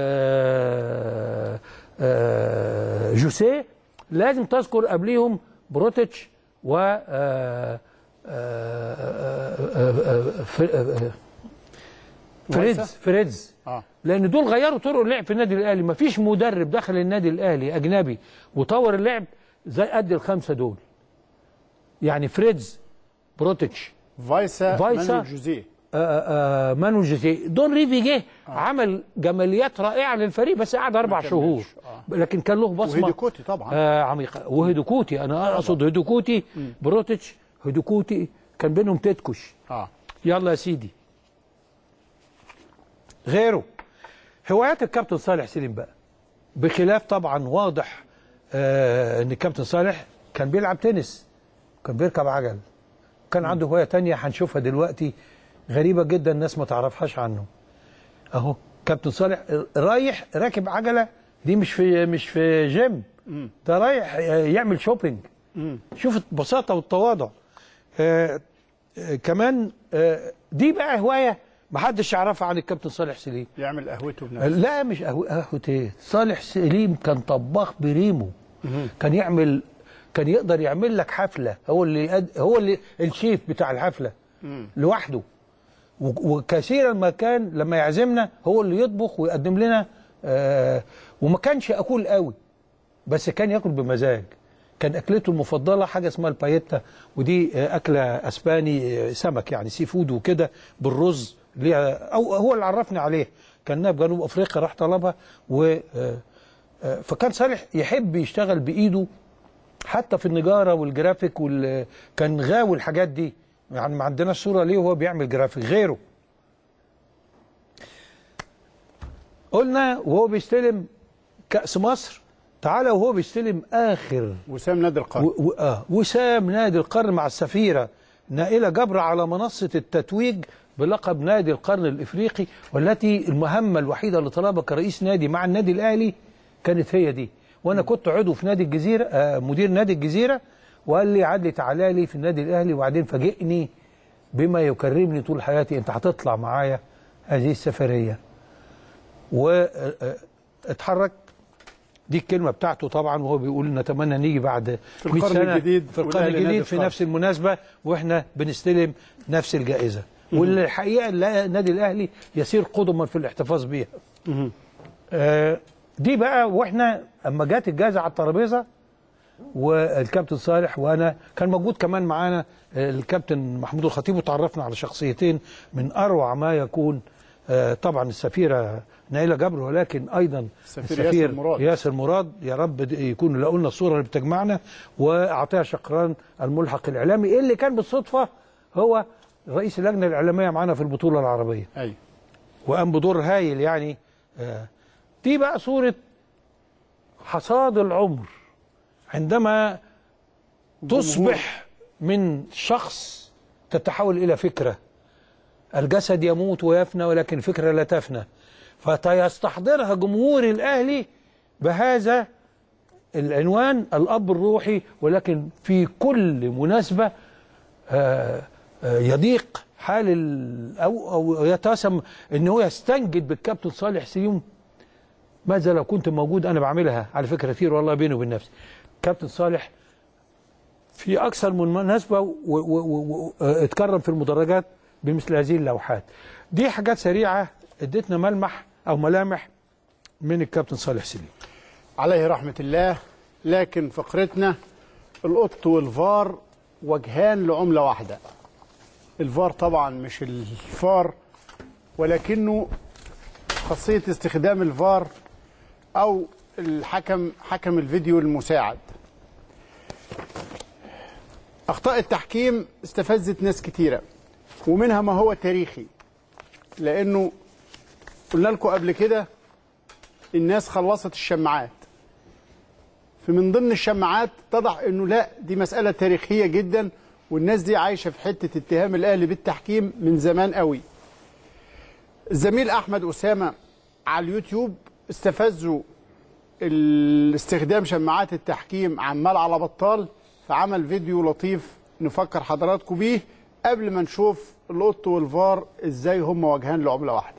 آه آه جوسيه لازم تذكر قبليهم بروتيتش و آه آه آه آه ف- آه فريدز فايسا؟ فريدز اه لان دول غيروا طرق اللعب في النادي الاهلي مفيش مدرب دخل النادي الاهلي اجنبي وطور اللعب زي قد الخمسه دول يعني فريدز بروتيتش فايسا فايسا. مانويل جوزيه آه، آه، مانو جوزيه دون ريفي جه عمل جماليات رائعه للفريق بس قعد اربع كملش. شهور لكن كان له بصمه وهيدوكوتي طبعا آه عميقه وهيدوكوتي انا اقصد هيدوكوتي بروتيتش هيدوكوتي كان بينهم تتكش اه يلا يا سيدي غيره هوايات الكابتن صالح سليم بقى بخلاف طبعا واضح آه ان الكابتن صالح كان بيلعب تنس كان بيركب عجل كان عنده هوايه تانية هنشوفها دلوقتي غريبه جدا الناس ما تعرفهاش عنه اهو كابتن صالح رايح راكب عجله دي مش في مش في جيم ده رايح يعمل شوبينج شوف البساطه والتواضع آه آه كمان آه دي بقى هوايه ما حدش يعرفها عن الكابتن صالح سليم يعمل قهوته بنفسه لا مش قهوه قهوة ايه صالح سليم كان طباخ بريمو كان يعمل كان يقدر يعمل لك حفله هو اللي يقد... هو اللي الشيف بتاع الحفله لوحده و- وكثيرا ما كان لما يعزمنا هو اللي يطبخ ويقدم لنا آه وما كانش اكل قوي بس كان ياكل بمزاج كان اكلته المفضله حاجه اسمها البايتا ودي آه، اكله اسباني آه، سمك يعني سي فود وكده بالرز ليها او هو اللي عرفني عليه كان في جنوب افريقيا راح طلبها و آه، آه، فكان صالح يحب يشتغل بايده حتى في النجاره والجرافيك وال... كان غاوي الحاجات دي يعني ما عندناش صوره ليه وهو بيعمل جرافيك غيره قلنا وهو بيستلم كأس مصر تعالى وهو بيستلم آخر وسام نادي القرن و... و... آه وسام نادي القرن مع السفيرة نائلة جبر على منصة التتويج بلقب نادي القرن الإفريقي والتي المهمة الوحيدة اللي طلبها كرئيس نادي مع النادي الأهلي كانت هي دي وأنا كنت عضو في نادي الجزيرة آه مدير نادي الجزيرة وقال لي عدلي تعالى لي في النادي الأهلي وبعدين فاجئني بما يكرمني طول حياتي أنت هتطلع معايا هذه السفرية واتحرك دي الكلمة بتاعته طبعا وهو بيقول نتمنى نيجي بعد في 100 القرن سنة الجديد في القرن والأهلي نادي الجديد في القرن. نفس المناسبة واحنا بنستلم نفس الجائزة واللي الحقيقه اللا- النادي الاهلي يسير قدما في الاحتفاظ بيها آه، دي بقى واحنا اما جت الجائزه على الترابيزه والكابتن صالح وانا كان موجود كمان معانا آه، الكابتن محمود الخطيب وتعرفنا على شخصيتين من اروع ما يكون آه، طبعا السفيره نائله جبر ولكن ايضا السفير ياسر مراد. ياسر مراد يا رب د- يكون لقوا لنا الصوره اللي بتجمعنا وعطيه شقران الملحق الاعلامي اللي كان بالصدفه هو رئيس اللجنه الاعلاميه معانا في البطوله العربيه ايوه وقام بدور هايل يعني آه، دي بقى صورة حصاد العمر عندما تصبح من شخص تتحول إلى فكرة الجسد يموت ويفنى ولكن الفكرة لا تفنى فيستحضرها جمهور الأهلي بهذا العنوان الأب الروحي ولكن في كل مناسبة آه، آه، يضيق حال ال- او او يتسم ان هو يستنجد بالكابتن صالح سليم ماذا لو كنت موجود انا بعملها على فكره كتير والله بيني وبين نفسي كابتن صالح في اكثر من مناسبه و- و- و- و- آه، اتكرم في المدرجات بمثل هذه اللوحات دي حاجات سريعه ادتنا ملمح او ملامح من الكابتن صالح سليم عليه رحمة الله لكن فقرتنا القط والفار وجهان لعملة واحدة الفار طبعا مش الفار ولكنه خاصية استخدام الفار أو الحكم حكم الفيديو المساعد أخطاء التحكيم استفزت ناس كتيرة ومنها ما هو تاريخي لأنه قلنا لكم قبل كده الناس خلصت الشماعات فمن ضمن الشماعات اتضح انه لا دي مسألة تاريخية جدا والناس دي عايشة في حتة اتهام الاهلي بالتحكيم من زمان قوي الزميل احمد اسامة على اليوتيوب استفزوا ال- استخدام شماعات التحكيم عمال على بطال فعمل فيديو لطيف نفكر حضراتكم بيه قبل ما نشوف القط والفار ازاي هم وجهان لعملة واحدة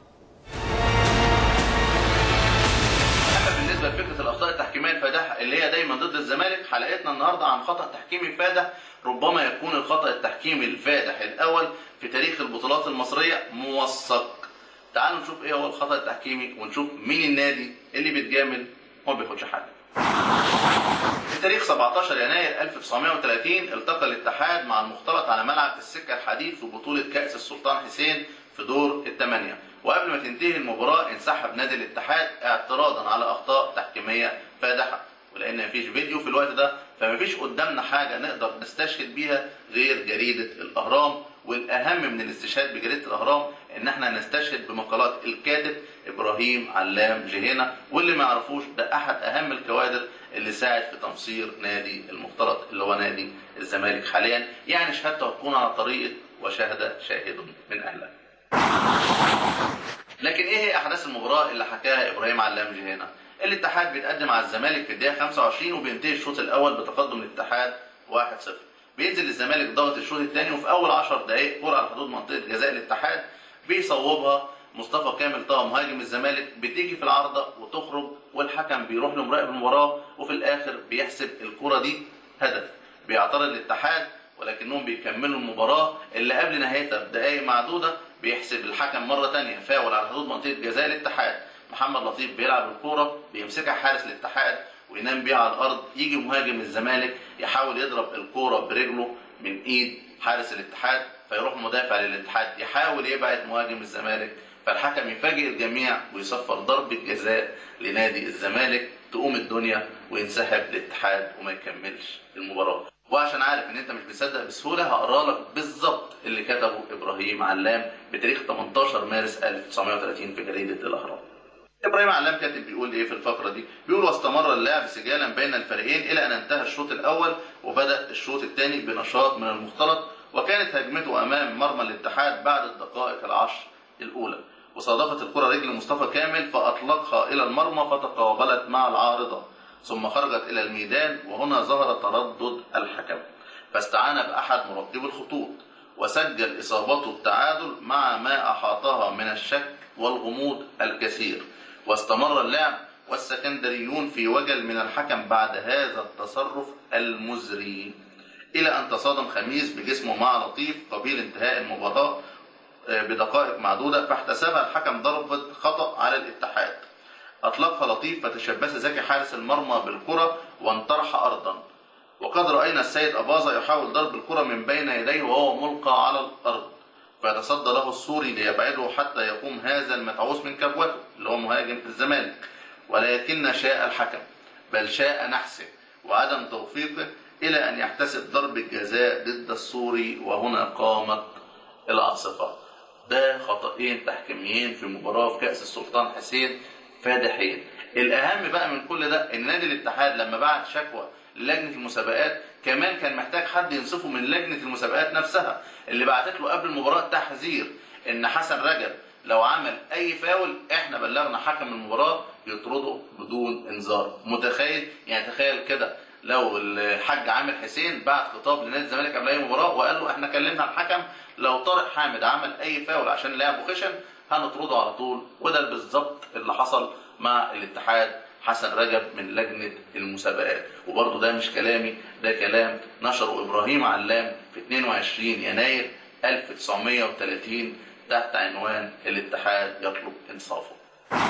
اما بالنسبه لفكره الاخطاء التحكيميه الفادحه اللي هي دايما ضد الزمالك حلقتنا النهارده عن خطا تحكيمي فادح ربما يكون الخطا التحكيمي الفادح الاول في تاريخ البطولات المصريه موثق تعالوا نشوف ايه هو الخطا التحكيمي ونشوف مين النادي اللي بيتجامل وما بياخدش حاجه في تاريخ 17 يناير 1930 التقى الاتحاد مع المختلط على ملعب السكة الحديد في بطولة كأس السلطان حسين في دور الثمانية وقبل ما تنتهي المباراة انسحب نادي الاتحاد اعتراضا على أخطاء تحكيمية فادحة ولأن مفيش فيديو في الوقت ده فمفيش قدامنا حاجة نقدر نستشهد بيها غير جريدة الأهرام والأهم من الاستشهاد بجريدة الأهرام إن احنا نستشهد بمقالات الكاتب إبراهيم علام جهينة واللي ما يعرفوش ده أحد أهم الكوادر اللي ساعد في تمصير نادي المختلط اللي هو نادي الزمالك حاليا يعني شهادته هتكون على طريقة وشهد شاهد من أهلها لكن ايه هي احداث المباراه اللي حكاها ابراهيم علام جهينه الاتحاد بيتقدم على الزمالك في الدقيقه 25 وبينتهي الشوط الاول بتقدم الاتحاد 1-0 بينزل الزمالك ضغط الشوط الثاني وفي اول 10 دقائق كره على حدود منطقه جزاء الاتحاد بيصوبها مصطفى كامل طه مهاجم الزمالك بتيجي في العارضه وتخرج والحكم بيروح لمراقب المباراه وفي الاخر بيحسب الكره دي هدف بيعترض الاتحاد ولكنهم بيكملوا المباراة اللي قبل نهايتها بدقائق معدودة بيحسب الحكم مرة تانية فاول على حدود منطقة جزاء الاتحاد محمد لطيف بيلعب الكورة بيمسكها حارس الاتحاد وينام بيها على الأرض يجي مهاجم الزمالك يحاول يضرب الكورة برجله من إيد حارس الاتحاد فيروح مدافع للاتحاد يحاول يبعد مهاجم الزمالك فالحكم يفاجئ الجميع ويصفر ضربة جزاء لنادي الزمالك تقوم الدنيا وينسحب الاتحاد وما يكملش المباراة وعشان عارف ان انت مش مصدق بسهوله هقرا لك بالظبط اللي كتبه ابراهيم علام بتاريخ 18 مارس 1930 في جريده الاهرام. ابراهيم علام كاتب بيقول ايه في الفقره دي؟ بيقول واستمر اللعب سجالا بين الفريقين الى ان انتهى الشوط الاول وبدا الشوط الثاني بنشاط من المختلط وكانت هجمته امام مرمى الاتحاد بعد الدقائق العشر الاولى وصادفت الكره رجل مصطفى كامل فاطلقها الى المرمى فتقابلت مع العارضه ثم خرجت الى الميدان وهنا ظهر تردد الحكم فاستعان باحد مراقبي الخطوط وسجل اصابته التعادل مع ما احاطها من الشك والغموض الكثير واستمر اللعب والسكندريون في وجل من الحكم بعد هذا التصرف المزري الى ان تصادم خميس بجسمه مع لطيف قبيل انتهاء المباراه آه، بدقائق معدودة فاحتسبها الحكم ضربة خطأ على الاتحاد أطلقها لطيف فتشبث زكي حارس المرمى بالكرة وانطرح أرضا وقد رأينا السيد أباظة يحاول ضرب الكرة من بين يديه وهو ملقى على الأرض فيتصدى له السوري ليبعده حتى يقوم هذا المتعوس من كبوته اللي هو مهاجم الزمالك ولكن شاء الحكم بل شاء نحسه وعدم توفيقه إلى أن يحتسب ضربة جزاء ضد السوري وهنا قامت العاصفة ده خطأين تحكيميين في مباراة في كأس السلطان حسين فادحين الأهم بقى من كل ده إن نادي الاتحاد لما بعت شكوى للجنة المسابقات كمان كان محتاج حد ينصفه من لجنة المسابقات نفسها اللي بعتت له قبل المباراة تحذير إن حسن رجب لو عمل أي فاول إحنا بلغنا حكم المباراة يطرده بدون إنذار متخيل يعني تخيل كده لو الحاج عامر حسين بعت خطاب لنادي الزمالك قبل اي مباراه وقال له احنا كلمنا الحكم لو طارق حامد عمل اي فاول عشان لعبه خشن هنطرده على طول وده بالظبط اللي حصل مع الاتحاد حسن رجب من لجنه المسابقات وبرضه ده مش كلامي ده كلام نشره ابراهيم علام في 22 يناير 1930 تحت عنوان الاتحاد يطلب انصافه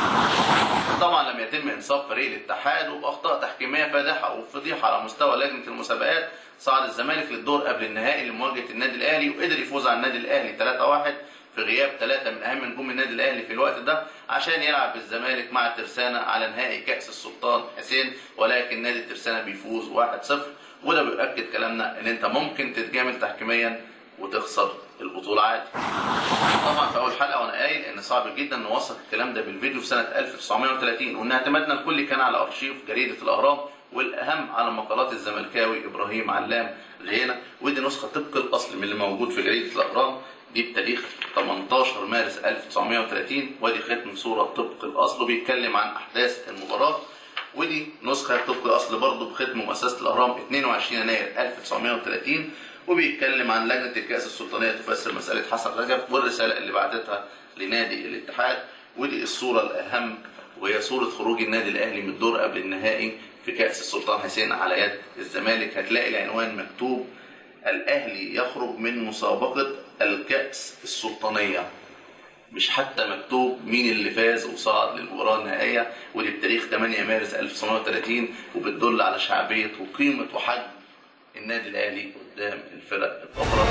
طبعا لم يتم انصاف فريق الاتحاد وباخطاء تحكيميه فادحه وفضيحه على مستوى لجنه المسابقات صعد الزمالك للدور قبل النهائي لمواجهه النادي الاهلي وقدر يفوز على النادي الاهلي 3-1 في غياب ثلاثه من اهم نجوم النادي الاهلي في الوقت ده عشان يلعب بالزمالك مع الترسانه على نهائي كاس السلطان حسين ولكن نادي الترسانه بيفوز 1-0 وده بيؤكد كلامنا ان انت ممكن تتجامل تحكيميا وتخسر البطوله عادي. طبعا في اول حلقه وانا قايل ان صعب جدا نوثق الكلام ده بالفيديو في سنه 1930 وان اعتمادنا الكلي كان على ارشيف جريده الاهرام والاهم على مقالات الزملكاوي ابراهيم علام غينا ودي نسخه طبق الاصل من اللي موجود في جريده الاهرام دي بتاريخ 18 مارس 1930 وادي ختم صوره طبق الاصل وبيتكلم عن احداث المباراه ودي نسخه طبق الاصل برضه بختم مؤسسه الاهرام 22 يناير 1930 وبيتكلم عن لجنه الكاس السلطانيه تفسر مساله حسن رجب والرساله اللي بعتتها لنادي الاتحاد ودي الصوره الاهم وهي صوره خروج النادي الاهلي من الدور قبل النهائي في كاس السلطان حسين على يد الزمالك هتلاقي العنوان مكتوب الاهلي يخرج من مسابقه الكاس السلطانيه مش حتى مكتوب مين اللي فاز وصعد للمباراه النهائيه ودي بتاريخ 8 مارس 1930 وبتدل على شعبيه وقيمه وحجم النادي الاهلي قدام الفرق الاخرى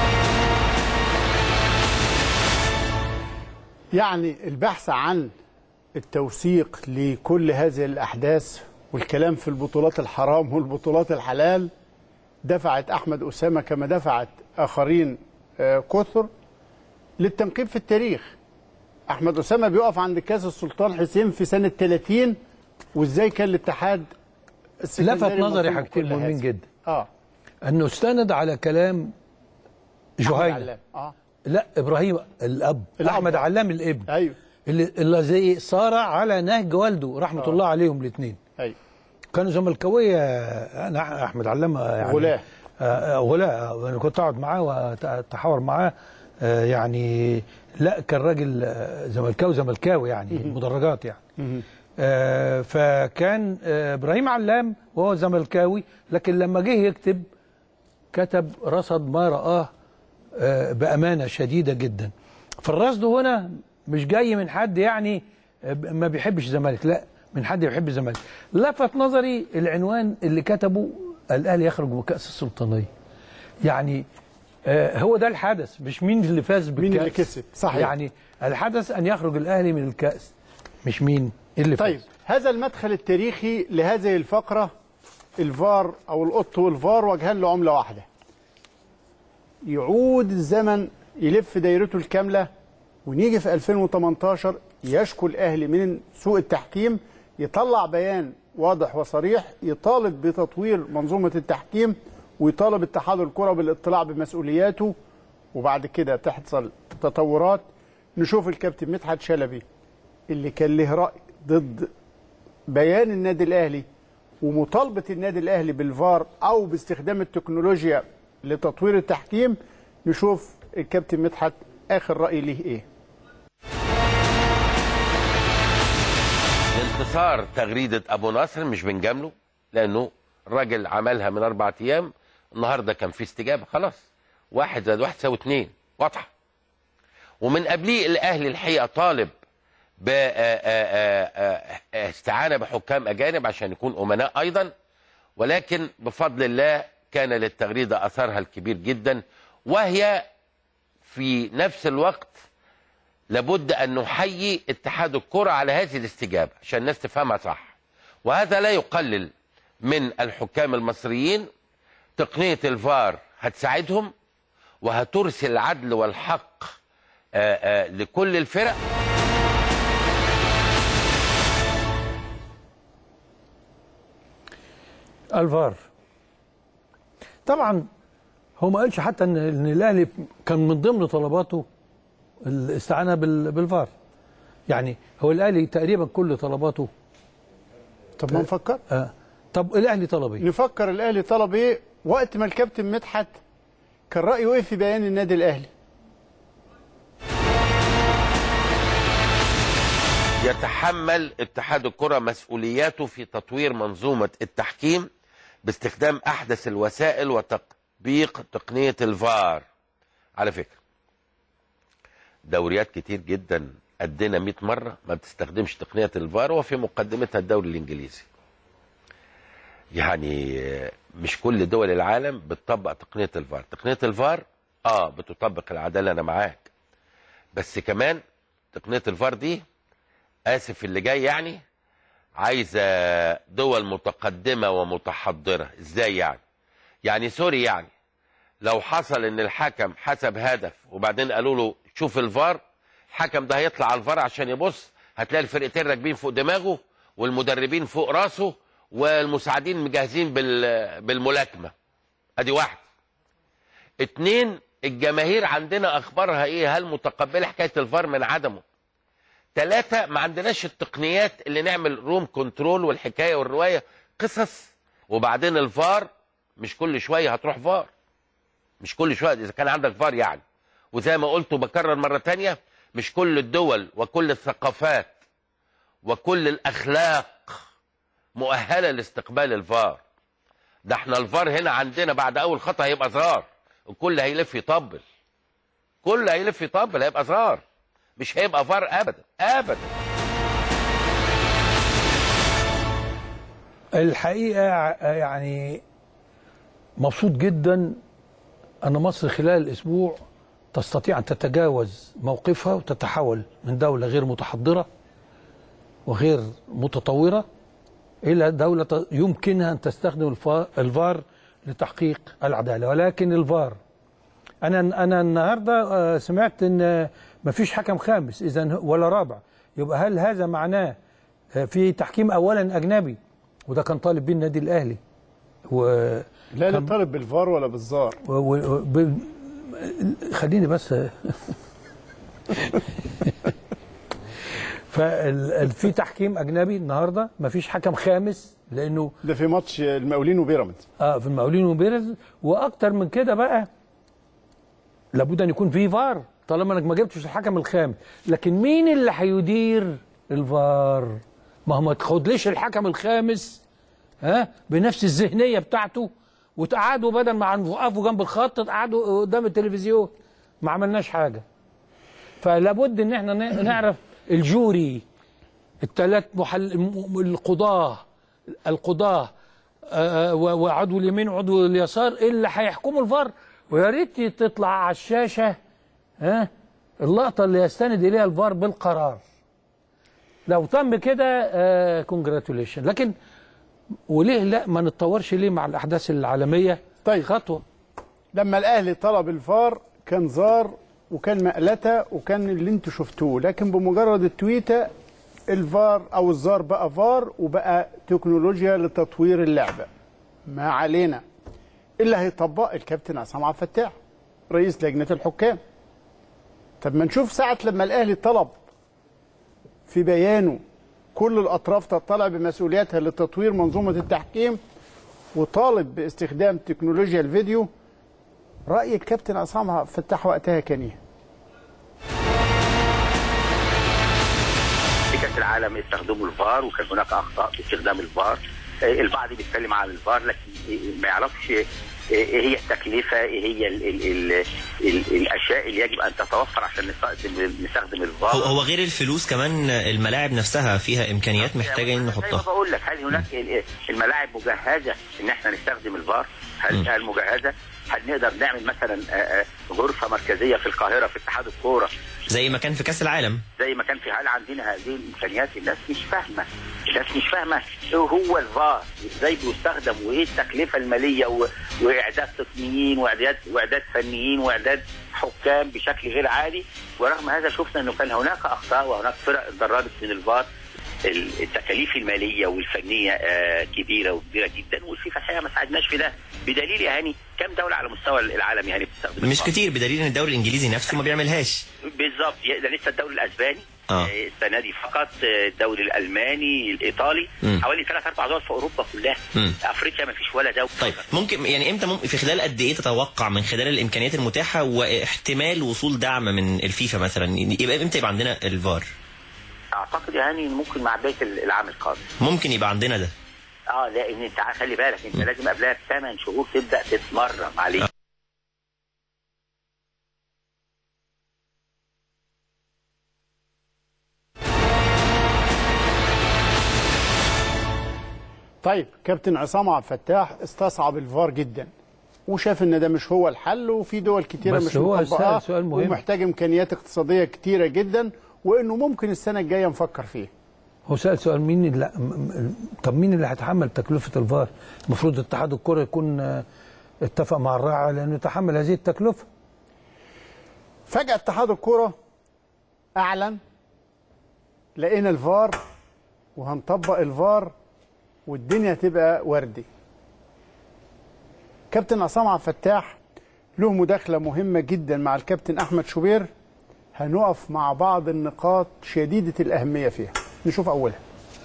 يعني البحث عن التوثيق لكل هذه الأحداث والكلام في البطولات الحرام والبطولات الحلال دفعت أحمد أسامة كما دفعت آخرين آه، كثر للتنقيب في التاريخ أحمد أسامة بيقف عند كاس السلطان حسين في سنة 30 وإزاي كان الاتحاد السكندري لفت نظري مطلوب حاجتين كل مهمين هذا. جدا اه انه استند على كلام أحمد جهينة علام. اه لا ابراهيم الاب, الأب. احمد علام الابن ايوه اللي اللي زي صارع على نهج والده رحمه آه. الله عليهم الاثنين ايوه كانوا زملكاويه انا احمد علام يعني غلاه. آه، آه، غلاه انا كنت اقعد معاه واتحاور معاه آه، يعني لا كان راجل آه، زملكاوي زملكاوي يعني مدرجات يعني آه، فكان آه، ابراهيم علام وهو زملكاوي لكن لما جه يكتب كتب رصد ما رآه آه، بأمانة شديدة جدا فالرصد هنا مش جاي من حد يعني آه، ما بيحبش الزمالك لا من حد بيحب الزمالك لفت نظري العنوان اللي كتبه الأهلي يخرج بكأس السلطانية يعني آه، هو ده الحدث مش مين اللي فاز بالكأس مين اللي كسب صحيح يعني الحدث أن يخرج الأهلي من الكأس مش مين اللي فاز طيب هذا المدخل التاريخي لهذه الفقرة الفار أو القط والفار وجهان لعملة واحدة يعود الزمن يلف دايرته الكاملة ونيجي في 2018 يشكو الأهلي من سوء التحكيم يطلع بيان واضح وصريح يطالب بتطوير منظومة التحكيم ويطالب اتحاد الكرة بالاطلاع بمسؤولياته وبعد كده تحصل تطورات نشوف الكابتن مدحت شلبي اللي كان له رأي ضد بيان النادي الأهلي ومطالبة النادي الأهلي بالفار أو باستخدام التكنولوجيا لتطوير التحكيم نشوف الكابتن مدحت آخر رأي ليه إيه انتصار تغريدة أبو نصر مش بنجامله لأنه الراجل عملها من أربع أيام النهاردة كان في استجابة خلاص واحد زائد واحد يساوي اتنين واضحة ومن قبليه الاهلي الحقيقه طالب باستعانه بحكام اجانب عشان يكون امناء ايضا ولكن بفضل الله كان للتغريده اثرها الكبير جدا وهي في نفس الوقت لابد ان نحيي اتحاد الكره على هذه الاستجابه عشان الناس تفهمها صح وهذا لا يقلل من الحكام المصريين تقنيه الفار هتساعدهم وهترسل العدل والحق آآ آآ لكل الفرق الفار طبعا هو ما قالش حتى ان ان الاهلي كان من ضمن طلباته الاستعانه بال- بالفار يعني هو الاهلي تقريبا كل طلباته طب ما نفكر آه. طب الاهلي طلب ايه؟ نفكر الاهلي طلب ايه وقت ما الكابتن مدحت كان رايه ايه في بيان النادي الاهلي يتحمل اتحاد الكرة مسؤولياته في تطوير منظومة التحكيم باستخدام أحدث الوسائل وتطبيق تقنية الفار على فكرة دوريات كتير جدا قدنا 100 مرة ما بتستخدمش تقنية الفار وفي مقدمتها الدوري الإنجليزي يعني آه، مش كل دول العالم بتطبق تقنية الفار تقنية الفار اه بتطبق العدالة أنا معاك بس كمان تقنية الفار دي اسف اللي جاي يعني عايزه دول متقدمه ومتحضره ازاي يعني يعني سوري يعني لو حصل ان الحكم حسب هدف وبعدين قالوا له شوف الفار الحكم ده هيطلع على الفار عشان يبص هتلاقي الفرقتين راكبين فوق دماغه والمدربين فوق راسه والمساعدين مجهزين بال بالملاكمه ادي واحد اتنين الجماهير عندنا اخبارها ايه هل متقبله حكايه الفار من عدمه ثلاثة ما عندناش التقنيات اللي نعمل روم كنترول والحكاية والرواية قصص وبعدين الفار مش كل شوية هتروح فار مش كل شوية إذا كان عندك فار يعني وزي ما قلت وبكرر مرة تانية مش كل الدول وكل الثقافات وكل الأخلاق مؤهلة لاستقبال الفار ده احنا الفار هنا عندنا بعد أول خطأ هيبقى زرار الكل هيلف يطبل كل هيلف يطبل هيبقى زرار مش هيبقى فار ابدا ابدا الحقيقه يعني مبسوط جدا ان مصر خلال الاسبوع تستطيع ان تتجاوز موقفها وتتحول من دوله غير متحضره وغير متطوره الى دوله ت- يمكنها ان تستخدم الفا- الفار لتحقيق العداله ولكن الفار انا انا النهارده آه، سمعت ان مفيش حكم خامس اذا ولا رابع يبقى هل هذا معناه آه، في تحكيم اولا اجنبي وده كان طالب بيه النادي الاهلي و لا لا كان- طالب بالفار ولا بالزار و... و... ب... خليني بس فال... في تحكيم اجنبي النهارده مفيش حكم خامس لانه ده في ماتش المقاولين وبيراميدز اه في المقاولين وبيرز واكتر من كده بقى لابد ان يكون في فار طالما انك ما جبتش الحكم الخامس لكن مين اللي هيدير الفار ما هو ما تاخدليش الحكم الخامس ها بنفس الذهنيه بتاعته وتقعدوا بدل ما وقفوا جنب الخط تقعدوا قدام التلفزيون ما عملناش حاجه فلابد ان احنا ن- نعرف الجوري الثلاث محل م- القضاه القضاه آه، و- وعضو اليمين وعضو اليسار اللي هيحكموا الفار ويا ريت تطلع على الشاشه ها اللقطه اللي يستند اليها الفار بالقرار لو تم كده كونجراتوليشن لكن وليه لا ما نتطورش ليه مع الاحداث العالميه طيب. خطوه لما الاهلي طلب الفار كان زار وكان مقلته وكان اللي انتوا شفتوه لكن بمجرد التويته الفار او الزار بقى فار وبقى تكنولوجيا لتطوير اللعبه ما علينا اللي هيطبق الكابتن عصام عبد الفتاح رئيس لجنه الحكام طب ما نشوف ساعه لما الاهلي طلب في بيانه كل الاطراف تطلع بمسؤولياتها لتطوير منظومه التحكيم وطالب باستخدام تكنولوجيا الفيديو راي الكابتن عصام عبد الفتاح وقتها كان ايه؟ في كاس العالم استخدموا الفار وكان هناك اخطاء في استخدام الفار آه، البعض بيتكلم عن الفار لكن ما يعرفش ايه هي التكلفه ايه هي ال ال ال ال الاشياء اللي يجب ان تتوفر عشان نستخدم نستخدم هو, الفار هو غير الفلوس كمان الملاعب نفسها فيها امكانيات محتاجه ان زي ما نحطها بقول لك هل هناك ال- الملاعب مجهزه ان احنا نستخدم الفار؟ هل هل مجهزه؟ هل نقدر نعمل مثلا آه، آه، غرفه مركزيه في القاهره في اتحاد الكوره زي ما كان في كاس العالم زي ما كان في هل عندنا هذه الامكانيات الناس مش فاهمه الناس مش فاهمه ايه هو الفار ازاي بيستخدم وايه التكلفه الماليه و... واعداد تقنيين واعداد واعداد فنيين واعداد حكام بشكل غير عادي ورغم هذا شفنا انه كان هناك اخطاء وهناك فرق اتدربت من الفار ال- التكاليف الماليه والفنيه آه، كبيره وكبيره جدا والفيفا الحقيقه ما ساعدناش في ده بدليل يا هاني كم دوله على مستوى العالم يعني بتستخدم مش الفار؟ كتير بدليل ان الدوري الانجليزي نفسه ما بيعملهاش بالظبط ده لسه الدوري الاسباني آه. آه، السنه دي فقط آه، الدوري الالماني الايطالي مم. حوالي ثلاث اربع دول في اوروبا كلها مم. افريقيا ما فيش ولا دوله طيب ممكن يعني امتى ممكن في خلال قد ايه تتوقع من خلال الامكانيات المتاحه واحتمال وصول دعم من الفيفا مثلا يبقى امتى يبقى عندنا الفار اعتقد يعني ممكن مع بدايه العام القادم ممكن يبقى عندنا ده اه لان انت عارف- خلي بالك انت لازم قبلها بثمان شهور تبدا تتمرن عليه طيب كابتن عصام عبد الفتاح استصعب الفار جدا وشاف ان ده مش هو الحل وفي دول كتيره بس مش هو مطبقاه سأل سؤال مهم. ومحتاج امكانيات اقتصاديه كتيره جدا وانه ممكن السنه الجايه نفكر فيه هو سأل سؤال مين اللي م- م- طب مين اللي هيتحمل تكلفة الفار؟ المفروض اتحاد الكرة يكون آه، اتفق مع الراعي على انه يتحمل هذه التكلفة. فجاه اتحاد الكره اعلن لقينا الفار وهنطبق الفار والدنيا تبقى وردي كابتن عصام عبد الفتاح له مداخله مهمه جدا مع الكابتن احمد شوبير هنقف مع بعض النقاط شديده الاهميه فيها نشوف اولها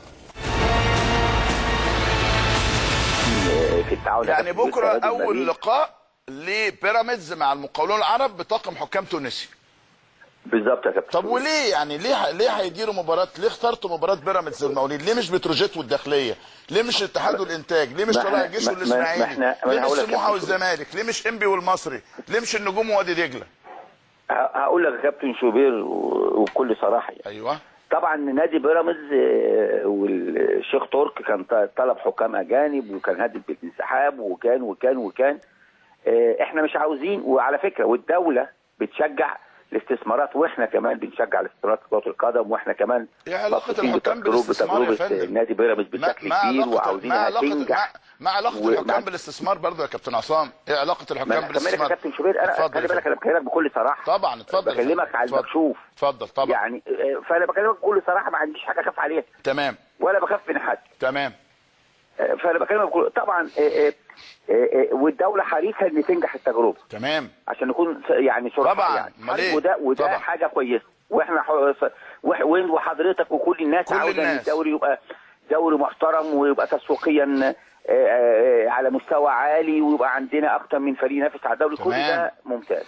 في التعاون يعني بكره اول لقاء لبيراميدز مع المقاولون العرب بطاقم حكام تونسي بالظبط يا كابتن طب وليه يعني ليه ليه هيديروا مباراه ليه اخترتوا مباراه بيراميدز والمقاولين ليه مش بتروجيت والداخليه ليه مش الاتحاد والانتاج ليه مش ما طلائع إحنا- الجيش ما- ما- ما والاسماعيلي إحنا- ما ليه أنا مش هقول لك يا سموحه كابتن. والزمالك ليه مش انبي والمصري ليه مش النجوم ووادي دجله ه- هقول لك يا كابتن شوبير و- وبكل صراحه يعني. ايوه طبعا نادي بيراميدز آه، والشيخ ترك كان ط- طلب حكام اجانب وكان هدد بالانسحاب وكان وكان وكان آه، احنا مش عاوزين وعلى فكره والدوله بتشجع الاستثمارات واحنا كمان بنشجع الاستثمارات في كره القدم واحنا كمان ايه علاقه مبسوطين الحكام بتجربة- بالاستثمار يا بتجربة فندم نادي بيراميدز ما بشكل ما كبير علاقه ما وعاوزينها علاقه ما, تنجح ما علاقه و- الحكام مع- بالاستثمار برضه يا كابتن عصام ايه علاقه ما الحكام انا هكملك يا بالاستثمار كابتن شوبير انا اتفضل خلي يا بالك فندم. انا بكلمك بكل صراحه طبعا اتفضل يا فندم. بكلمك على اتفضل. المكشوف اتفضل طبعا يعني آه، فانا بكلمك بكل صراحه ما عنديش حاجه اخاف عليها تمام ولا بخاف من حد تمام آه، فانا بكلمك بكل طبعا آه، آه، آه، آه، والدوله حريصه ان تنجح التجربه تمام عشان نكون س- يعني صراحه طبعاً، يعني أمال إيه؟ وده وده طبعاً. حاجه كويسه واحنا ح- س- وح- وين وحضرتك وكل الناس كل عاوزه ان الناس. الدوري يبقى دوري محترم ويبقى تسويقيا آه، آه، على مستوى عالي ويبقى عندنا اكتر من فريق ينافس على الدوري كل تمام. ده ممتاز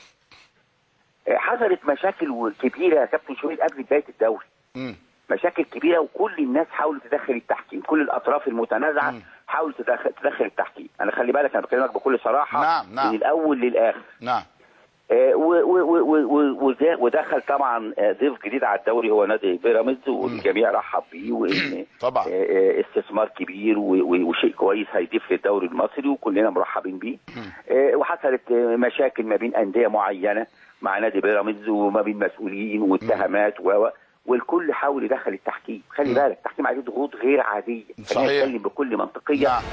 آه، حصلت مشاكل كبيره يا كابتن شوقي قبل بدايه الدوري مم. مشاكل كبيره وكل الناس حاولت تدخل التحكيم كل الاطراف المتنازعه حاولت تدخل, تدخل التحكيم انا خلي بالك انا بكلمك بكل صراحه نعم، نعم. من الاول للاخر نعم آه، و- و- و- و- و- وده- ودخل طبعا آه، ضيف جديد على الدوري هو نادي بيراميدز والجميع رحب بيه وان طبعا. آه، آه، استثمار كبير و- و- وشيء كويس هيضيف للدوري المصري وكلنا مرحبين بيه آه، وحصلت آه، مشاكل ما بين انديه معينه مع نادي بيراميدز وما بين مسؤولين واتهامات و و- والكل حاول يدخل التحكيم خلي بالك التحكيم عليه ضغوط غير عاديه خلينا صحيح. نتكلم بكل منطقيه نعم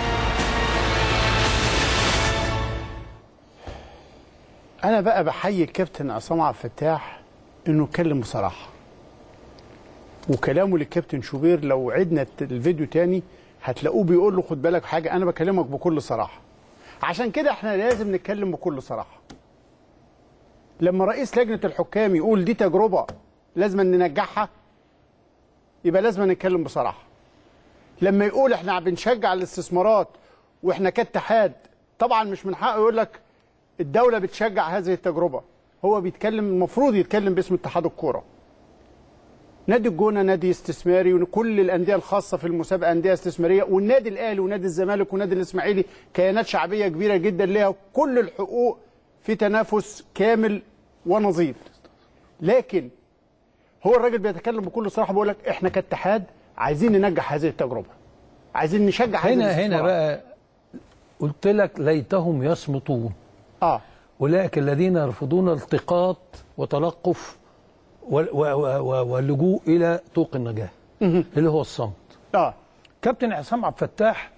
انا بقى بحيي الكابتن عصام عبد الفتاح انه اتكلم بصراحه وكلامه للكابتن شوبير لو عدنا الت- الفيديو تاني هتلاقوه بيقول له خد بالك حاجه انا بكلمك بكل صراحه عشان كده احنا لازم نتكلم بكل صراحه لما رئيس لجنه الحكام يقول دي تجربه لازم ننجحها يبقى لازم نتكلم بصراحه لما يقول احنا بنشجع الاستثمارات واحنا كاتحاد طبعا مش من حقه يقول لك الدوله بتشجع هذه التجربه هو بيتكلم المفروض يتكلم باسم اتحاد الكوره نادي الجونه نادي استثماري وكل الانديه الخاصه في المسابقه انديه استثماريه والنادي الاهلي ونادي الزمالك ونادي الاسماعيلي كيانات شعبيه كبيره جدا لها كل الحقوق في تنافس كامل ونظيف لكن هو الراجل بيتكلم بكل صراحه بيقول لك احنا كاتحاد عايزين ننجح هذه التجربه عايزين نشجع هذه هنا هنا الاستثمارات. بقى قلت لك ليتهم يصمتون اه اولئك الذين يرفضون التقاط وتلقف وال- و- و- و- واللجوء الى طوق النجاه اللي هو الصمت اه كابتن عصام عبد الفتاح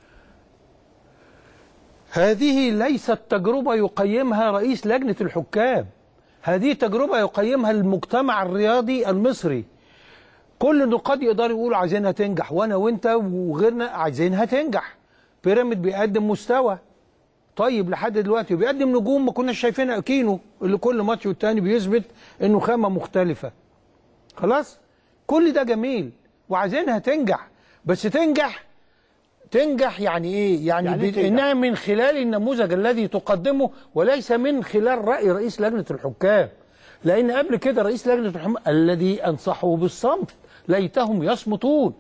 هذه ليست تجربه يقيمها رئيس لجنه الحكام هذه تجربه يقيمها المجتمع الرياضي المصري كل النقاد يقدروا يقولوا عايزينها تنجح وانا وانت وغيرنا عايزينها تنجح بيراميد بيقدم مستوى طيب لحد دلوقتي وبيقدم نجوم ما كناش شايفينها كينو اللي كل ماتش والتاني بيثبت انه خامه مختلفه خلاص كل ده جميل وعايزينها تنجح بس تنجح تنجح يعني ايه يعني, يعني يعني إيه تنجح؟ انها من خلال النموذج الذي تقدمه وليس من خلال راي رئيس لجنه الحكام لان قبل كده رئيس لجنه الحكام الذي انصحه بالصمت ليتهم يصمتون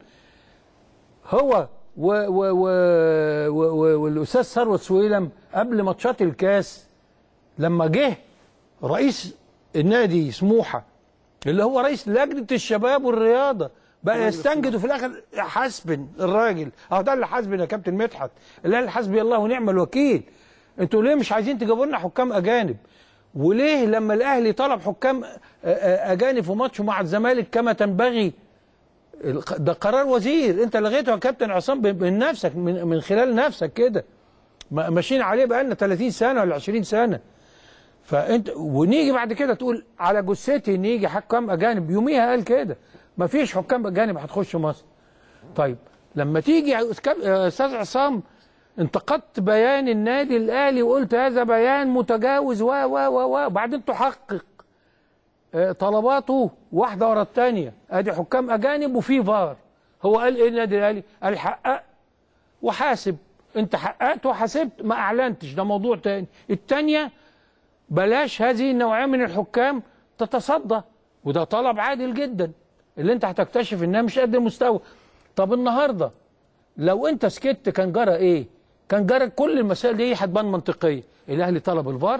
هو و و و و و والاستاذ ثروت سويلم قبل ماتشات الكاس لما جه رئيس النادي سموحه اللي هو رئيس لجنه الشباب والرياضه بقى يستنجد وفي الاخر حاسبن الراجل اهو ده اللي حاسبن يا كابتن مدحت اللي قال حسبي الله ونعم الوكيل انتوا ليه مش عايزين تجيبوا لنا حكام اجانب وليه لما الاهلي طلب حكام آه، آه، اجانب في ماتشه مع الزمالك كما تنبغي الق- ده قرار وزير انت لغيته يا كابتن عصام ب- من نفسك من, من خلال نفسك كده ما- ماشيين عليه بقالنا 30 سنه ولا 20 سنه فانت ونيجي بعد كده تقول على جثتي ان يجي حكام اجانب يوميها قال كده ما فيش حكام اجانب هتخش مصر طيب لما تيجي يا أستاذ- يا استاذ عصام انتقدت بيان النادي الاهلي وقلت هذا بيان متجاوز و و و و وبعدين تحقق آه، طلباته واحده ورا الثانيه ادي حكام اجانب وفي فار هو قال ايه النادي الاهلي؟ قال حقق وحاسب انت حققت وحاسبت ما اعلنتش ده موضوع تاني الثانيه بلاش هذه النوعيه من الحكام تتصدى وده طلب عادل جدا اللي انت هتكتشف انها مش قد المستوى طب النهارده لو انت سكت كان جرى ايه كان جرى كل المسائل دي هتبان منطقيه الاهلي طلب الفار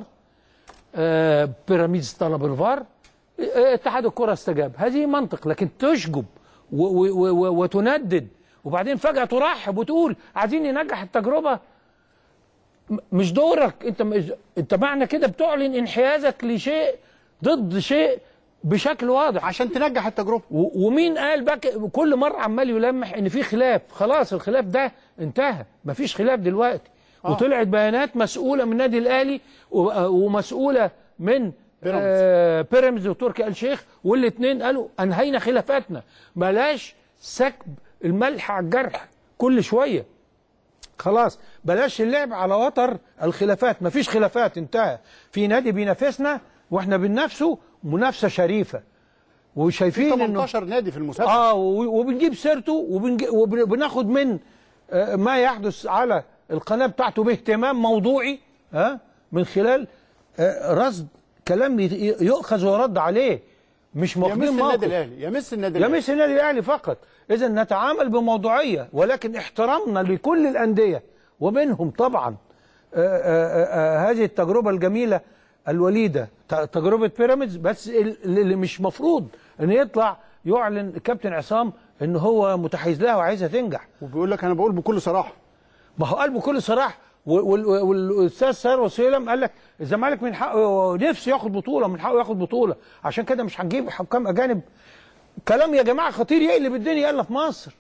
آه بيراميدز طلب الفار آه اتحاد الكره استجاب هذه منطق لكن تشجب و و و و وتندد وبعدين فجاه ترحب وتقول عايزين ننجح التجربه م- مش دورك انت مش انت معنى كده بتعلن انحيازك لشيء ضد شيء بشكل واضح عشان تنجح التجربه و- ومين قال بقى ك- كل مره عمال يلمح ان في خلاف خلاص الخلاف ده انتهى مفيش خلاف دلوقتي آه. وطلعت بيانات مسؤوله من النادي الاهلي و- آه، ومسؤوله من بيراميدز. آه بيراميدز وتركي آل الشيخ والاثنين قالوا انهينا خلافاتنا بلاش سكب الملح على الجرح كل شويه خلاص بلاش اللعب على وتر الخلافات مفيش خلافات انتهى في نادي بينافسنا واحنا بننافسه منافسه شريفه وشايفين انه 18 نادي في المسابقه اه و- وبنجيب سيرته وبنج- وبناخد من آه، ما يحدث على القناه بتاعته باهتمام موضوعي ها من خلال آه، رصد كلام ي- يؤخذ ويرد عليه مش يمس واخدين النادي موقف الاهلي يمس النادي الاهلي يمس النادي الاهلي فقط اذا نتعامل بموضوعيه ولكن احترامنا لكل الانديه ومنهم طبعا آه، آه، آه، هذه التجربه الجميله الوليده ت- تجربه بيراميدز بس ال- اللي مش مفروض ان يطلع يعلن كابتن عصام ان هو متحيز لها وعايزها تنجح وبيقول لك انا بقول بكل صراحه ما هو قال بكل صراحه وال- وال- والاستاذ ثروت سيلم قال لك الزمالك من حقه نفسه ياخد بطوله من حقه ياخد بطوله عشان كده مش هنجيب حكام اجانب كلام يا جماعه خطير يقلب الدنيا الا في مصر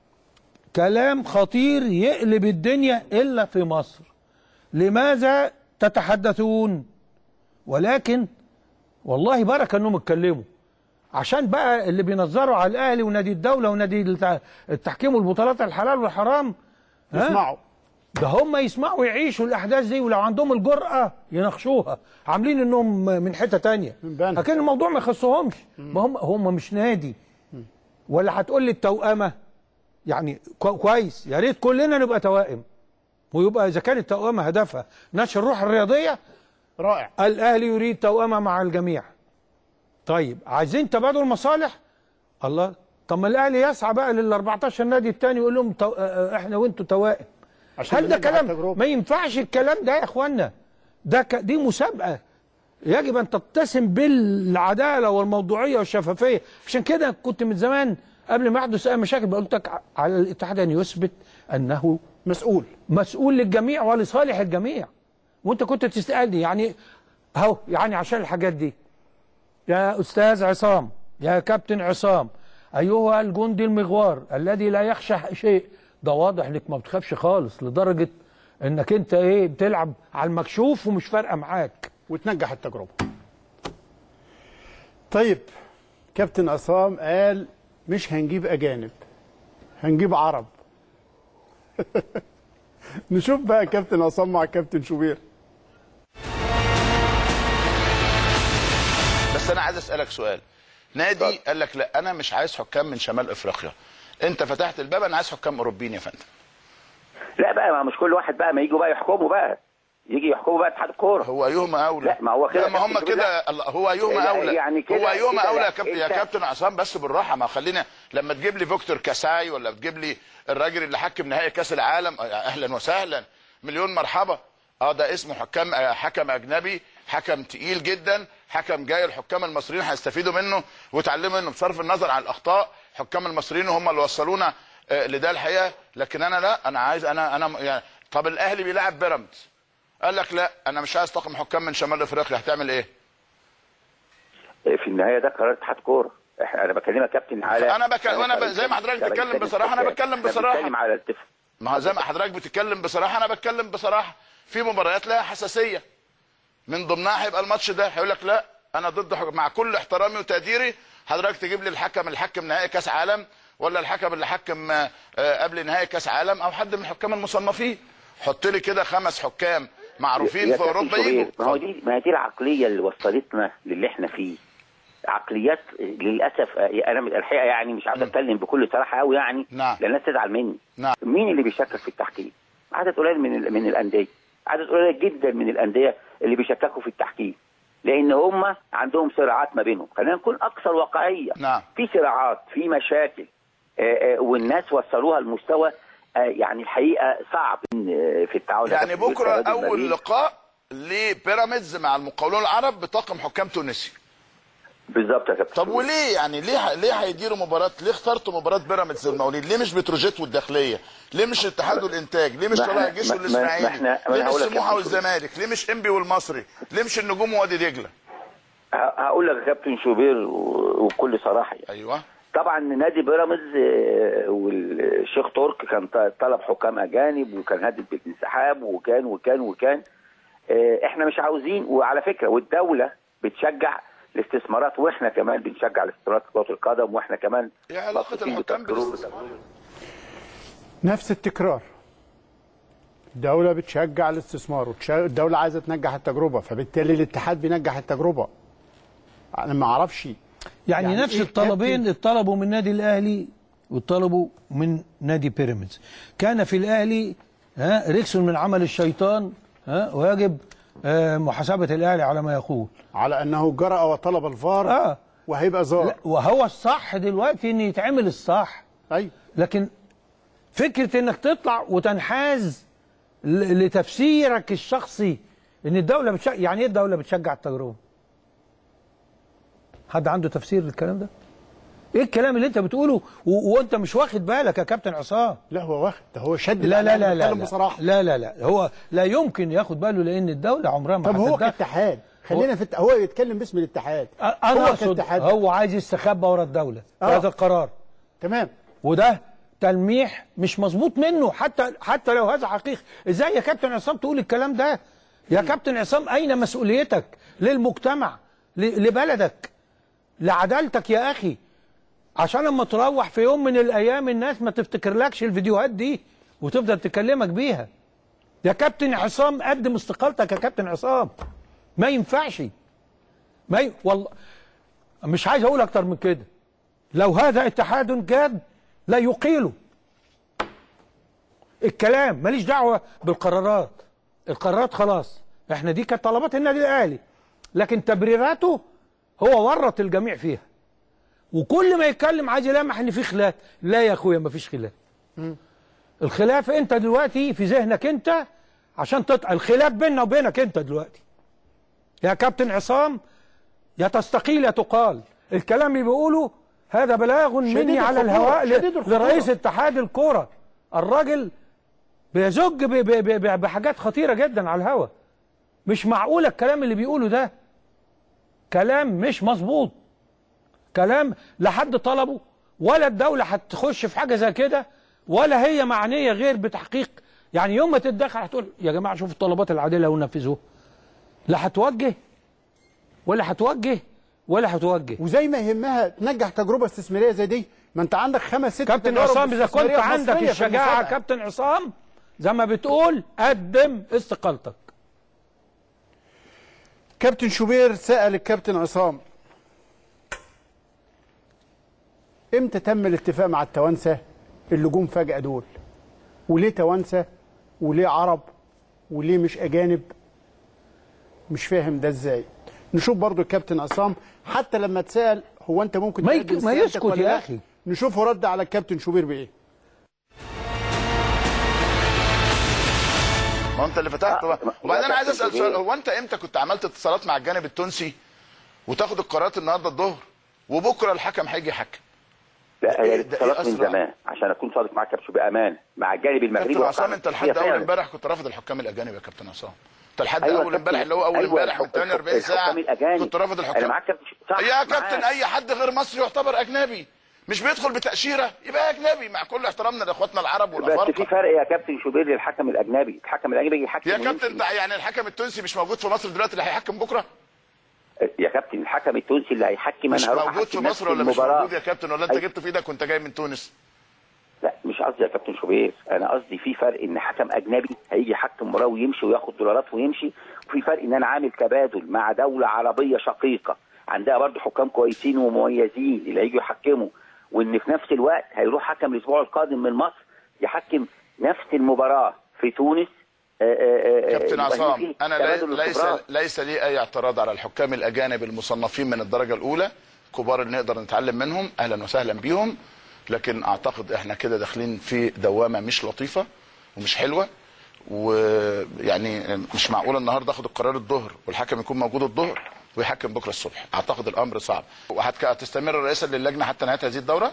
كلام خطير يقلب الدنيا الا في مصر لماذا تتحدثون ولكن والله بركه انهم اتكلموا عشان بقى اللي بينظروا على الاهلي ونادي الدوله ونادي التع- التحكيم والبطولات الحلال والحرام ها؟ اسمعوا ده هم يسمعوا يعيشوا الاحداث دي ولو عندهم الجرأه يناقشوها عاملين انهم من حته تانية من بنها. لكن الموضوع ما يخصهمش ما هم هم مش نادي ولا هتقول لي التوأمه يعني كو- كويس يا ريت كلنا نبقى توائم ويبقى اذا كانت التوأمه هدفها نشر الروح الرياضيه رائع الاهلي يريد توأمه مع الجميع طيب عايزين تبادل مصالح الله طب ما الاهلي يسعى بقى لل 14 نادي التاني يقول لهم تو... آه، احنا وانتوا توائم عشان هل ده ننجح كلام التجربة. ما ينفعش الكلام ده يا اخوانا ده ك... دي مسابقه يجب ان تتسم بالعداله والموضوعيه والشفافيه عشان كده كنت من زمان قبل ما يحدث اي مشاكل قلت لك على الاتحاد ان يثبت انه مسؤول مسؤول للجميع ولصالح الجميع وانت كنت تسالني يعني اهو يعني عشان الحاجات دي يا استاذ عصام يا كابتن عصام ايها الجندي المغوار الذي لا يخشى شيء ده واضح انك ما بتخافش خالص لدرجه انك انت ايه بتلعب على المكشوف ومش فارقه معاك وتنجح التجربه طيب كابتن عصام قال مش هنجيب اجانب هنجيب عرب نشوف بقى كابتن عصام مع كابتن شوبير بس انا عايز اسالك سؤال نادي قال لك لا انا مش عايز حكام من شمال افريقيا انت فتحت الباب انا عايز حكام اوروبيين يا فندم لا بقى ما مش كل واحد بقى ما يجوا بقى يحكموا بقى يجي يحكموا بقى اتحاد الكوره هو ايهما اولى لا ما هو كده لا ما هم كابتن كده الله هو ايهما لا، اولى يعني كده- هو ايهما كده اولى لا، يا كابتن يا أنت- كابتن عصام بس بالراحه ما خلينا لما تجيب لي فيكتور كاساي ولا بتجيب لي الراجل اللي حكم نهائي كاس العالم اهلا وسهلا مليون مرحبا اه ده اسمه حكام آه، حكم اجنبي حكم تقيل جدا حكم جاي الحكام المصريين هيستفيدوا منه ويتعلموا منه بصرف النظر عن الاخطاء حكام المصريين هم اللي وصلونا آه، لده الحقيقه لكن انا لا انا عايز انا انا يعني طب الاهلي بيلعب بيراميدز قال لك لا انا مش عايز طاقم حكام من شمال افريقيا هتعمل ايه؟ في النهايه ده قرار اتحاد كوره إحنا- انا بكلمك يا كابتن على أنا بك- وأنا ب- زي ما حضرتك أنا بتتكلم بصراحة، أنا بتكلم إحنا بصراحة. بنتكلم على الاتفاق ما هو زي ما حضرتك بتتكلم بصراحه انا بتكلم بصراحه في مباريات لها حساسيه من ضمنها هيبقى الماتش ده هيقول لك لا انا ضد حكم مع كل احترامي وتقديري حضرتك تجيب لي الحكم اللي حكم نهائي كاس عالم ولا الحكم اللي حكم آه، آه، قبل نهائي كاس عالم او حد من الحكام المصنفين حط لي كده خمس حكام معروفين يا في كابتن اوروبا شوبير، يجوا ما هو دي ما هي دي العقليه اللي وصلتنا للي احنا فيه عقليات للاسف آه، انا من الحقيقه يعني مش عايز اتكلم بكل صراحه قوي يعني نعم. لان الناس تزعل مني نعم. مين اللي بيشكك في التحكيم عدد قليل من ال- من الانديه عدد قليل جدا من الانديه اللي بيشككوا في التحكيم لان هم عندهم صراعات ما بينهم خلينا نكون اكثر واقعيه نعم. في صراعات في مشاكل آه، آه، والناس وصلوها لمستوى آه، يعني الحقيقه صعب آه، في التعاون يعني ده في بكره التبادل ما اول بين- لقاء لبيراميدز مع المقاولون العرب بطاقم حكام تونسي بالظبط يا كابتن طب وليه يعني ليه ليه هيديروا مباراه ليه اخترتوا مباراه بيراميدز والمقاولين ليه مش بتروجيت والداخليه ليه مش الاتحاد والانتاج ليه مش ما طلائع احنا- الجيش ما- ما- والاسماعيلي ما احنا- ما ليه أنا مش هقول لك يا سموحه كابتن والزمالك ليه مش انبي والمصري ليه مش النجوم ووادي دجله ه- هقول لك يا كابتن شوبير و- وبكل صراحه يعني. ايوه طبعا نادي بيراميدز آه، والشيخ ترك كان ط- طلب حكام اجانب وكان هدد بالانسحاب وكان وكان وكان آه، احنا مش عاوزين وعلى فكره والدوله بتشجع الاستثمارات واحنا كمان بنشجع الاستثمارات في كره القدم واحنا كمان ايه علاقه مبسوطين الحكام بالتجربة. بالاستثمار نفس التكرار الدولة بتشجع الاستثمار وتش- الدولة عايزة تنجح التجربة فبالتالي الاتحاد بينجح التجربة أنا ما أعرفش يعني, يعني نفس إيه الطلبين كابتن؟ اتطلبوا من النادي الاهلي واتطلبوا من نادي بيراميدز كان في الاهلي ها ريكسون من عمل الشيطان ها ويجب آه، محاسبه الاهلي على ما يقول على أنه جرأ وطلب الفار اه وهيبقى زار لا وهو الصح دلوقتي ان يتعمل الصح أيوة لكن فكره انك تطلع وتنحاز ل- لتفسيرك الشخصي ان الدوله بتشجع يعني ايه الدوله بتشجع التجربه حد عنده تفسير للكلام ده ايه الكلام اللي انت بتقوله و... وانت مش واخد بالك يا كابتن عصام لا هو واخد ده هو شد لا لا الإعلام لا لا بيتكلم لا, بصراحة لا لا لا هو لا يمكن ياخد باله لان الدوله عمرها ما طب هو هتتدخل. كاتحاد خلينا في الت... هو يتكلم باسم الاتحاد انا هو اقصد كاتحاد هو عايز يستخبى ورا الدوله في آه. هذا القرار تمام وده تلميح مش مظبوط منه حتى حتى لو هذا حقيقي ازاي يا كابتن عصام تقول الكلام ده يا كابتن عصام اين مسؤوليتك للمجتمع ل- لبلدك لعدالتك يا اخي عشان لما تروح في يوم من الايام الناس ما تفتكرلكش الفيديوهات دي وتفضل تكلمك بيها يا كابتن عصام قدم استقالتك يا كابتن عصام ما ينفعش ما ي... والله مش عايز اقول اكتر من كده لو هذا اتحاد جاد لا يقيله الكلام ماليش دعوه بالقرارات القرارات خلاص احنا دي كانت طلبات النادي الاهلي لكن تبريراته هو ورط الجميع فيها وكل ما يتكلم عايز يلمح ان في خلاف لا يا اخويا ما فيش خلاف الخلاف انت دلوقتي في ذهنك انت عشان تطلع الخلاف بيننا وبينك انت دلوقتي يا كابتن عصام يا تستقيل يا تقال الكلام اللي بيقوله هذا بلاغ شديد مني على الخطورة، الهواء ل- شديد الخطورة. لرئيس اتحاد الكوره الراجل بيزج ب- ب- ب- بحاجات خطيره جدا على الهواء مش معقوله الكلام اللي بيقوله ده كلام مش مظبوط كلام لا حد طلبه ولا الدوله هتخش في حاجه زي كده ولا هي معنيه غير بتحقيق يعني يوم ما تتدخل هتقول يا جماعه شوفوا الطلبات العادله ونفذوها لا هتوجه ولا هتوجه ولا هتوجه وزي ما يهمها تنجح تجربه استثماريه زي دي ما انت عندك خمس ست كابتن تجارب عصام اذا كنت استثمارية عندك مصرية في الشجاعه المسابقة. كابتن عصام زي ما بتقول قدم استقالتك كابتن شوبير سأل الكابتن عصام امتى تم الاتفاق مع التوانسه اللي جم فجأة دول وليه توانسه وليه عرب وليه مش اجانب مش فاهم ده ازاي نشوف برضو الكابتن عصام حتى لما اتسال هو انت ممكن ما تقدم يك- ما استقالتك يسكت ولا يا لا؟ أخي. نشوفه رد على الكابتن شوبير بايه ما انت اللي فتحت وبعدين انا عايز اسال سؤال هو انت امتى كنت عملت اتصالات مع الجانب التونسي وتاخد القرارات النهارده الظهر وبكره الحكم هيجي يحكم لا هي ده الاتصالات إيه من أسرع؟ زمان عشان اكون صادق معاك يا بامان مع الجانب المغربي كابتن عصام وقعنا انت هي لحد اول فعلاً. امبارح كنت رافض الحكام الاجانب يا كابتن عصام انت لحد أيوة اول يا امبارح كابتن. اللي هو اول أيوة امبارح من الحكام- 48 ساعه الحكام الأجانب. كنت رافض أنا الحكام معاك كابتن صح يا كابتن معاك. اي حد غير مصري يعتبر اجنبي مش بيدخل بتاشيره يبقى اجنبي مع كل احترامنا لاخواتنا العرب بس في والافارقه فرق يا كابتن شوبير للحكم الاجنبي الحكم الاجنبي يجي يحكم يا ويمشي. كابتن انت يعني الحكم التونسي مش موجود في مصر دلوقتي اللي هيحكم بكره يا كابتن الحكم التونسي اللي هيحكم مش انا هروح موجود في أحكم مصر نفس ولا مش المباراة. موجود يا كابتن ولا انت أي- جبته في ايدك وانت جاي من تونس لا مش قصدي يا كابتن شوبير انا قصدي في فرق ان حكم اجنبي هيجي يحكم مباراه ويمشي وياخد دولارات ويمشي وفي فرق ان انا عامل تبادل مع دوله عربيه شقيقه عندها برضه حكام كويسين ومميزين اللي هيجوا يحكموا وان في نفس الوقت هيروح حكم الاسبوع القادم من مصر يحكم نفس المباراه في تونس آه، آه، آه، كابتن يبقى عصام في انا لي- تبادل ليس الخبرات. ليس لي اي اعتراض على الحكام الاجانب المصنفين من الدرجه الاولى كبار اللي نقدر نتعلم منهم اهلا وسهلا بيهم لكن اعتقد احنا كده داخلين في دوامه مش لطيفه ومش حلوه ويعني مش معقول النهارده اخد القرار الظهر والحكم يكون موجود الظهر ويحكم بكره الصبح اعتقد الامر صعب وهتستمر الرئاسه للجنه حتى نهايه هذه الدوره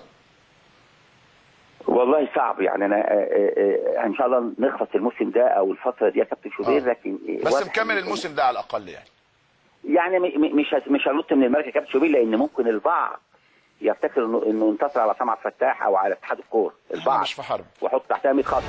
والله صعب يعني انا آه، آه، آه، ان شاء الله نخلص الموسم ده او الفتره دي يا كابتن شوبير لكن آه، بس واضح مكمل إن- الموسم ده على الاقل يعني يعني م- م- مش هس- مش هنط من المركز يا كابتن شوبير لان ممكن البعض يفتكر انه انه انتصر على سمعة فتاح او على اتحاد الكوره البعض مش في حرب وحط تحتها 100 خط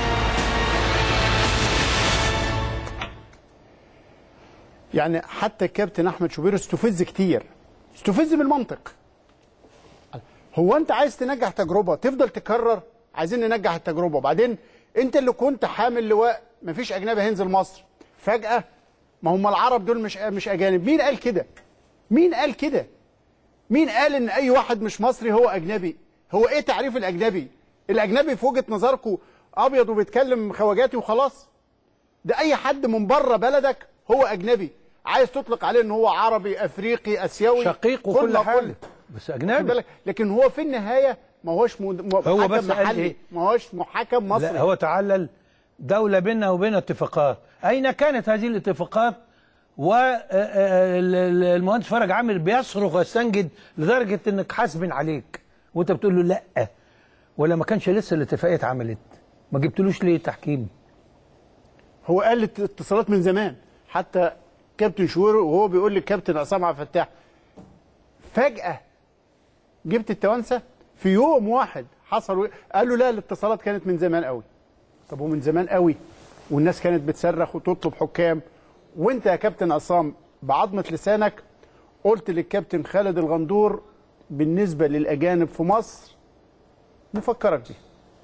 يعني حتى الكابتن احمد شوبير استفز كتير استفز بالمنطق هو انت عايز تنجح تجربه تفضل تكرر عايزين ننجح التجربه وبعدين انت اللي كنت حامل لواء مفيش اجنبي هينزل مصر فجاه ما هم العرب دول مش مش اجانب مين قال كده مين قال كده مين قال ان اي واحد مش مصري هو اجنبي هو ايه تعريف الاجنبي الاجنبي في وجهه نظركم ابيض وبيتكلم خواجاتي وخلاص ده اي حد من بره بلدك هو اجنبي عايز تطلق عليه ان هو عربي افريقي اسيوي شقيق كل وكل ما حاجه كل. بس خد اجنبي بالك لكن هو في النهايه ما هوش مد... هو محكم بس قال محلي إيه؟ ما هوش محكم مصري لا هو تعلل دولة بيننا وبين اتفاقات أين كانت هذه الاتفاقات والمهندس فرج عامر بيصرخ ويستنجد لدرجة انك حاسب عليك وانت بتقول له لا ولا ما كانش لسه الاتفاقية اتعملت ما جبتلوش ليه تحكيم هو قال اتصالات من زمان حتى كابتن شوير وهو بيقول للكابتن عصام عبد الفتاح فجأة جبت التوانسة في يوم واحد حصل و... قال له لا الاتصالات كانت من زمان قوي طب ومن زمان قوي والناس كانت بتصرخ وتطلب حكام وانت يا كابتن عصام بعظمة لسانك قلت للكابتن خالد الغندور بالنسبة للأجانب في مصر نفكرك بيه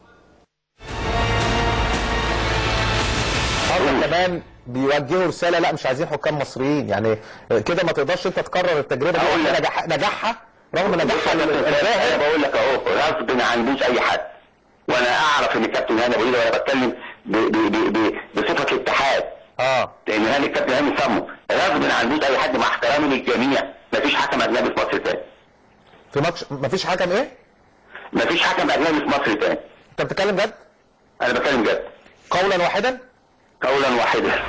هم كمان بيوجهوا رساله لا مش عايزين حكام مصريين يعني كده ما تقدرش انت تكرر التجربه دي رغم نجاح نجاحها رغم نجاحها انا الباهر بقول لك اهو غصب عن بوس اي حد وانا اعرف ان الكابتن هاني ابو هيدا وانا بتكلم ب- ب- ب- ب- بصفه الاتحاد اه لان هاني الكابتن هاني سمه غصب عن بوس اي حد مع احترامي للجميع مفيش حكم اجنبي في مصر تاني في ماتش مفيش حكم ايه؟ مفيش حكم اجنبي في مصر تاني انت بتتكلم جد؟ انا بتكلم جد قولا واحدا؟ قولا واحدا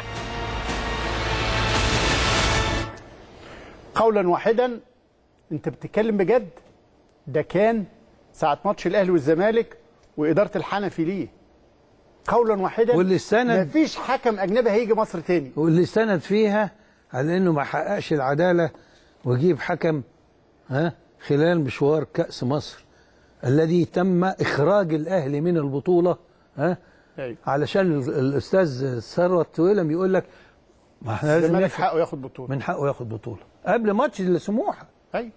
قولا واحدا انت بتتكلم بجد ده كان ساعه ماتش الاهلي والزمالك واداره الحنفي ليه قولا واحدا واللي استند- مفيش حكم اجنبي هيجي مصر تاني واللي استند فيها على انه ما حققش العداله ويجيب حكم ها خلال مشوار كاس مصر الذي تم اخراج الاهلي من البطوله ها أيوة. علشان ال- الاستاذ ثروت ويلم يقول لك ما احنا لازم الزمالك نفرق. حقه ياخد بطوله من حقه ياخد بطوله قبل ماتش لسموحه ايوه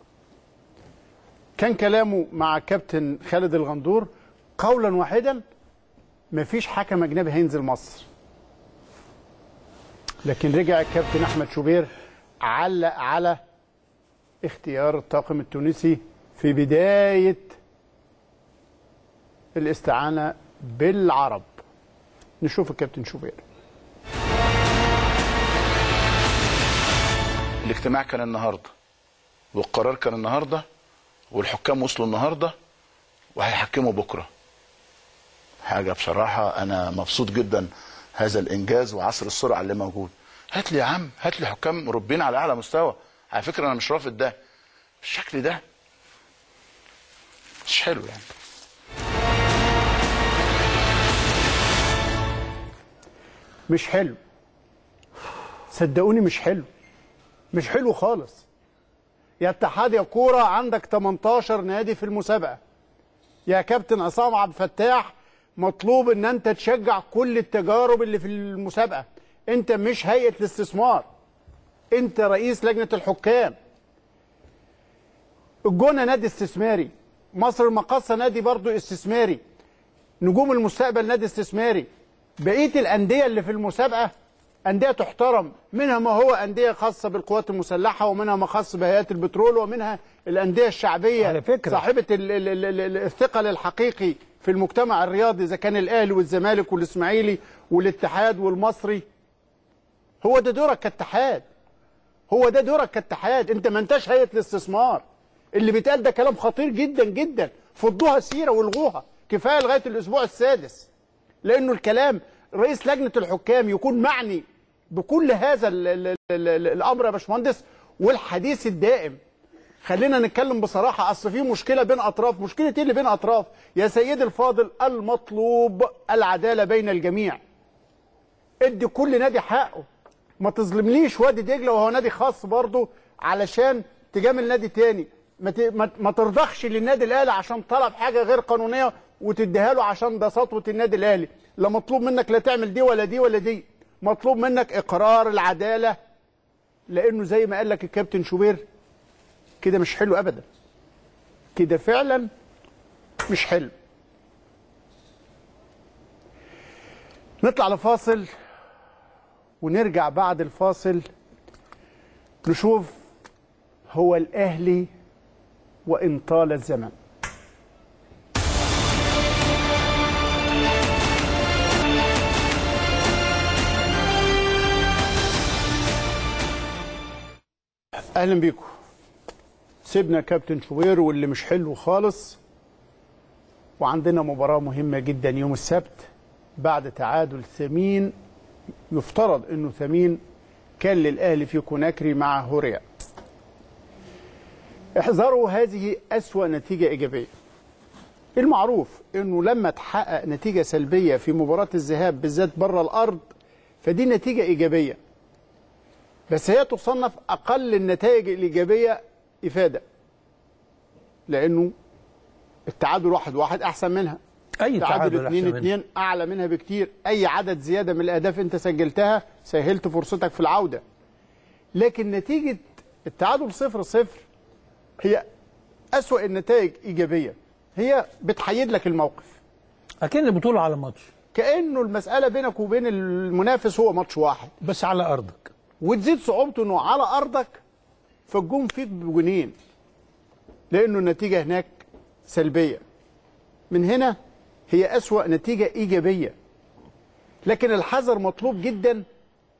كان كلامه مع كابتن خالد الغندور قولا واحدا مفيش حكم اجنبي هينزل مصر لكن رجع الكابتن احمد شوبير علق على اختيار الطاقم التونسي في بدايه الاستعانه بالعرب نشوف الكابتن شوبير الاجتماع كان النهارده والقرار كان النهارده والحكام وصلوا النهارده وهيحكموا بكره حاجه بصراحه انا مبسوط جدا هذا الانجاز وعصر السرعه اللي موجود هات لي يا عم هات لي حكام مربين على اعلى مستوى على فكره انا مش رافض ده بالشكل ده مش حلو يعني مش حلو صدقوني مش حلو مش حلو خالص يا اتحاد يا كوره عندك 18 نادي في المسابقه يا كابتن عصام عبد الفتاح مطلوب ان انت تشجع كل التجارب اللي في المسابقه انت مش هيئه الاستثمار انت رئيس لجنه الحكام الجونه نادي استثماري مصر المقاصه نادي برضو استثماري نجوم المستقبل نادي استثماري بقيه الانديه اللي في المسابقه انديه تحترم منها ما هو انديه خاصه بالقوات المسلحه ومنها ما خاص بهيئات البترول ومنها الانديه الشعبيه على فكرة. صاحبه ال- ال- ال- ال- الثقل الحقيقي في المجتمع الرياضي اذا كان الاهلي والزمالك والاسماعيلي والاتحاد والمصري هو ده دورك كاتحاد هو ده دورك كاتحاد انت ما انتش هيئه الاستثمار اللي بيتقال ده كلام خطير جدا جدا فضوها سيره والغوها كفايه لغايه الاسبوع السادس لانه الكلام رئيس لجنه الحكام يكون معني بكل هذا ال ال ال ال الامر يا باشمهندس والحديث الدائم خلينا نتكلم بصراحه اصل في مشكله بين اطراف مشكله ايه اللي بين اطراف يا سيدي الفاضل المطلوب العداله بين الجميع ادي كل نادي حقه ما تظلمليش وادي دجله وهو نادي خاص برضه علشان تجامل نادي تاني ما ت- ما- ما ترضخش للنادي الاهلي عشان طلب حاجه غير قانونيه وتديها له عشان ده سطوه النادي الاهلي لا مطلوب منك لا تعمل دي ولا دي ولا دي مطلوب منك اقرار العداله لانه زي ما قال لك الكابتن شوبير كده مش حلو ابدا كده فعلا مش حلو نطلع لفاصل ونرجع بعد الفاصل نشوف هو الاهلي وان طال الزمن اهلا بيكم سيبنا كابتن شوبير واللي مش حلو خالص وعندنا مباراة مهمة جدا يوم السبت بعد تعادل ثمين يفترض انه ثمين كان للاهلي في كوناكري مع هوريا احذروا هذه أسوأ نتيجة إيجابية المعروف انه لما تحقق نتيجة سلبية في مباراة الذهاب بالذات بره الارض فدي نتيجة ايجابية بس هي تصنف اقل النتائج الايجابية افادة لانه التعادل واحد واحد احسن منها أي تعادل أحسن اتنين منها. اتنين اعلى منها بكتير اي عدد زيادة من الاهداف انت سجلتها سهلت فرصتك في العودة لكن نتيجة التعادل صفر صفر هي أسوأ النتائج إيجابية هي بتحيد لك الموقف أكن البطولة على ماتش كأنه المسألة بينك وبين المنافس هو ماتش واحد بس على أرضك وتزيد صعوبته انه على ارضك فالجون فيك بجونين لانه النتيجه هناك سلبيه من هنا هي اسوا نتيجه ايجابيه لكن الحذر مطلوب جدا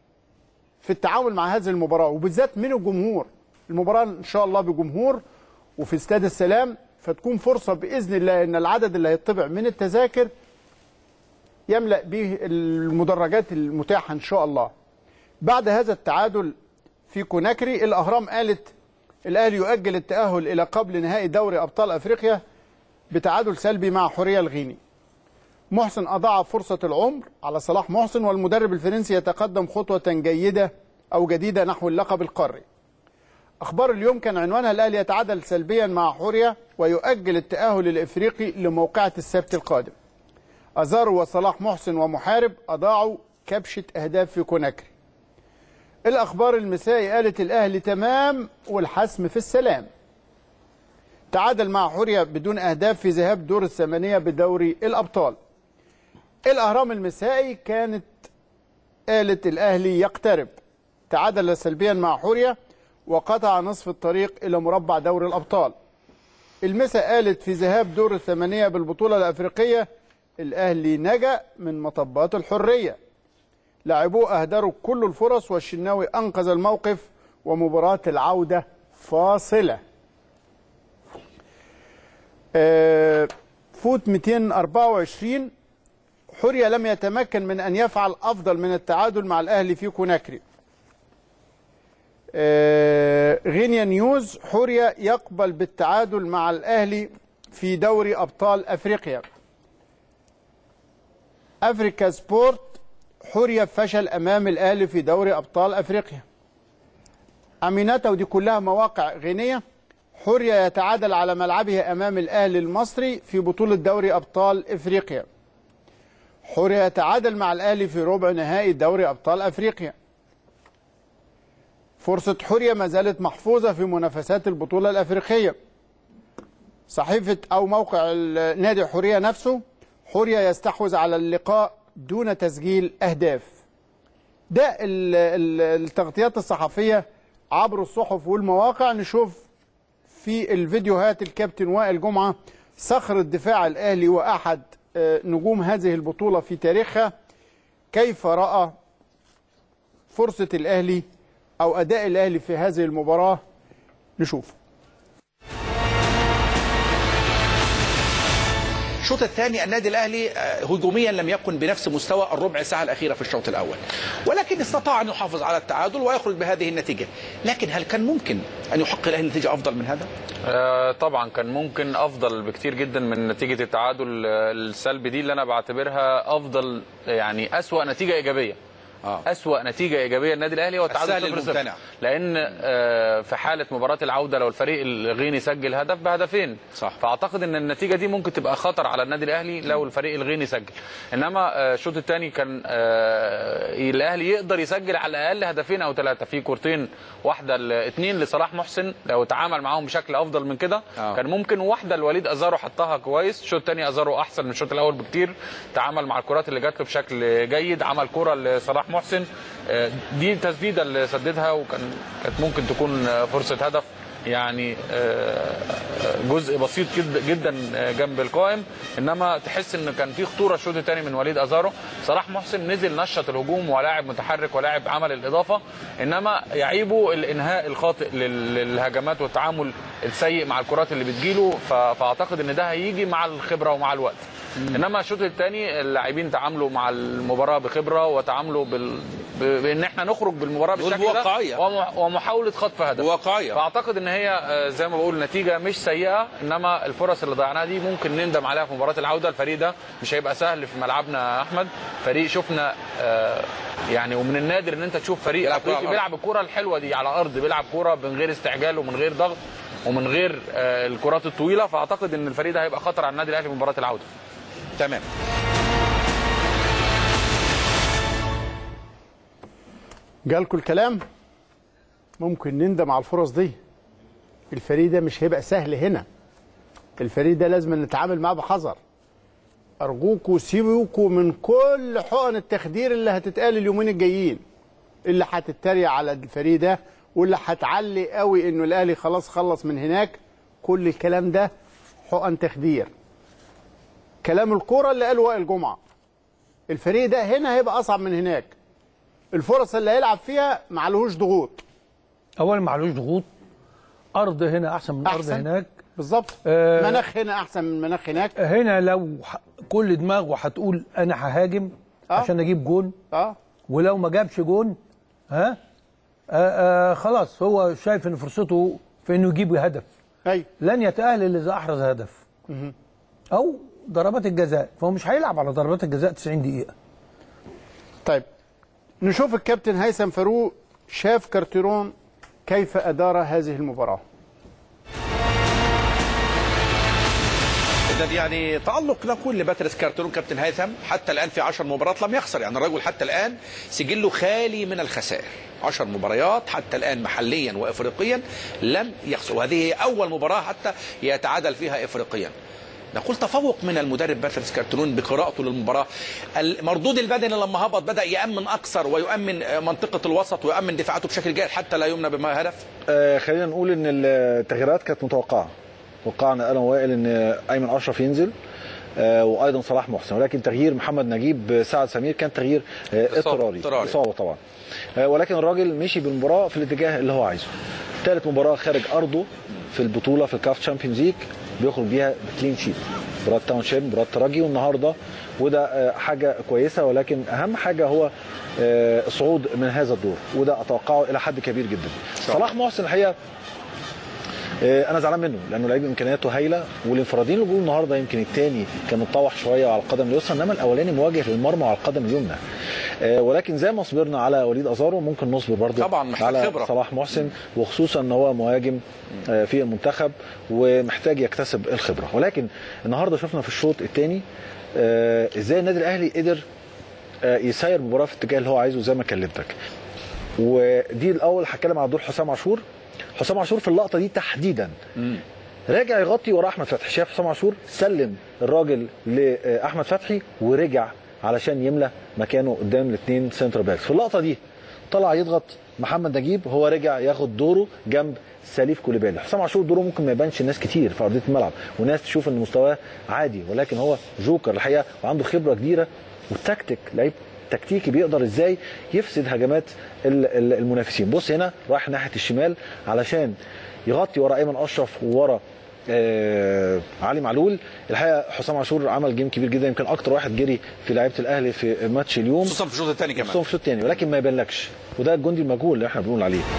في التعامل مع هذه المباراه وبالذات من الجمهور المباراه ان شاء الله بجمهور وفي استاد السلام فتكون فرصه باذن الله ان العدد اللي هيطبع من التذاكر يملا به المدرجات المتاحه ان شاء الله. بعد هذا التعادل في كوناكري الاهرام قالت الاهلي يؤجل التاهل الى قبل نهائي دوري ابطال افريقيا بتعادل سلبي مع حوريه الغيني. محسن اضاع فرصه العمر على صلاح محسن والمدرب الفرنسي يتقدم خطوه جيده او جديده نحو اللقب القاري. اخبار اليوم كان عنوانها الاهلي يتعادل سلبيا مع حوريه ويؤجل التاهل الافريقي لموقعه السبت القادم. ازارو وصلاح محسن ومحارب اضاعوا كبشه اهداف في كوناكري. الاخبار المسائي قالت الاهلي تمام والحسم في السلام. تعادل مع حوريه بدون اهداف في ذهاب دور الثمانيه بدوري الابطال. الاهرام المسائي كانت قالت الاهلي يقترب تعادل سلبيا مع حوريه وقطع نصف الطريق الى مربع دوري الابطال. المسا قالت في ذهاب دور الثمانيه بالبطوله الافريقيه الاهلي نجا من مطبات الحريه. لاعبوه اهدروا كل الفرص والشناوي انقذ الموقف ومباراه العوده فاصله. آه، فوت 224 حوريه لم يتمكن من ان يفعل افضل من التعادل مع الاهلي في كوناكري. آه، غينيا نيوز حوريه يقبل بالتعادل مع الاهلي في دوري ابطال افريقيا. افريكا سبورت حوريه فشل امام الاهلي في دوري ابطال افريقيا. اميناتا ودي كلها مواقع غينيه حوريه يتعادل على ملعبه امام الاهلي المصري في بطوله دوري ابطال افريقيا. حوريه يتعادل مع الاهلي في ربع نهائي دوري ابطال افريقيا. فرصة حورية ما زالت محفوظة في منافسات البطولة الأفريقية صحيفة أو موقع ال- نادي حورية نفسه حورية يستحوذ على اللقاء دون تسجيل أهداف ده ال- ال- التغطيات الصحفية عبر الصحف والمواقع نشوف في الفيديوهات الكابتن وائل جمعة صخر الدفاع الأهلي وأحد آه، نجوم هذه البطولة في تاريخها كيف رأى فرصة الأهلي أو أداء الأهلي في هذه المباراة نشوف الشوط الثاني النادي الاهلي آه، هجوميا لم يكن بنفس مستوى الربع ساعه الاخيره في الشوط الاول ولكن استطاع ان يحافظ على التعادل ويخرج بهذه النتيجه لكن هل كان ممكن ان يحقق الاهلي نتيجه افضل من هذا آه، طبعا كان ممكن افضل بكتير جدا من نتيجه التعادل آه، السلبي دي اللي انا بعتبرها افضل يعني اسوا نتيجه ايجابيه آه. اسوا نتيجه ايجابيه النادي الاهلي هو التعادل السهل 0-0 الممتنع. لان آه، في حاله مباراه العوده لو الفريق الغيني سجل هدف بهدفين صح. فاعتقد ان النتيجه دي ممكن تبقى خطر على النادي الاهلي لو الفريق الغيني سجل انما آه، الشوط الثاني كان آه، الاهلي يقدر يسجل على الاقل هدفين او ثلاثه في كورتين واحده ل- اتنين لصلاح محسن لو تعامل معاهم بشكل افضل من كده آه. كان ممكن واحده لوليد ازارو حطها كويس الشوط الثاني ازارو احسن من الشوط الاول بكتير تعامل مع الكرات اللي جات له بشكل جيد عمل كره لصلاح محسن آه، دي التسديده اللي سددها وكان كانت ممكن تكون آه، فرصه هدف يعني آه، جزء بسيط جدا جدا آه، جنب القائم انما تحس ان كان في خطوره الشوط الثاني من وليد ازارو صلاح محسن نزل نشط الهجوم ولاعب متحرك ولاعب عمل الاضافه انما يعيبه الانهاء الخاطئ لل- للهجمات والتعامل السيء مع الكرات اللي بتجيله ف- فاعتقد ان ده هيجي مع الخبره ومع الوقت انما الشوط الثاني اللاعبين تعاملوا مع المباراه بخبره وتعاملوا بال... ب- بان احنا نخرج بالمباراه دول بالشكل ده بواقعية. وم- ومحاوله خطف هدف واقعية. فاعتقد ان هي آه، زي ما بقول نتيجه مش سيئه انما الفرص اللي ضيعناها دي ممكن نندم عليها في مباراه العوده الفريق ده مش هيبقى سهل في ملعبنا يا احمد فريق شفنا آه، يعني ومن النادر ان انت تشوف فريق بيلعب كرة على افريقي الأرض. بيلعب الكره الحلوه دي على ارض بيلعب كره من غير استعجال ومن غير ضغط ومن غير آه، الكرات الطويله فاعتقد ان الفريق ده هيبقى خطر على النادي الاهلي في مباراه العوده تمام جالكوا الكلام ممكن نندم على الفرص دي الفريق ده مش هيبقى سهل هنا الفريق ده لازم نتعامل معاه بحذر ارجوكوا سيبوكوا من كل حقن التخدير اللي هتتقال اليومين الجايين اللي هتتريق على الفريق ده واللي هتعلي قوي انه الاهلي خلاص خلص من هناك كل الكلام ده حقن تخدير كلام الكوره اللي قاله وائل جمعه الفريق ده هنا هيبقى اصعب من هناك الفرص اللي هيلعب فيها معلهوش ضغوط اولا معلوش ضغوط ارض هنا احسن من ارض أحسن. هناك بالظبط آه مناخ هنا احسن من مناخ هناك هنا لو ح- كل دماغه هتقول انا ههاجم آه. عشان اجيب جون اه ولو ما جابش جون ها آه آه خلاص هو شايف ان فرصته في انه يجيب هدف ايوه لن يتاهل الا اذا احرز هدف مهم. او ضربات الجزاء فهو مش هيلعب على ضربات الجزاء 90 دقيقه طيب نشوف الكابتن هيثم فاروق شاف كارتيرون كيف ادار هذه المباراه إذا يعني تألق نقول لباتريس كارتون كابتن هيثم حتى الآن في 10 مباريات لم يخسر يعني الرجل حتى الآن سجله خالي من الخسائر 10 مباريات حتى الآن محليا وإفريقيا لم يخسر وهذه هي أول مباراة حتى يتعادل فيها إفريقيا نقول تفوق من المدرب باتريس كارتون بقراءته للمباراة المردود البدني لما هبط بدأ يأمن أكثر ويؤمن منطقة الوسط ويؤمن دفاعاته بشكل جيد حتى لا يمنى بما هدف آه خلينا نقول ان التغييرات كانت متوقعه توقعنا انا ووائل ان ايمن اشرف ينزل آه وايضا صلاح محسن ولكن تغيير محمد نجيب سعد سمير كان تغيير آه اضطراري اضطراري. اصابه طبعا آه ولكن الراجل مشي بالمباراه في الاتجاه اللي هو عايزه ثالث مباراه خارج ارضه في البطوله في الكاف تشامبيونز ليج بيخرج بيها بكلين شيت مباراه تاون شيب مباراه ترجي والنهارده وده آه، حاجه كويسه ولكن اهم حاجه هو آه، الصعود من هذا الدور وده اتوقعه الى حد كبير جدا صلاح محسن الحقيقه آه، انا زعلان منه لانه لعيب امكانياته هايله والانفرادين اللي جوه النهارده يمكن الثاني كان متطوح شويه على القدم اليسرى انما الاولاني مواجه للمرمى وعلى القدم اليمنى آه، ولكن زي ما صبرنا على وليد ازارو ممكن نصبر برضه طبعاً محتاج على خبرة. صلاح محسن وخصوصا ان هو مهاجم آه، في المنتخب ومحتاج يكتسب الخبره ولكن النهارده شفنا في الشوط الثاني ازاي النادي الاهلي قدر آه، يسير المباراه في الاتجاه اللي هو عايزه زي ما كلمتك ودي الاول هتكلم على دور حسام عاشور حسام عاشور في اللقطه دي تحديدا راجع يغطي ورا احمد فتحي شاف حسام عاشور سلم الراجل لاحمد فتحي ورجع علشان يملى مكانه قدام الاثنين سنتر باكس في اللقطه دي طلع يضغط محمد نجيب هو رجع ياخد دوره جنب سليف كوليبالي حسام عاشور دوره ممكن ما يبانش الناس كتير في ارضيه الملعب وناس تشوف ان مستواه عادي ولكن هو جوكر الحقيقه وعنده خبره كبيره والتكتيك لعيب تكتيكي بيقدر ازاي يفسد هجمات ال- ال- المنافسين بص هنا رايح ناحيه الشمال علشان يغطي ورا ايمن اشرف وورا آه علي معلول الحقيقه حسام عاشور عمل جيم كبير جدا يمكن اكتر واحد جري في لعيبه الاهلي في ماتش اليوم خصوصا في الشوط الثاني كمان خصوصا في الشوط الثاني ولكن ما يبانلكش وده الجندي المجهول اللي احنا بنقول عليه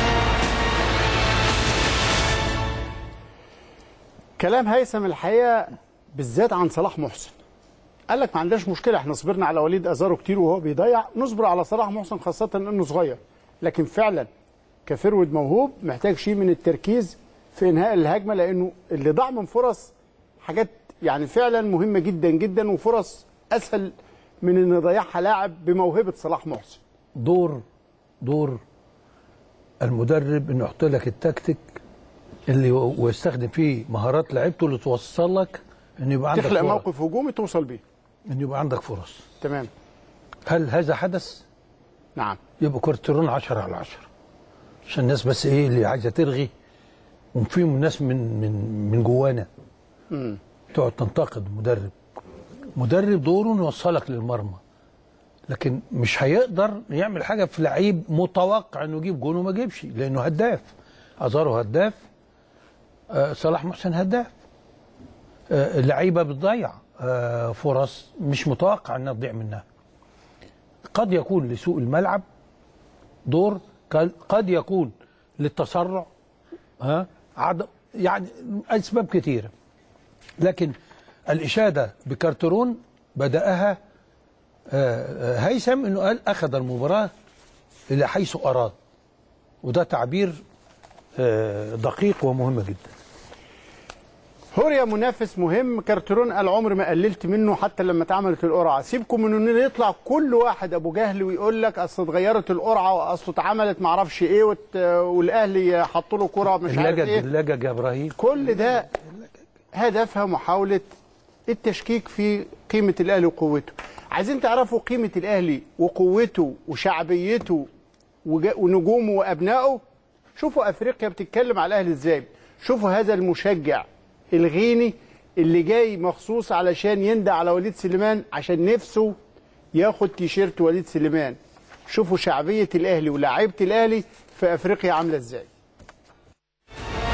كلام هيثم الحقيقه بالذات عن صلاح محسن قال لك ما عندناش مشكله احنا صبرنا على وليد ازارو كتير وهو بيضيع نصبر على صلاح محسن خاصه انه صغير لكن فعلا كفرود موهوب محتاج شيء من التركيز في انهاء الهجمه لانه اللي ضاع من فرص حاجات يعني فعلا مهمه جدا جدا وفرص اسهل من ان يضيعها لاعب بموهبه صلاح محسن دور دور المدرب انه يحط لك التكتيك اللي هو- ويستخدم فيه مهارات لعيبته اللي توصل لك انه يبقى عندك تخلق فرص موقف هجومي توصل بيه انه يبقى عندك فرص تمام هل هذا حدث؟ نعم يبقى كورتيرون 10 على 10 عشان الناس بس ايه اللي عايزه ترغي وفيهم ناس من من من جوانا مم. تقعد تنتقد مدرب مدرب دوره انه يوصلك للمرمى لكن مش هيقدر يعمل حاجه في لعيب متوقع انه يجيب جون وما جيبش لانه هداف ازارو هداف آه صلاح محسن هداف آه اللعيبه بتضيع آه فرص مش متوقع انها تضيع منها قد يكون لسوء الملعب دور قد- قد يكون للتسرع ها عدم يعني اسباب كثيره لكن الاشاده بكارترون بداها آه، آه، هيثم انه قال اخذ المباراه الى حيث اراد وده تعبير آه، دقيق ومهم جدا هوريا منافس مهم كارترون قال عمري ما قللت منه حتى لما اتعملت القرعه سيبكم من ان يطلع كل واحد ابو جهل ويقول لك اصل اتغيرت القرعه واصل اتعملت ما اعرفش ايه وت... والاهلي حط له كره مش عارف اللجد ايه اللجد يا ابراهيم كل ده هدفها محاوله التشكيك في قيمه الاهلي وقوته عايزين تعرفوا قيمه الاهلي وقوته وشعبيته وج- ونجومه وابنائه شوفوا افريقيا بتتكلم على الاهلي ازاي شوفوا هذا المشجع الغيني اللي جاي مخصوص علشان يندى على وليد سليمان عشان نفسه ياخد تيشيرت وليد سليمان شوفوا شعبيه الاهلي ولاعيبه الاهلي في افريقيا عامله ازاي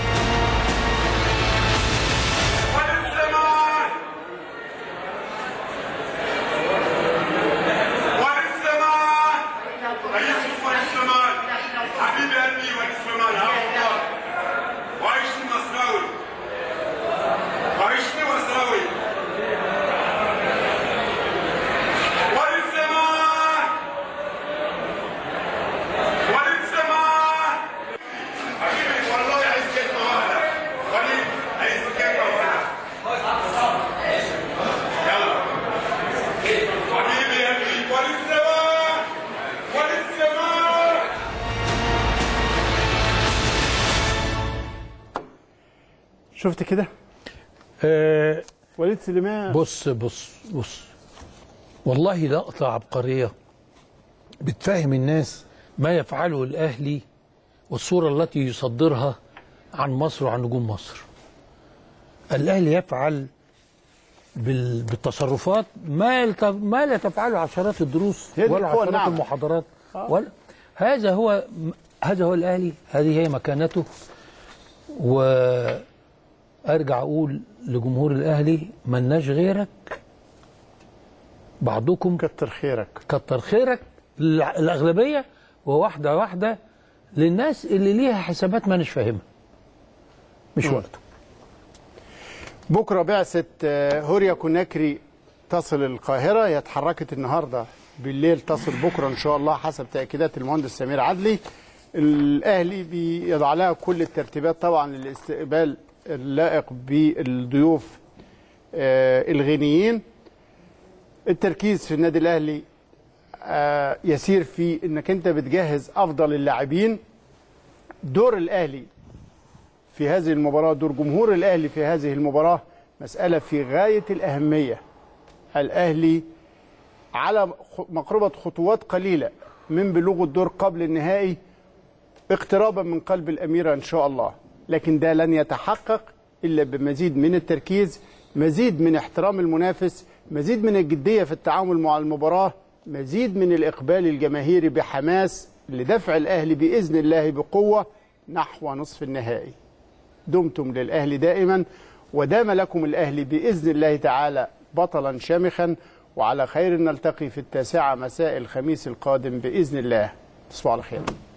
شفت كده آه وليد سليمان بص بص بص والله لقطة عبقرية بتفهم الناس ما يفعله الأهلي والصورة التي يصدرها عن مصر وعن نجوم مصر الأهلي يفعل بال- بالتصرفات ما يلت- ما لا تفعله عشرات الدروس هي دي ولا القوة عشرات الناعمة. المحاضرات آه. ولا هذا هو هذا هو الأهلي هذه هي مكانته وأرجع أقول لجمهور الأهلي ملناش غيرك بعضكم كتر خيرك كتر خيرك الع- الأغلبية وواحدة واحدة للناس اللي ليها حسابات ما نش فاهمها مش مم. وقته بكره بعثه آه، هوريا كوناكري تصل القاهره هي اتحركت النهارده بالليل تصل بكره ان شاء الله حسب تاكيدات المهندس سمير عدلي الاهلي بيضع لها كل الترتيبات طبعا للاستقبال اللائق بالضيوف آه، الغينيين التركيز في النادي الاهلي آه، يسير في انك انت بتجهز افضل اللاعبين دور الاهلي في هذه المباراة دور جمهور الأهلي في هذه المباراة مسألة في غاية الأهمية الأهلي على خ- مقربة خطوات قليلة من بلوغ الدور قبل النهائي اقترابا من قلب الأميرة إن شاء الله لكن ده لن يتحقق إلا بمزيد من التركيز مزيد من احترام المنافس مزيد من الجدية في التعامل مع المباراة مزيد من الإقبال الجماهيري بحماس لدفع الأهلي بإذن الله بقوة نحو نصف النهائي دمتم للأهلي دائما ودام لكم الأهلي بإذن الله تعالى بطلا شامخا وعلى خير نلتقي في التاسعة مساء الخميس القادم بإذن الله تصبحوا على خير